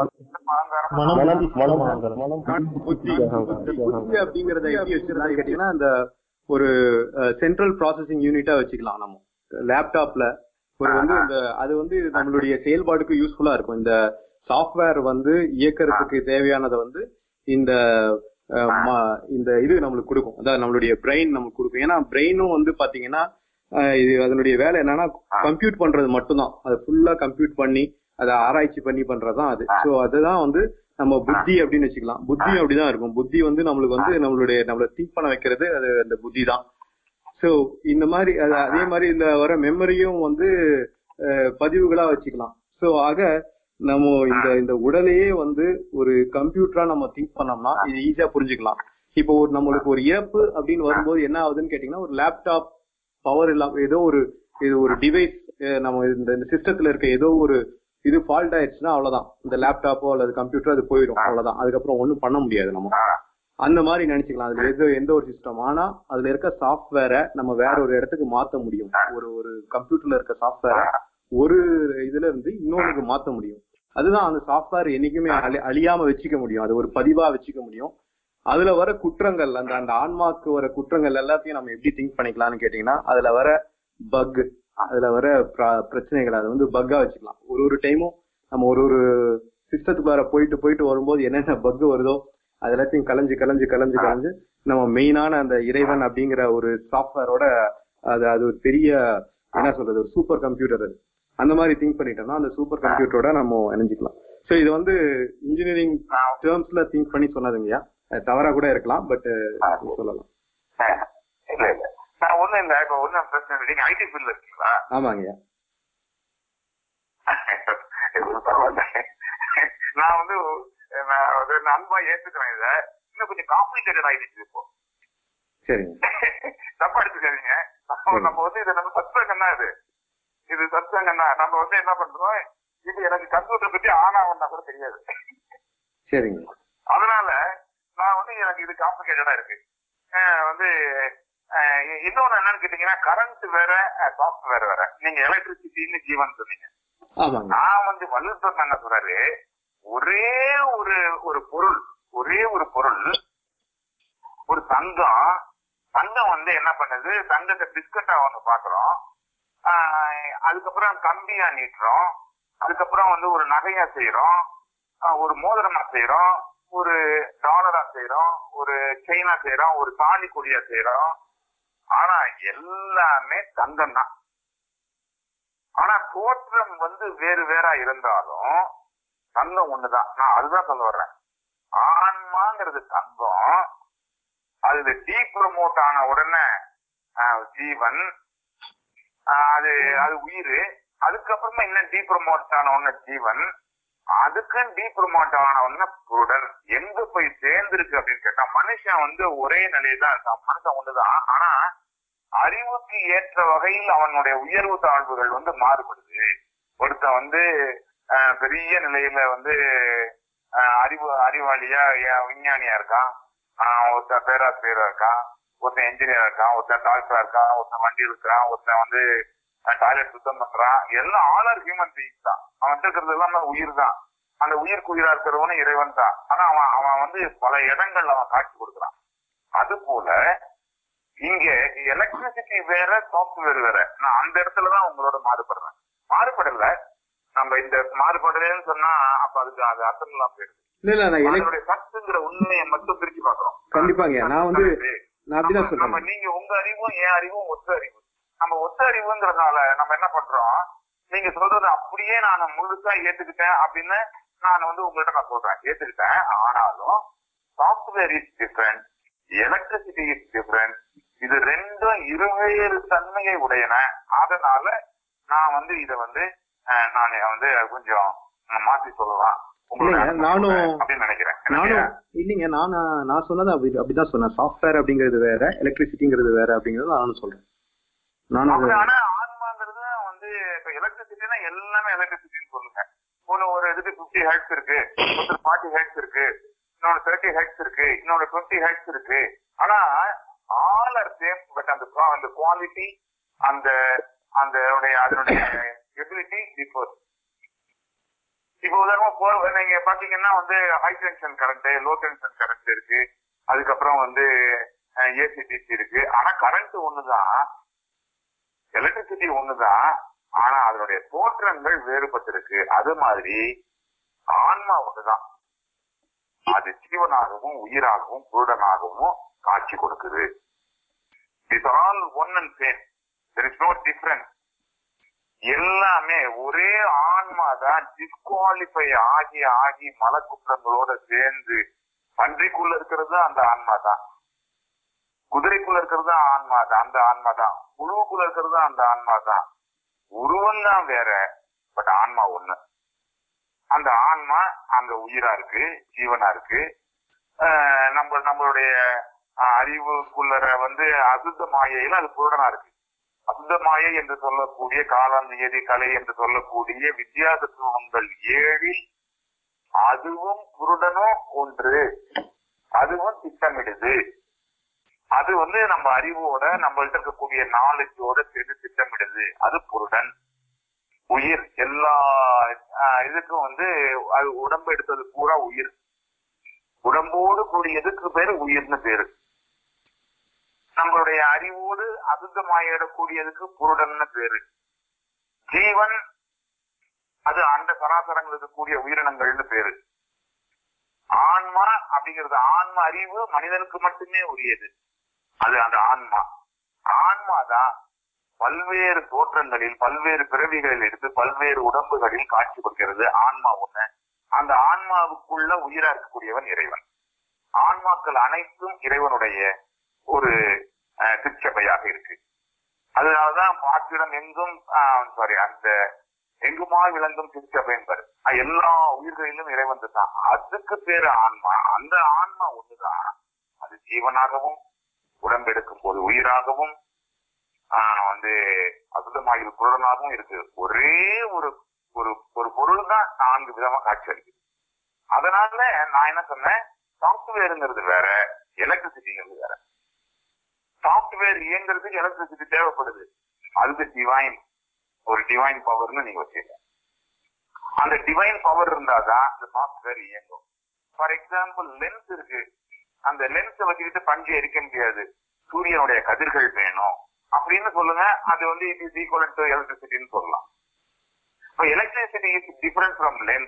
அகங்காரம் மனம் மனம் அகங்காரம். மனம், புத்தி அகங்காரம். இந்த புத்தி அப்படிங்கறத எப்படி வச்சிருந்தாலும் கேட்டீங்கன்னா இந்த ஒரு சென்ட்ரல் ப்ராசஸிங் யூனிட்டா வச்சுக்கலாம் நம்ம லேப்டாப்ல ஒரு வந்து இந்த அது வந்து நம்மளுடைய செயல்பாடுக்கு யூஸ்ஃபுல்லா இருக்கும் இந்த சாஃப்ட்வேர் வந்து இயக்கறதுக்கு தேவையானதை வந்து இந்த அஹ், ம- இந்த இது நம்மளுக்கு கொடுக்கும் அதாவது நம்மளுடைய பிரெயின் நமக்கு கொடுக்கும் ஏன்னா பிரெயினும் வந்து பாத்தீங்கன்னா அஹ், இது அதனுடைய வேலை என்னன்னா கம்ப்யூட் பண்றது மட்டும்தான் அதை ஃபுல்லா கம்ப்யூட் பண்ணி அதை ஆராய்ச்சி பண்ணி பண்றதுதான் அது சோ அதுதான் வந்து நம்ம புத்தி அப்படின்னு வச்சுக்கலாம் புத்தியும் அப்படிதான் இருக்கும் புத்தி வந்து நம்மளுக்கு வந்து நம்மளுடைய நம்மள திங்க் பண்ண வைக்கிறது அது அந்த புத்தி தான் சோ இந்த மாதிரி அது அதே மாதிரி இந்த வர மெமரியும் வந்து அஹ், பதிவுகளா வச்சுக்கலாம் சோ ஆக நம்ம இந்த இந்த உடலையே வந்து ஒரு கம்ப்யூட்டரா நம்ம திங்க் பண்ணோம்னா இது ஈஸியா புரிஞ்சுக்கலாம் இப்போ ஒரு நம்மளுக்கு ஒரு இறப்பு அப்படின்னு வரும்போது என்ன ஆகுதுன்னு கேட்டீங்கன்னா ஒரு லேப்டாப் பவர் இல்லாம ஏதோ ஒரு இது ஒரு டிவைஸ் நம்ம இந்த இந்த சிஸ்டத்துல இருக்க ஏதோ ஒரு இது ஃபால்ட் ஆயிடுச்சுன்னா அவ்வளவுதான் இந்த லேப்டாப்போ அல்லது கம்ப்யூட்டரோ அது போயிடும் அவ்வளவுதான் அதுக்கப்புறம் ஒண்ணும் பண்ண முடியாது நம்ம அந்த மாதிரி நினைச்சுக்கலாம் அதுல எது எந்த ஒரு சிஸ்டம் ஆனா அதுல இருக்க சாஃப்ட்வேரை நம்ம வேற ஒரு இடத்துக்கு மாத்த முடியும் ஒரு ஒரு கம்ப்யூட்டர்ல இருக்க சாஃப்ட்வேரை ஒரு இதுல இருந்து இன்னொன்னுக்கு மாத்த முடியும் அதுதான் அந்த சாஃப்ட்வேர் என்னைக்குமே அழி- அழியாம வச்சுக்க முடியும் அது ஒரு பதிவா வச்சுக்க முடியும் அதுல வர குற்றங்கள் அந்த அந்த ஆன்மாக்கு வர குற்றங்கள் எல்லாத்தையும் நம்ம எப்படி திங்க் பண்ணிக்கலாம்னு கேட்டீங்கன்னா அதுல வர பக் அதுல வர பிர- பிரச்சனைகள் அதை வந்து பக்கா வச்சுக்கலாம் ஒரு ஒரு டைமும் நம்ம ஒரு ஒரு சிஸ்டத்துக்குள்ளார போயிட்டு போயிட்டு வரும்போது என்னென்ன பக் வருதோ அது எல்லாத்தையும் கலைஞ்சு கலைஞ்சு கலைஞ்சு கலைஞ்சு நம்ம மெயினான அந்த இறைவன் அப்படிங்கிற ஒரு சாஃப்ட்வேரோட அது அது ஒரு பெரிய என்ன சொல்றது ஒரு சூப்பர் கம்ப்யூட்டர் அது அந்த மாதிரி திங்க் பண்ணிட்டோம்னா அந்த சூப்பர் கம்ப்யூட்டரோட நம்ம இணைஞ்சிக்கலாம் சோ இது வந்து இன்ஜினியரிங் டேர்ம்ஸ்ல திங்க் பண்ணி சொன்னதுங்கய்யா அது தவறா கூட இருக்கலாம் பட் சொல்லலாம் இல்ல இல்ல நான் ஒண்ணு இல்ல இப்ப ஒண்ணும் பிரச்சனை இல்லை நீங்க ஐடி ஃபீல்ட்ல இருக்கீங்களா ஆமாங்கய்யா இது பரவாயில்ல. நான் வந்து நான் ஒரு அன்பா ஏத்துக்கிறேன் இத இன்னும் கொஞ்சம் காம்ப்ளிகேட்டட் ஆயிடுச்சு இப்போ சரிங்க தப்பா எடுத்துக்காதீங்க நம்ம நம்ம வந்து இது நம்ம சத்சங்கம் தான் இது இது சத்சங்கம் தான் நம்ம வந்து என்ன பண்றோம் இது எனக்கு கம்ப்யூட்டர் பத்தி ஆனா வந்தா கூட தெரியாது சரிங்க அதனால நான் வந்து எனக்கு இது காம்ப்ளிகேட்டடா இருக்கு அஹ் வந்து அஹ் இன்னொன்னு என்னன்னு கேட்டீங்கன்னா கரண்ட் வேற சாஃப்ட்வேர் வேற நீங்க எலக்ட்ரிசிட்டின்னு ஜீவன் சொன்னீங்க ஆமாங்க நான் வந்து வல்லுநர் என்ன சொல்றாரு ஒரே ஒரு ஒரு பொருள் ஒரே ஒரு பொருள் ஒரு தங்கம் தங்கம் வந்து என்ன பண்ணுது தங்கத்தை பிஸ்கட்டா ஒண்ணு பாக்குறோம் ஆஹ் அதுக்கப்புறம் கம்பியா நீட்டுறோம் அதுக்கப்புறம் வந்து ஒரு நகையா செய்யறோம் ஆஹ் ஒரு மோதிரமா செய்யறோம் ஒரு டாலரா செய்யறோம் ஒரு செயினா செய்யறோம் ஒரு தாலி கொடியா செய்யறோம் ஆனா எல்லாமே தங்கம் தான் ஆனா தோற்றம் வந்து வேறு வேறா இருந்தாலும் தங்கம் ஒண்ணுதான் நான் அதுதான் சொல்ல வர்றேன் ஆன்மாங்கிறது தங்கம் அது டீ ப்ரமோட் ஆன உடனே ஆஹ், ஜீவன் ஆஹ், அது அது உயிர் அதுக்கப்புறமா இன்னும் டீ ப்ரமோட் ஆன உடனே ஜீவன் அதுக்கும் டீ ப்ரமோட் ஆன உடனே புருடன் எங்க போய் சேர்ந்திருக்கு அப்படின்னு கேட்டா மனுஷன் வந்து ஒரே நிலையில தான் இருக்கான் மனுஷன் ஒண்ணுதான் ஆனா அறிவுக்கு ஏற்ற வகையில் அவனுடைய உயர்வு தாழ்வுகள் வந்து மாறுபடுது ஒருத்தன் வந்து ஆஹ், பெரிய நிலையில வந்து ஆஹ், அறிவு அறிவாளியா ஏ- விஞ்ஞானியா இருக்கான் ஆஹ், ஒருத்தன் பேராசிரியரா இருக்கான் ஒருத்தன் என்ஜினியரா இருக்கான் ஒருத்தன் டாக்டரா இருக்கான் ஒருத்தன் வண்டி இருக்கிறான் ஒருத்தன் வந்து டாய்லெட் சுத்தம் பண்றான் எல்லாம் ஆல் ஆர் ஹியூமன் பீயிங்ஸ் தான் அவன் இருக்கிறது எல்லாமே உயிர் தான் அந்த உயிருக்கு உயிரா இருக்கிறவனும் இறைவன் தான் ஆனா அவன் அவன் வந்து பல இடங்கள்ல அவன் காட்சி கொடுக்குறான் அது போல இங்க எலக்ட்ரிசிட்டி வேற சாஃப்ட்வேர் வேற நான் அந்த இடத்துலதான் உங்களோட மாறுபடுறேன் மாறுபடல நம்ம இந்த மாறுபடுறேன்னு சொன்னா அப்ப அதுக்கு அது அர்த்தம் இல்லாம போயிடுது இல்ல இல்ல நான் எனக்கு அதனுடைய சத்துங்கிற உண்மையை மட்டும் பிரிச்சு பாக்குறோம் கண்டிப்பாங்க நான் வந்து நான் அப்படிதான் நம்ம- நம்ம சொல்றேன் நீங்க உங்க அறிவும் என் அறிவும் ஒத்த அறிவு நம்ம ஒத்த அறிவுங்கிறதுனால நம்ம என்ன பண்றோம் நீங்க சொல்றது அப்படியே நான் முழுசா ஏத்துக்கிட்டேன் அப்படின்னு நான் வந்து உங்கள்ட்ட நான் சொல்றேன் ஏத்துக்கிட்டேன் ஆனாலும் software is different electricity is different இது ரெண்டும் இருவேறு தன்மையை உடையன அதனால நான் வந்து இத வந்து அஹ், நான் வந்து கொஞ்சம் மாத்தி சொல்லலாம் உங்களோட இல்லைங்க, அனுமதி நானும் அப்படின்னு நினைக்கிறேன் நானும் எனக்கு இல்லைங்க நான் நான் சொன்னது அப்படி அப்படிதான் சொன்னேன் சாஃப்ட்வேர் அப்படிங்கிறது வேற எலக்ட்ரிசிட்டிங்கிறது வேற அப்படிங்கறது நானும் சொல்றேன் நானும் அப்படி அது- ஆனா ஆன்மாங்கிறது வந்து இப்ப எலக்ட்ரிசிட்டினா எல்லாமே எலக்ட்ரிசிட்டின்னு சொல்லுங்க ஒண்ணு ஒரு இதுக்கு பிப்டி ஹெட்ஸ் இருக்கு ஒருத்தர் ஃபார்ட்டி ஹெட்ஸ் இருக்கு இன்னொரு தேர்ட்டி ஹெட்ஸ் இருக்கு இன்னொரு டுவெண்ட்டி ஹெட்ஸ் இருக்கு ஆனா ஆல் ஆர் சேம் பட் அந்த qua- அந்த குவாலிட்டி அந்த அந்த அதனுடைய அதனுடைய எபிலிட்டி டிஃபர் இப்போ உதாரணமா போ- நீங்க பாத்தீங்கன்னா வந்து high tension current low tension current இருக்கு அதுக்கப்புறம் வந்து ஏசிடிசி இருக்கு ஆனா கரண்ட் ஒண்ணுதான் எலக்ட்ரிசிட்டி ஒண்ணுதான் ஆனா அதனுடைய தோற்றங்கள் வேறுபட்டிருக்கு அது மாதிரி ஆன்மா ஒண்ணுதான் அது ஜீவனாகவும் உயிராகவும் புருடனாகவும் காட்சி கொடுக்குது it's all one and same there is no difference எல்லாமே ஒரே ஆன்மா தான் டிஸ்குவாலிஃபை ஆகி ஆகி மலக்குற்றங்களோட சேர்ந்து பன்றிக்குள்ள இருக்கிறது அந்த ஆன்மா தான் குதிரைக்குள்ள இருக்கிறது ஆன்மா தான் அந்த ஆன்மா தான் புழுவுக்குள்ள இருக்கிறது அந்த ஆன்மா தான் உருவம் தான் வேற பட் ஆன்மா ஒண்ணு அந்த ஆன்மா அங்க உயிரா இருக்கு ஜீவனா இருக்கு ஆஹ் நம்ம நம்மளுடைய ஆஹ் அறிவுக்குள்ளற வந்து அசுத்த மாயையில அது பூரணா இருக்கு அசுத்த மாயை என்று சொல்லக்கூடிய காலம் நியதி கலை என்று சொல்லக்கூடிய வித்தியாசத்துவங்கள் ஏழில் அதுவும் குருடனும் ஒன்று அதுவும் திட்டமிடுது அது வந்து நம்ம அறிவோட நம்மள்ட்ட இருக்கக்கூடிய நாலேஜோட சேர்ந்து திட்டமிடுது அது புருடன் உயிர் எல்லா ஆஹ், இதுக்கும் வந்து அது உடம்பு எடுத்தது பூரா உயிர் உடம்போடு கூடியதுக்கு பேரு உயிர்னு பேரு நம்மளுடைய அறிவோடு அசுத்தமாயிடக்கூடியதுக்கு புருடன்னு பேரு ஜீவன் அது அந்த சராசரங்களுக்கு கூடிய உயிரினங்கள்னு பேரு ஆன்மா அப்படிங்கிறது ஆன்ம அறிவு மனிதனுக்கு மட்டுமே உரியது அது அந்த ஆன்மா ஆன்மா தான் பல்வேறு தோற்றங்களில் பல்வேறு பிறவிகளில் எடுத்து பல்வேறு உடம்புகளில் காட்சி கொடுக்கிறது ஆன்மா ஒண்ணு அந்த ஆன்மாவுக்குள்ள உயிரா இருக்கக்கூடியவன் இறைவன் ஆன்மாக்கள் அனைத்தும் இறைவனுடைய ஒரு அஹ், திருச்சபையாக இருக்கு அதனாலதான் பாத்திரம் எங்கும் சாரி அந்த எங்குமா விளங்கும் திருச்சபை என்பர் அஹ், எல்லா உயிர்களிலும் இறைவன் தான் அதுக்கு பேரு ஆன்மா அந்த ஆன்மா ஒண்ணுதான் அது ஜீவனாகவும் உடம்பெடுக்கும் போது உயிராகவும் ஆஹ் வந்து அசுதமாகிற பொருளாகவும் இருக்கு ஒரே ஒரு ஒரு ஒரு பொருள் தான் நான்கு விதமா காட்சி அளிக்குது அதனால நான் என்ன சொன்னேன் சாஃப்ட்வேருங்கிறது வேற எலக்ட்ரிசிட்டிங்கிறது வேற சாஃப்ட்வேர் இயங்குறதுக்கு எலக்ட்ரிசிட்டி தேவைப்படுது அதுக்கு டிவைன் ஒரு டிவைன் பவர்னு நீங்க வச்சுக்க அந்த டிவைன் பவர் இருந்தாதான் அந்த சாஃப்ட்வேர் இயங்கும் ஃபார் எக்ஸாம்பிள் லென்ஸ் இருக்கு அந்த லென்ஸை வச்சுக்கிட்டு பஞ்சு எரிக்க முடியாது சூரியனுடைய கதிர்கள் வேணும் அப்படின்னு சொல்லுங்க அது வந்து இட் இஸ் ஈக்குவல் டு எலக்ட்ரிசிட்டின்னு சொல்லலாம் இப்போ electricity is difference from lens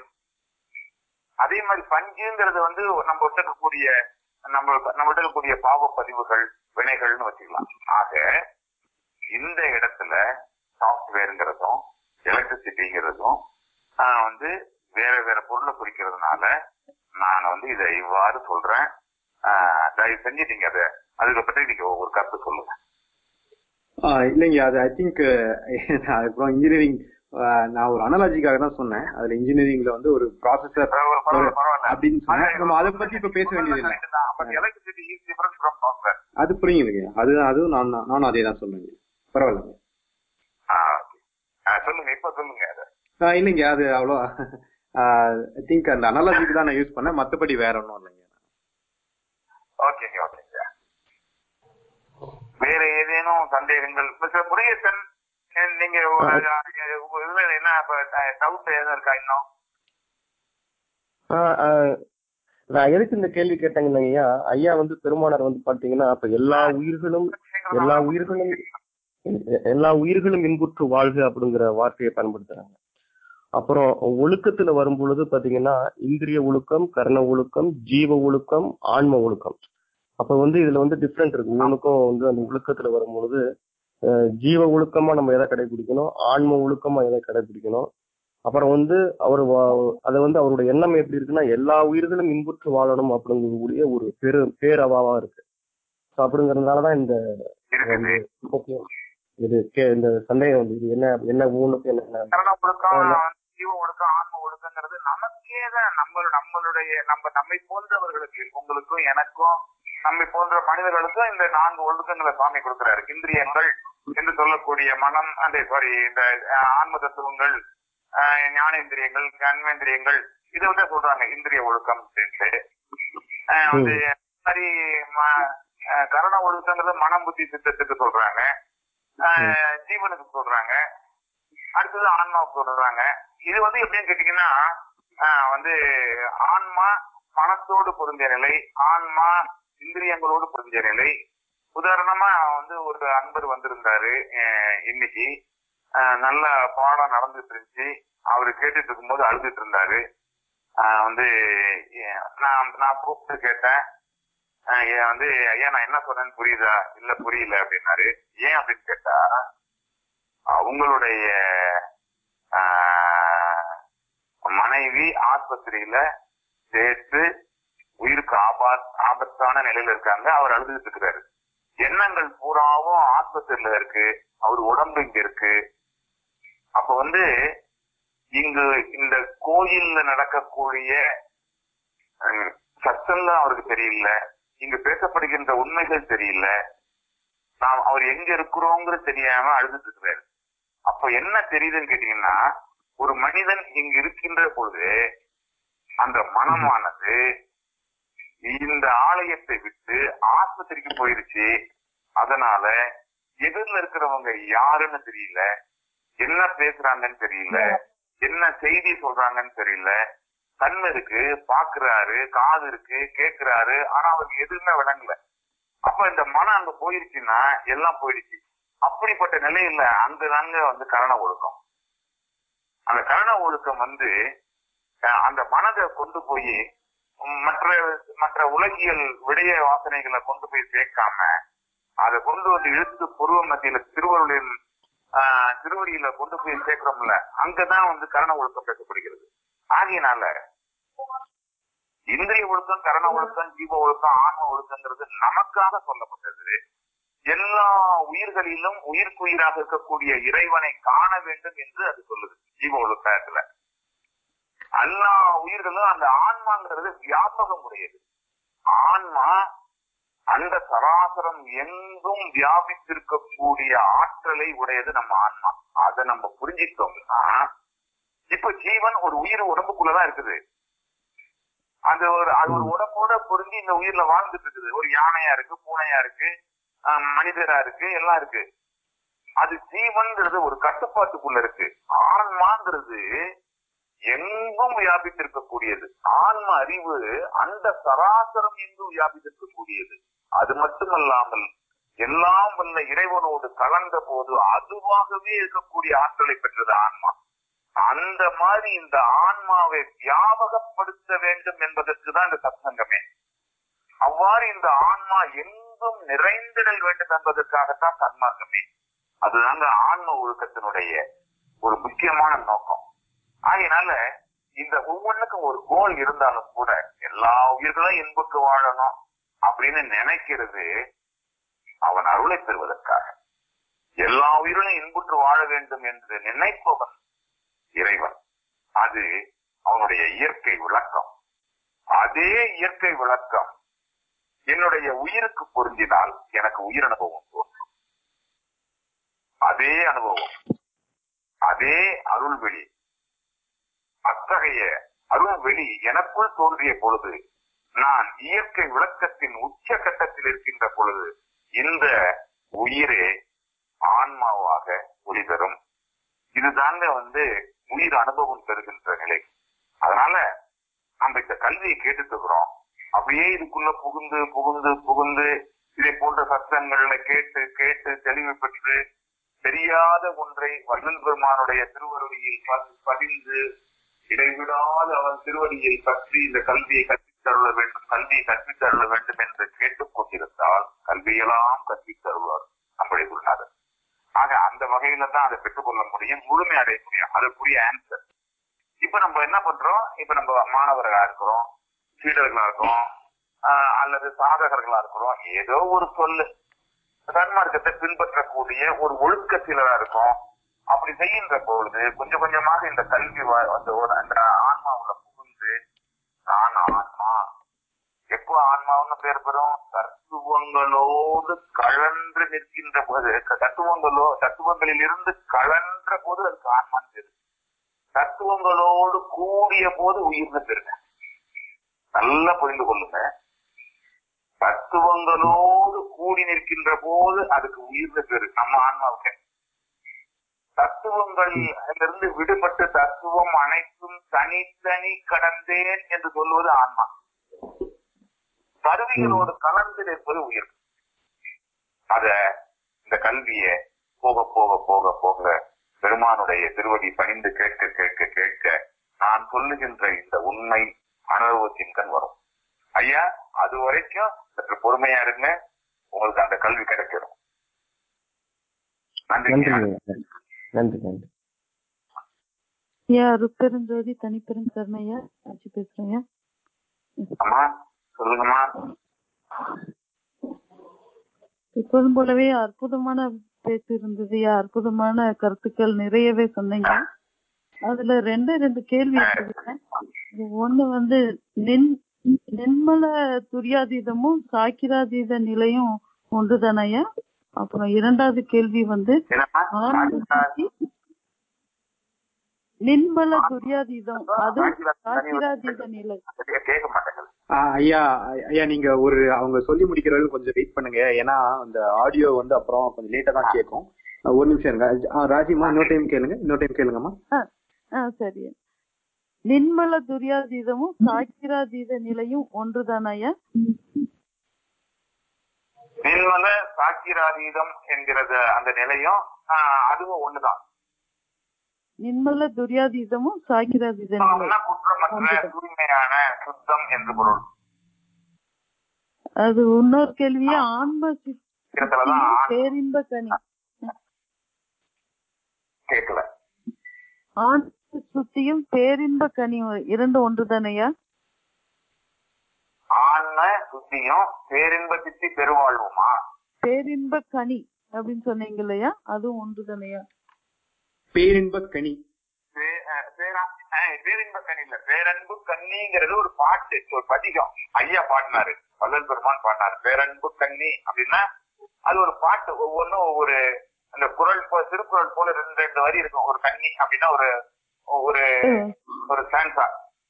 அதே மாதிரி பஞ்சுங்கிறது வந்து நம்ம கிட்ட இருக்கக்கூடிய நம்ம நம்ம கிட்ட இருக்கக்கூடிய பாவ பதிவுகள் வினைகள்னு வச்சுக்கலாம் ஆக இந்த இடத்துல சாஃப்ட்வேருங்கிறதும் எலக்ட்ரிசிட்டிங்கிறதும் ஆஹ் வந்து வேற வேற பொருளை குறிக்கிறதுனால நான் வந்து இதை இவ்வாறு சொல்றேன் ஆஹ் தயவு செஞ்சு நீங்க அதை அதுக்கு பற்றி நீங்க ஒரு கருத்து சொல்லுங்க ஆஹ் இல்லைங்க அது ஐ திங்க் அப்புறம் இன்ஜினியரிங் நான் ஒரு அனாலஜிக்காக தான் சொன்னேன் அதுல இன்ஜினியரிங்ல வந்து ஒரு ப்ராசஸர் பரவாயில்ல, பரவாயில்ல, பரவாயில்ல. அப்படின்னு சொன்னேன் நம்ம அதை பத்தி இப்ப பேச வேண்டியது இல்லை But electricity is different from software. அது புரியுதுங்க அது அதுவும் நான் தான்- நானும் அதே தான் சொல்லுங்க பரவாயில்லைங்க ஆஹ் okay. ஆஹ் சொல்லுங்க இப்ப சொல்லுங்க அதை ஆஹ் இல்லைங்க அது அவ்வளோ ஐ திங்க் அந்த அனாலஜிக்கு தான் நான் யூஸ் பண்ணேன் மத்தபடி வேற ஒன்றும் இல்லைங்க ஓகேங்க ஓகேங்க வேற ஏதேனும் சந்தேகங்கள் மிஸ்டர் முருகேசன் அஹ் நீங்க ஒரு- உங்க இதுல என்ன டவுட் எதுவும் இருக்கா இன்னும் ஆஹ் ஆஹ் நான் எதுக்கு இந்த கேள்வி கேட்டேங்கன்னா ஐயா ஐயா வந்து பெருமானார் வந்து பாத்தீங்கன்னா அப்ப எல்லா உயிர்களும் எல்லா உயிர்களும் எல்லா உயிர்களும் இன்புற்று வாழ்க அப்படிங்கிற வார்த்தையை பயன்படுத்துறாங்க அப்புறம் ஒழுக்கத்துல வரும் பொழுது பாத்தீங்கன்னா இந்திரிய ஒழுக்கம் கர்ண ஒழுக்கம் ஜீவ ஒழுக்கம் ஆன்ம ஒழுக்கம் அப்ப வந்து இதுல வந்து டிஃப்ரெண்ட் இருக்கு ஒவ்வொன்றுக்கும் வந்து அந்த ஒழுக்கத்துல வரும் பொழுது அஹ், ஜீவ ஒழுக்கமா நம்ம எதை கடைபிடிக்கணும் ஆன்ம ஒழுக்கமா எதை கடைபிடிக்கணும் அப்புறம் வந்து அவர் அதை வந்து அவருடைய எண்ணம் எப்படி இருக்குன்னா எல்லா உயிர்களும் இன்புற்று வாழணும் அப்படிங்கக்கூடிய ஒரு பெரு பேரவாவா இருக்கு So அப்படிங்கறதுனாலதான் இந்த இருக்குது முக்கியம் இது கே- இந்த சந்தேகம் வந்து இது என்ன என்ன ஊனுக்கு என்ன கரண ஒழுக்கம் ஜீவ ஒழுக்கம் ஆன்ம ஒழுக்கங்கிறது நமக்கே தான் நம்ம நம்மளுடைய நம்ம நம்மை போன்றவர்களுக்கு உங்களுக்கும் எனக்கும் நம்மை போன்ற மனிதர்களுக்கும் இந்த நான்கு ஒழுக்கங்களை சுவாமி கொடுக்கிறாரு இந்திரியங்கள் என்று சொல்லக்கூடிய மனம் அந்த சாரி இந்த அஹ், ஆன்ம தத்துவங்கள் அஹ், ஞானேந்திரியங்கள் கண்மேந்திரியங்கள் இதை வந்து சொல்றாங்க இந்திரிய ஒழுக்கம் அப்படின்ட்டு அஹ், வந்து இந்த மாதிரி ம- அஹ், கரண ஒழுக்கங்கிறது மனம் புத்தி சித்தத்துக்கு சொல்றாங்க அஹ், ஜீவனுக்கு சொல்றாங்க அடுத்தது ஆன்மாவுக்கு சொல்றாங்க இது வந்து எப்படின்னு கேட்டீங்கன்னா ஆஹ் வந்து ஆன்மா மனத்தோடு பொருந்திய நிலை ஆன்மா இந்திரியங்களோடு பொருந்திய நிலை உதாரணமா வந்து ஒரு அன்பர் வந்திருந்தாரு அஹ் இன்னைக்கு அஹ் நல்ல பாடம் நடந்துட்டு இருந்துச்சு அவரு கேட்டுட்டு இருக்கும்போது அழுதுட்டு இருந்தாரு ஆஹ் வந்து ஏ- நான் நான் கூப்பிட்டு கேட்டேன் ஆஹ் ஏன் வந்து ஐயா நான் என்ன சொன்னேன்னு புரியுதா இல்ல புரியல அப்படின்னாரு ஏன் அப்படின்னு கேட்டா அவங்களுடைய ஆஹ், மனைவி ஆஸ்பத்திரியில சேர்த்து உயிருக்கு ஆபாத் ஆபத்தான நிலையில இருக்காங்க அவர் அழுதுகிட்டு இருக்கிறாரு எண்ணங்கள் பூராவும் ஆஸ்பத்திரியில இருக்கு அவர் உடம்பு இங்க இருக்கு அப்ப வந்து இங்கு இந்த கோயில்ல நடக்கக்கூடிய ஹம், சத்தம்லாம் அவருக்கு தெரியல இங்கு பேசப்படுகின்ற உண்மைகள் தெரியல நாம் அவர் எங்க இருக்கிறோங்கிறது தெரியாம அழுதுட்டு இருக்கிறாரு அப்ப என்ன தெரியுதுன்னு கேட்டீங்கன்னா ஒரு மனிதன் இங்கு இருக்கின்ற பொழுது அந்த மனமானது இந்த ஆலயத்தை விட்டு ஆஸ்பத்திரிக்கு போயிருச்சு அதனால எதிரில் இருக்கிறவங்க யாருன்னு தெரியல என்ன பேசுறாங்கன்னு தெரியல என்ன செய்தி சொல்றாங்கன்னு தெரியல கண் இருக்கு பாக்குறாரு காது இருக்கு கேக்குறாரு ஆனா அவருக்கு எதுவுமே விளங்கல அப்ப இந்த மனம் அங்க போயிருச்சுன்னா எல்லாம் போயிடுச்சு அப்படிப்பட்ட நிலையில அங்கதாங்க வந்து கரண ஒழுக்கம் அந்த கரண ஒழுக்கம் வந்து அஹ், அந்த மனதை கொண்டு போய் மற்ற மற்ற உலகியல் விடய வாசனைகளை கொண்டு போய் சேர்க்காம அதை கொண்டு வந்து இழுத்து புருவ மத்தியில திருவருளின் ஆஹ், திருவடியில கொண்டு போய் சேர்க்கிறோம்ல அங்கதான் வந்து கரண ஒழுக்கம் பேசப்படுகிறது ஆகையினால இந்திரிய ஒழுக்கம் கரண ஒழுக்கம் ஜீவ ஒழுக்கம் ஆன்ம ஒழுக்கங்கிறது நமக்காக சொல்லப்பட்டது எல்லா உயிர்களிலும் உயிர்க்குயிராக இருக்கக்கூடிய இறைவனை காண வேண்டும் என்று அது சொல்லுது ஜீவ ஒழுக்கத்துல எல்லா உயிர்களும் அந்த ஆன்மாங்கிறது வியாபகம் உடையது ஆன்மா அந்த சராசரம் எங்கும் வியாபித்திருக்கக்கூடிய ஆற்றலை உடையது நம்ம ஆன்மா அதை நம்ம புரிஞ்சிட்டோம்னா இப்ப ஜீவன் ஒரு உயிர் உடம்புக்குள்ளதான் இருக்குது அது ஒரு அது ஒரு உடம்போட பொருந்தி இந்த உயிர்ல வாழ்ந்துட்டு இருக்குது ஒரு யானையா இருக்கு பூனையா இருக்கு ஆஹ் மனிதரா இருக்கு எல்லாம் இருக்கு அது ஜீவன்ங்கிறது ஒரு கட்டுப்பாட்டுக்குள்ள இருக்கு ஆன்மாங்கிறது எங்கும் வியாபித்திருக்கக்கூடியது ஆன்ம அறிவு அந்த சராசரம் எங்கும் வியாபித்திருக்கக்கூடியது அது மட்டுமல்லாமல் எல்லாம் வல்ல இறைவனோடு கலந்த போது அதுவாகவே இருக்கக்கூடிய ஆற்றலை பெற்றது ஆன்மா அந்த மாதிரி இந்த ஆன்மாவை வியாபகப்படுத்த வேண்டும் என்பதற்கு தான் இந்த சத்சங்கமே அவ்வாறு இந்த ஆன்மா எங்கும் நிறைந்திடல் வேண்டும் என்பதற்காகத்தான் சன்மார்க்கமே அதுதாங்க ஆன்ம ஒழுக்கத்தினுடைய ஒரு முக்கியமான நோக்கம் ஆகையினால இந்த ஒவ்வொன்றுக்கும் ஒரு கோல் இருந்தாலும் கூட எல்லா உயிர்களும் இன்புற்று வாழணும் அப்படின்னு நினைக்கிறது அவன் அருளை பெறுவதற்காக எல்லா உயிர்களும் இன்புற்று வாழ வேண்டும் என்று நினைப்பவன் இறைவன் அது அவனுடைய இயற்கை விளக்கம் அதே இயற்கை விளக்கம் என்னுடைய உயிருக்கு பொருந்தினால் எனக்கு உயிர் அனுபவம் தோன்றும் அதே அனுபவம் அதே அருள்வெளி அத்தகைய அருள்வெளி எனக்குள் தோன்றிய பொழுது நான் இயற்கை விளக்கத்தின் உச்ச கட்டத்தில் இருக்கின்ற பொழுது இந்த உயிரே ஆன்மாவாக ஒளி தரும் இதுதாங்க வந்து உயிர் அனுபவம் பெறுகின்ற நிலை அதனால நம்ம இந்த கல்வியை கேட்டுட்டு இருக்கிறோம் அப்படியே இதுக்குள்ள புகுந்து புகுந்து புகுந்து இதை போன்ற சத்தங்கள்ல கேட்டு கேட்டு தெளிவு பெற்று தெரியாத ஒன்றை வள்ளல் பெருமானுடைய திருவருளியில் ப- பதிந்து இடைவிடாது அவன் திருவடியை பற்றி இந்த கல்வியை கற்பித்தருள வேண்டும் கல்வியை கற்பித்தருள வேண்டும் என்று கேட்டுக் கொண்டிருந்தால் கல்வியெல்லாம் கற்பித்தருள்வார் நம்முடைய குருநாதர் ஆக அந்த வகையில தான் அதை பெற்றுக்கொள்ள முடியும் முழுமை அடைய முடியும் அதுக்குரிய ஆன்சர் இப்ப நம்ம என்ன பண்றோம் இப்ப நம்ம மாணவர்களா இருக்கிறோம் சீடர்களா இருக்கிறோம் ஆஹ் அல்லது சாதகர்களா இருக்கிறோம் ஏதோ ஒரு சொல்லு சன்மார்க்கத்தை பின்பற்றக்கூடிய ஒரு ஒழுக்க சீலரா இருக்கும் அப்படி செய்கின்ற பொழுது கொஞ்சம் கொஞ்சமாக இந்த கல்வி வ- வந்து ஒரு அந்த ஆன்மாவுல புகுந்து நான் ஆன்மா எப்போ ஆன்மாவுன்னு பேர் பெறும் தத்துவங்களோடு கழன்று நிற்கின்ற போது தத்துவங்களோ தத்துவங்களில் இருந்து கழன்ற போது அதுக்கு ஆன்மான்னு பேரு தத்துவங்களோடு கூடிய போது உயிர்னு பேருங்க நல்லா புரிந்து கொள்ளுங்க தத்துவங்களோடு கூடி நிற்கின்ற போது அதுக்கு உயிர்னு பேரு நம்ம ஆன்மாவுக்கு தத்துவங்களிலிருந்து விடுபட்டு தத்துவம் அனைத்தும் தனித்தனி கடந்தேன் என்று சொல்வது ஆன்மா கருவிகளோடு கலந்து நிற்பது உயிர் அத இந்த கல்விய போக போக போக போக பெருமானுடைய திருவடி பணிந்து கேட்க கேட்க கேட்க நான் சொல்லுகின்ற இந்த உண்மை அனுபவத்தின் கண் வரும் ஐயா அது வரைக்கும் சற்று பொறுமையா இருங்க உங்களுக்கு அந்த கல்வி கிடைச்சிடும் நன்றி நன்றி ஐயா. நன்றி நன்றி ஐயா அருட்பெருஞ்சோதி தனிப்பெரும் கருணையா ஆட்சி பேசுறேன் அம்மா சொல்லுங்கம்மா எப்போதும் போலவே அற்புதமான பேச்சு இருந்தது ஐயா அற்புதமான கருத்துக்கள் நிறையவே சொன்னீங்க அதுல ரெண்டு ரெண்டு கேள்வி இருக்குதுங்க இது ஒண்ணு வந்து நின் நிர்மல துரியாதீதமும் சாக்கிராதீத நிலையும் ஒன்றுதானய்யா அப்புறம் இரண்டாவது கேள்வி வந்து என்னம்மா ஆனந்த சுத்தி நிர்மல துரியாதீதம் அது சாக்கிராதீத நிலை சரியா கேட்க மாட்டேங்குது ஆஹ் ஐயா ஐயா நீங்க ஒரு அவங்க சொல்லி முடிக்கிற வரைக்கும் கொஞ்சம் வெயிட் பண்ணுங்க ஏன்னா அந்த ஆடியோ வந்து அப்புறம் கொஞ்சம் லேட்டா தான் கேட்கும் ஆஹ் ஒரு நிமிஷம் இருங்க ஆஹ் ராஜிமா இன்னொரு டைம் கேளுங்க இன்னொரு டைம் கேளுங்கம்மா ஆ சரி நிர்மல துரியாதீதமும் சாக்கிராதீத நிலையும் ஒன்றுதானய்யா நிர்மல சாக்கிராதீதம் என்கிறது அந்த நிலையும் ஆஹ், அதுவும் ஒண்ணுதான் நிர்மல துரியாதீதமும் சாக்கிராதீத நிலை சொன்னோம்னா குற்றமற்ற தூய்மையான சுத்தம் என்று பொருள் அது இன்னொரு கேள்வியே ஆன்ம சித்- இடத்துலதான் ஆண் பேரின்ப கனி கேட்கல ஆன்ம சுத்தியும் பேரின்ப கனி இரண்டு ஒன்றுதானய்யா ஆன்ம சுத்தியும் பேரின்ப சித்தி பெருவாழ்வுமா பேரின்ப கனி அப்படின்னு சொன்னீங்க இல்லையா அதுவும் ஒன்றுதானய்யா பேரின்ப கனி பே- அஹ் பேரா- அஹ் பேரின்ப கனி இல்ல பேரன்பு கன்னிங்கிறது ஒரு பாட்டு ஒரு பதிகம் ஐயா பாடினாரு வள்ளல் பெருமான் பாடினாரு பேரன்பு கன்னி அப்படின்னா அது ஒரு பாட்டு ஒவ்வொன்றும் ஒவ்வொரு அந்த குரல் போ திருக்குறள் போல ரெண்டு ரெண்டு வரி இருக்கும் ஒரு கன்னி அப்படின்னா ஒரு ஒரு ஒரு சான்சா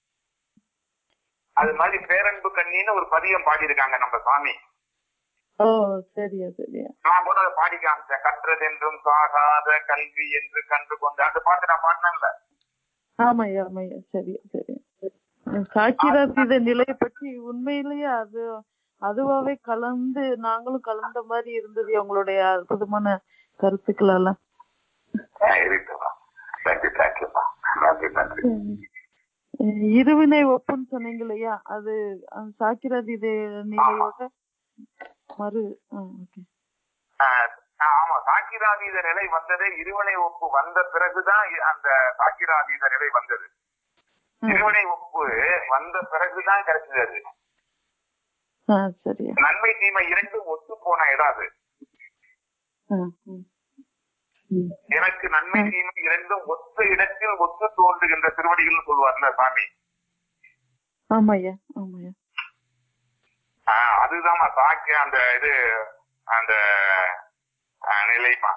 அது மாதிரி பேரன்பு கண்ணின்னு ஒரு பதியம் பாடியிருக்காங்க நம்ம சாமி ஓ சரியா சரியா நான் கூட அதை பாடி காமிச்சேன் கற்றது என்றும் சாகாத கல்வி என்று கண்டு கொண்டு அந்த பாட்டு நான் பாடினேன்ல ஆமாய்யா ஆமாய்யா சரியா சரியா சாக்கிராதீத நிலையை பற்றி உண்மையிலேயே அது அதுவாவே கலந்து நாங்களும் கலந்த மாதிரி இருந்தது உங்களுடைய அற்புதமான கருத்துக்கள் எல்லாம் அஹ் இருக்குமா தேங்க்யூ தேங்க்யூமா நன்றி நன்றி அஹ் இருவினை ஒப்புன்னு சொன்னீங்க இல்லையா அது அந்த சாக்கிராதீத நிலையோட மறு ஓகே ஆஹ் ஆமா சாக்கிராதீத நிலை வந்ததே இருவனை ஒப்பு வந்த பிறகுதான் இ- அந்த சாக்கிராதீத நிலை வந்தது இருவனை ஒப்பு வந்த பிறகுதான் கிடைச்சது அது ஆ சரியா நன்மை தீமை இரண்டும் ஒத்து போன இடம் அது ஆ, ம். ம். எனக்கு நன்மை தீமை இரண்டும் ஒத்த இடத்தில் ஒத்து தோன்றுகின்ற திருவடிகள்னு சொல்லுவார்ல சாமி ஆமாய்யா ஆமாய்யா ஆஹ் அதுதான் சாக்கி அந்த இது அந்த ஆஹ், நிலைமா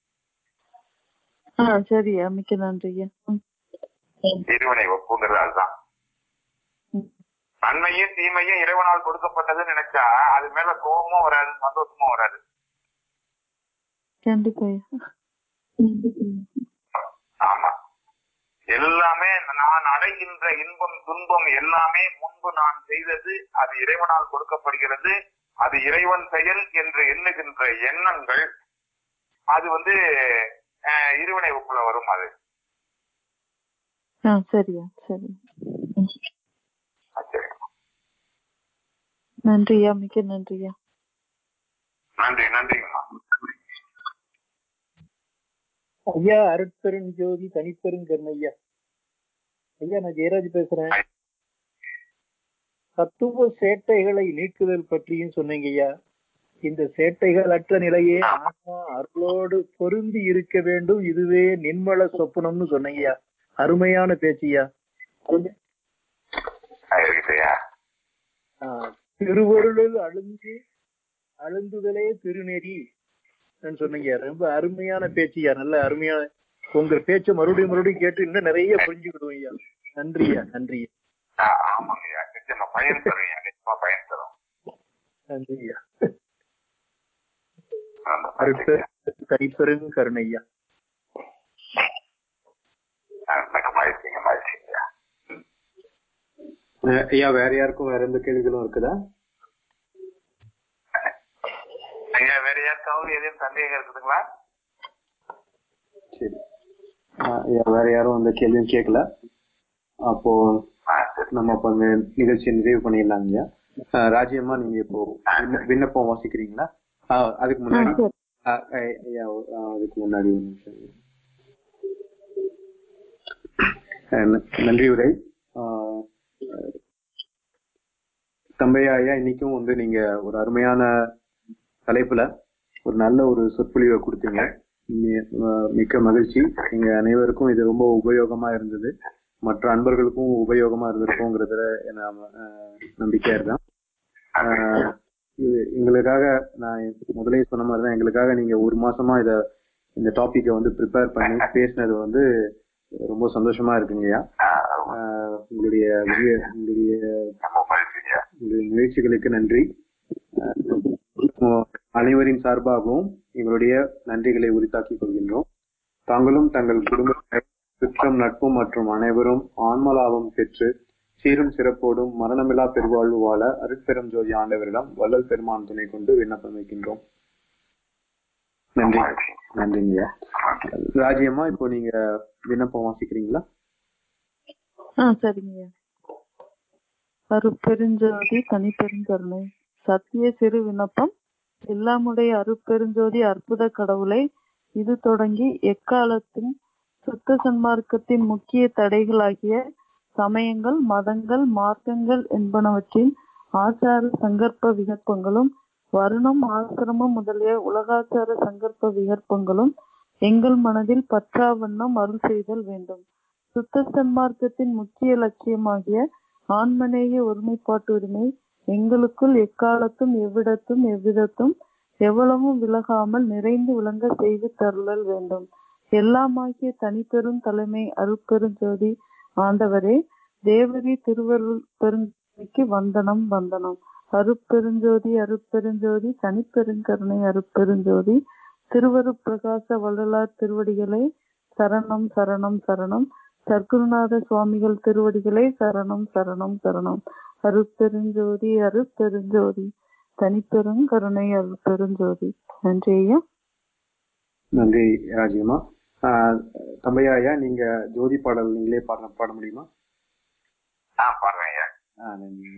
ஆ சரியா மிக்க நன்றியா ம். இருவனை ஒப்புங்கிறது அதுதான் ம். நன்மையும் தீமையும் இறைவனால் கொடுக்கப்பட்டதுன்னு நினைச்சா அது மேல கோபமும் வராது சந்தோஷமும் வராது கண்டிப்பாய்யா ஆமா எல்லாமே நான் அடைகின்ற இன்பம் துன்பம் எல்லாமே முன்பு நான் செய்தது அது இறைவனால் கொடுக்கப்படுகிறது அது இறைவன் செயல் என்று எண்ணுகின்ற எண்ணங்கள் அது வந்து அஹ், இருவினை ஒப்புல வரும் அது ஆ சரியா சரி அது சரி. நன்றியா மிக்க நன்றியா நன்றி நன்றிங்கம்மா ஐயா அருட்பெருஞ்சோதி தனிப்பெருங்கருணையா ஐயா நான் ஜெயராஜ் பேசுறேன் தத்துவ சேட்டைகளை நீக்குதல் பற்றியும் சொன்னீங்க ஐயா இந்த சேட்டைகள் அற்ற நிலையே ஆன்மா அருளோடு பொருந்தி இருக்க வேண்டும் இதுவே நின்மல சொப்பனம்னு சொன்னீங்கய்யா அருமையான பேச்சியா இருக்குயா ஆஹ், திருவருளில் அழுந்து அழுந்துதலே திருநெறி ன்னு சொன்னீங்க ரொம்ப அருமையான பேச்சியா நல்ல அருமையான உங்க பேச்ச மறுபடியும் மறுபடியும் கேட்டு இன்னும் நிறைய புரிஞ்சுக்கிடுவோம் ஐயா நன்றியா நன்றி ஆமாங்கய்யா நிச்சயமா பயன் தரும் நிச்சயமா பயன் தரும் நன்றியா ஆமா, அருட்பெரு தனிப்பெருங் கருணையா எனக்கு மகிழ்ச்சிங்க மகிழ்ச்சிங்க அஹ் ஐயா வேற யாருக்கும் வேற எந்த கேள்விகளும் இருக்குதா ஐயா வேற யாருக்காவது எதுவும் சந்தேகம் இருக்குதுங்களா சரி அஹ் ஐயா வேற யாரும் அந்த கேள்வியும் கேட்கல அப்போ ஆ சரி நம்ம அப்ப அந்த நிகழ்ச்சியை நிறைவு பண்ணிடலாங்க ஐயா அஹ் ராஜியம்மா நீங்க இப்போ விண்ண- விண்ணப்பம் வாசிக்கிறீங்களா அஹ் அதுக்கு ஆ முன்னாடி சரி அஹ் ஐ- ஐயா அஹ் அதுக்கு முன்னாடி ஒரு நிமிஷம் அஹ் ந- நன்றி உரை அஹ் அஹ் தம்பையா ஐயா இன்னைக்கும் வந்து நீங்க ஒரு அருமையான தலைப்புல ஒரு நல்ல ஒரு சொற்பொழிவை கொடுத்தீங்க மி- அஹ் மிக்க மகிழ்ச்சி எங்க அனைவருக்கும் இது ரொம்ப உபயோகமா இருந்தது மற்ற அன்பர்களுக்கும் உபயோகமா இருந்திருக்குங்கிறதுல நான் அஹ், நம்பிக்கையா இருக்கேன் அஹ், இது எங்களுக்காக நான் முதலே சொன்ன மாதிரி தான் எங்களுக்காக நீங்க ஒரு மாசமா இத இந்த டாபிக்கை வந்து ப்ரிப்பேர் பண்ணி பேசினது வந்து ரொம்ப சந்தோஷமா இருக்குங்கய்யா ஆ, அஹ், உங்களுடைய விஜய- உங்களுடைய ரொம்ப மகிழ்ச்சிங்க உங்களுடைய முயற்சிகளுக்கு நன்றி அஹ் அனைவரின் சார்பாகவும் எங்களுடைய நன்றிகளை உரித்தாக்கிக் கொள்கின்றோம் தாங்களும் தங்கள் குடும்ப சுற்றம் நட்பு மற்றும் அனைவரும் ஆன்மலாபம் பெற்று சீரும் சிறப்போடும் மரணமில்லா பெருவாழ்வு வாழ அருட்பெரும் ஜோதி ஆண்டவரிடம் வள்ளல் பெருமான் துணை கொண்டு விண்ணப்பம் வைக்கின்றோம் நன்றி நன்றிங்கய்யா ராஜியம்மா இப்போ நீங்க விண்ணப்பம் வாசிக்கிறீங்களா ஆ சரிங்கய்யா அருட்பெருஞ்சோதி தனிப்பெருங்கருணை சத்திய சிறு விண்ணப்பம் எல்லாமுடைய அருட்பெருஞ்சோதி அற்புத கடவுளை இது தொடங்கி எக்காலத்தும் சுத்த சன்மார்க்கத்தின் முக்கிய தடைகளாகிய சமயங்கள் மதங்கள் மார்க்கங்கள் என்பனவற்றின் ஆச்சார சங்கற்ப விகற்பங்களும் வருணம் ஆசிரமம் முதலிய உலகாச்சார சங்கற்ப விகற்பங்களும் எங்கள் மனதில் பற்றா வண்ணம் அருள் செய்தல் வேண்டும் சுத்த சன்மார்க்கத்தின் முக்கிய லட்சியமாகிய ஆன்மநேய ஒருமைப்பாட்டு உரிமை எங்களுக்குள் எக்காலத்தும் எவ்விடத்தும் எவ்விதத்தும் எவ்வளவும் விலகாமல் நிறைந்து விளங்க செய்து தருளல் வேண்டும் எல்லாமாகிய தனிப்பெரும் தலைமை அருட்பெருஞ்சோதி ஆண்டவரே தேவரி திருவருள் பெருங்கருணைக்கு வந்தனம் வந்தனம் அருட்பெருஞ்சோதி அருட்பெருஞ்சோதி தனிப்பெருங்கருணை அருட்பெருஞ்சோதி திருவருட்பிரகாச வள்ளலார் திருவடிகளே சரணம் சரணம் சரணம் சர்க்குருநாத சுவாமிகள் திருவடிகளே சரணம் சரணம் சரணம் அருட்பெருஞ்சோதி அருட்பெருஞ்சோதி தனிப்பெருங்கருணை அருட்பெருஞ்சோதி நன்றி ஐயா நன்றி ராஜியம்மா ஆஹ் தம்பையா ஐயா நீங்க ஜோதி பாடல் நீங்களே பாட பாட முடியுமா ஆ பாருங்க ஐயா ஆஹ் நன்றிங்க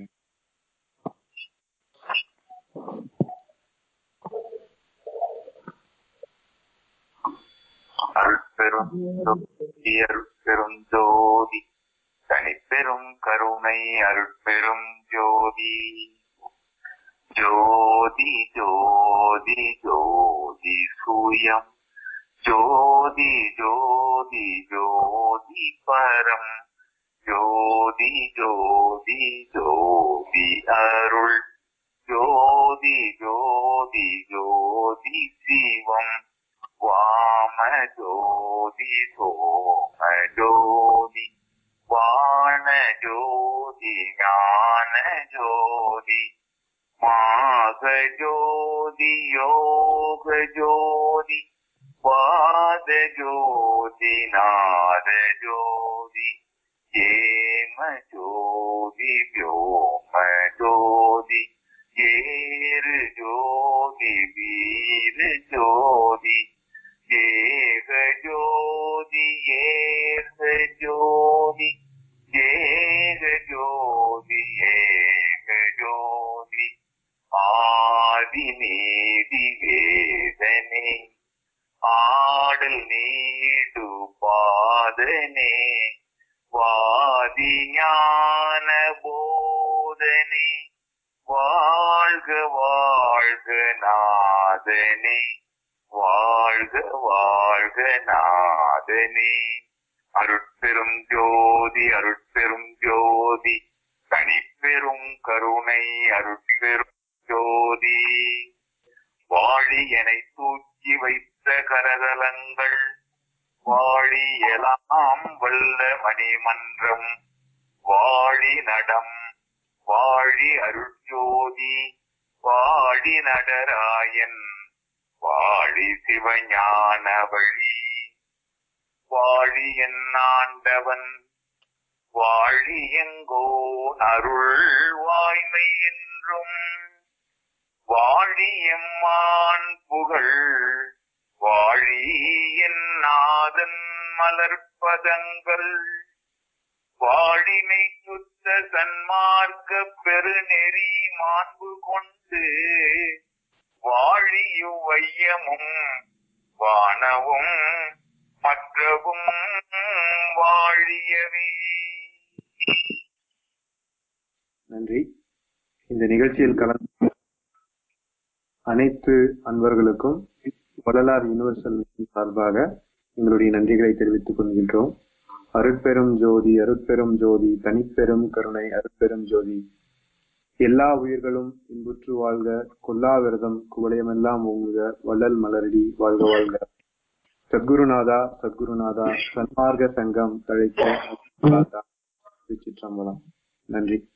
அருட்பெரும் ஜோதி, அருட்பெரும் ஜோதி தனிப்பெரும் கருணை அருட்பெரும் ஜோதி ஜோதி ஜோதி ஜோதி சூயம் ஜோதி ஜோதி ஜோதி பரம் ஜோதி ஜோதி ஜோதி அருள் ஜோதி ஜோதி ஜோதி சிவம் வாம ஜோதி சோம ஜோதி வாண ஜோதி ஞான ஜோதி மாக ஜோதி யோக ஜோதி வாத ஜோதி நாத ஜோதி ஏம ஜோதி வியோம ஜோதி ஏறு ஜோதி வீர ஜோதி ஏக ஜோதி ஏக ஜோதி ஏக ஜோதி ஏக ஜோதி ஆதி நீதி வேதனே ஆடல் நீடு பாதனே வாதி ஞான போதனே வாழ்க வாழ்க நாதனே வாழ்க வாழ்க நாதனே அருட்பெரும் ஜோதி அருட்பெரும் ஜோதி தனிப்பெரும் கருணை அருட்பெரும் ஜோதி வாழி எனை தூக்கி வைத்த கரதலங்கள் வாழி எலாம் வல்ல மணிமன்றம் வாழி நடம் வாழி அருட்ஜோதி வாழி நடராயன் வாழி சிவஞான வழி வாழி என் ஆண்டவன் வாழி எங்கோ அருள் வாய்மை என்றும் வாழி எம்மான் புகழ் வாழி என் நாதன் மலர்பதங்கள் வாழினை சுத்த சன்மார்க்க பெருநெறி மாண்பு கொண்டு வாழியு வையமும் வானவும் மற்றவும் வாழியவே நன்றி இந்த நிகழ்ச்சியில் கலந்து அனைத்து அன்பர்களுக்கும் வள்ளலார் யுனிவர்சல் மிஷன் சார்பாக எங்களுடைய நன்றிகளை தெரிவித்துக் கொள்கின்றோம் அருட்பெரும் ஜோதி அருட்பெரும் ஜோதி தனிப்பெரும் கருணை அருட்பெரும் ஜோதி எல்லா உயிர்களும் இன்புற்று வாழ்க கொல்லா விரதம் குவளையமெல்லாம் ஓங்குக வள்ளல் மலரடி வாழ்க வாழ்க சத்குருநாதா சத்குருநாதா சன்மார்க்க சங்கம் தழைக்க திருச்சிற்றம்பலம் நன்றி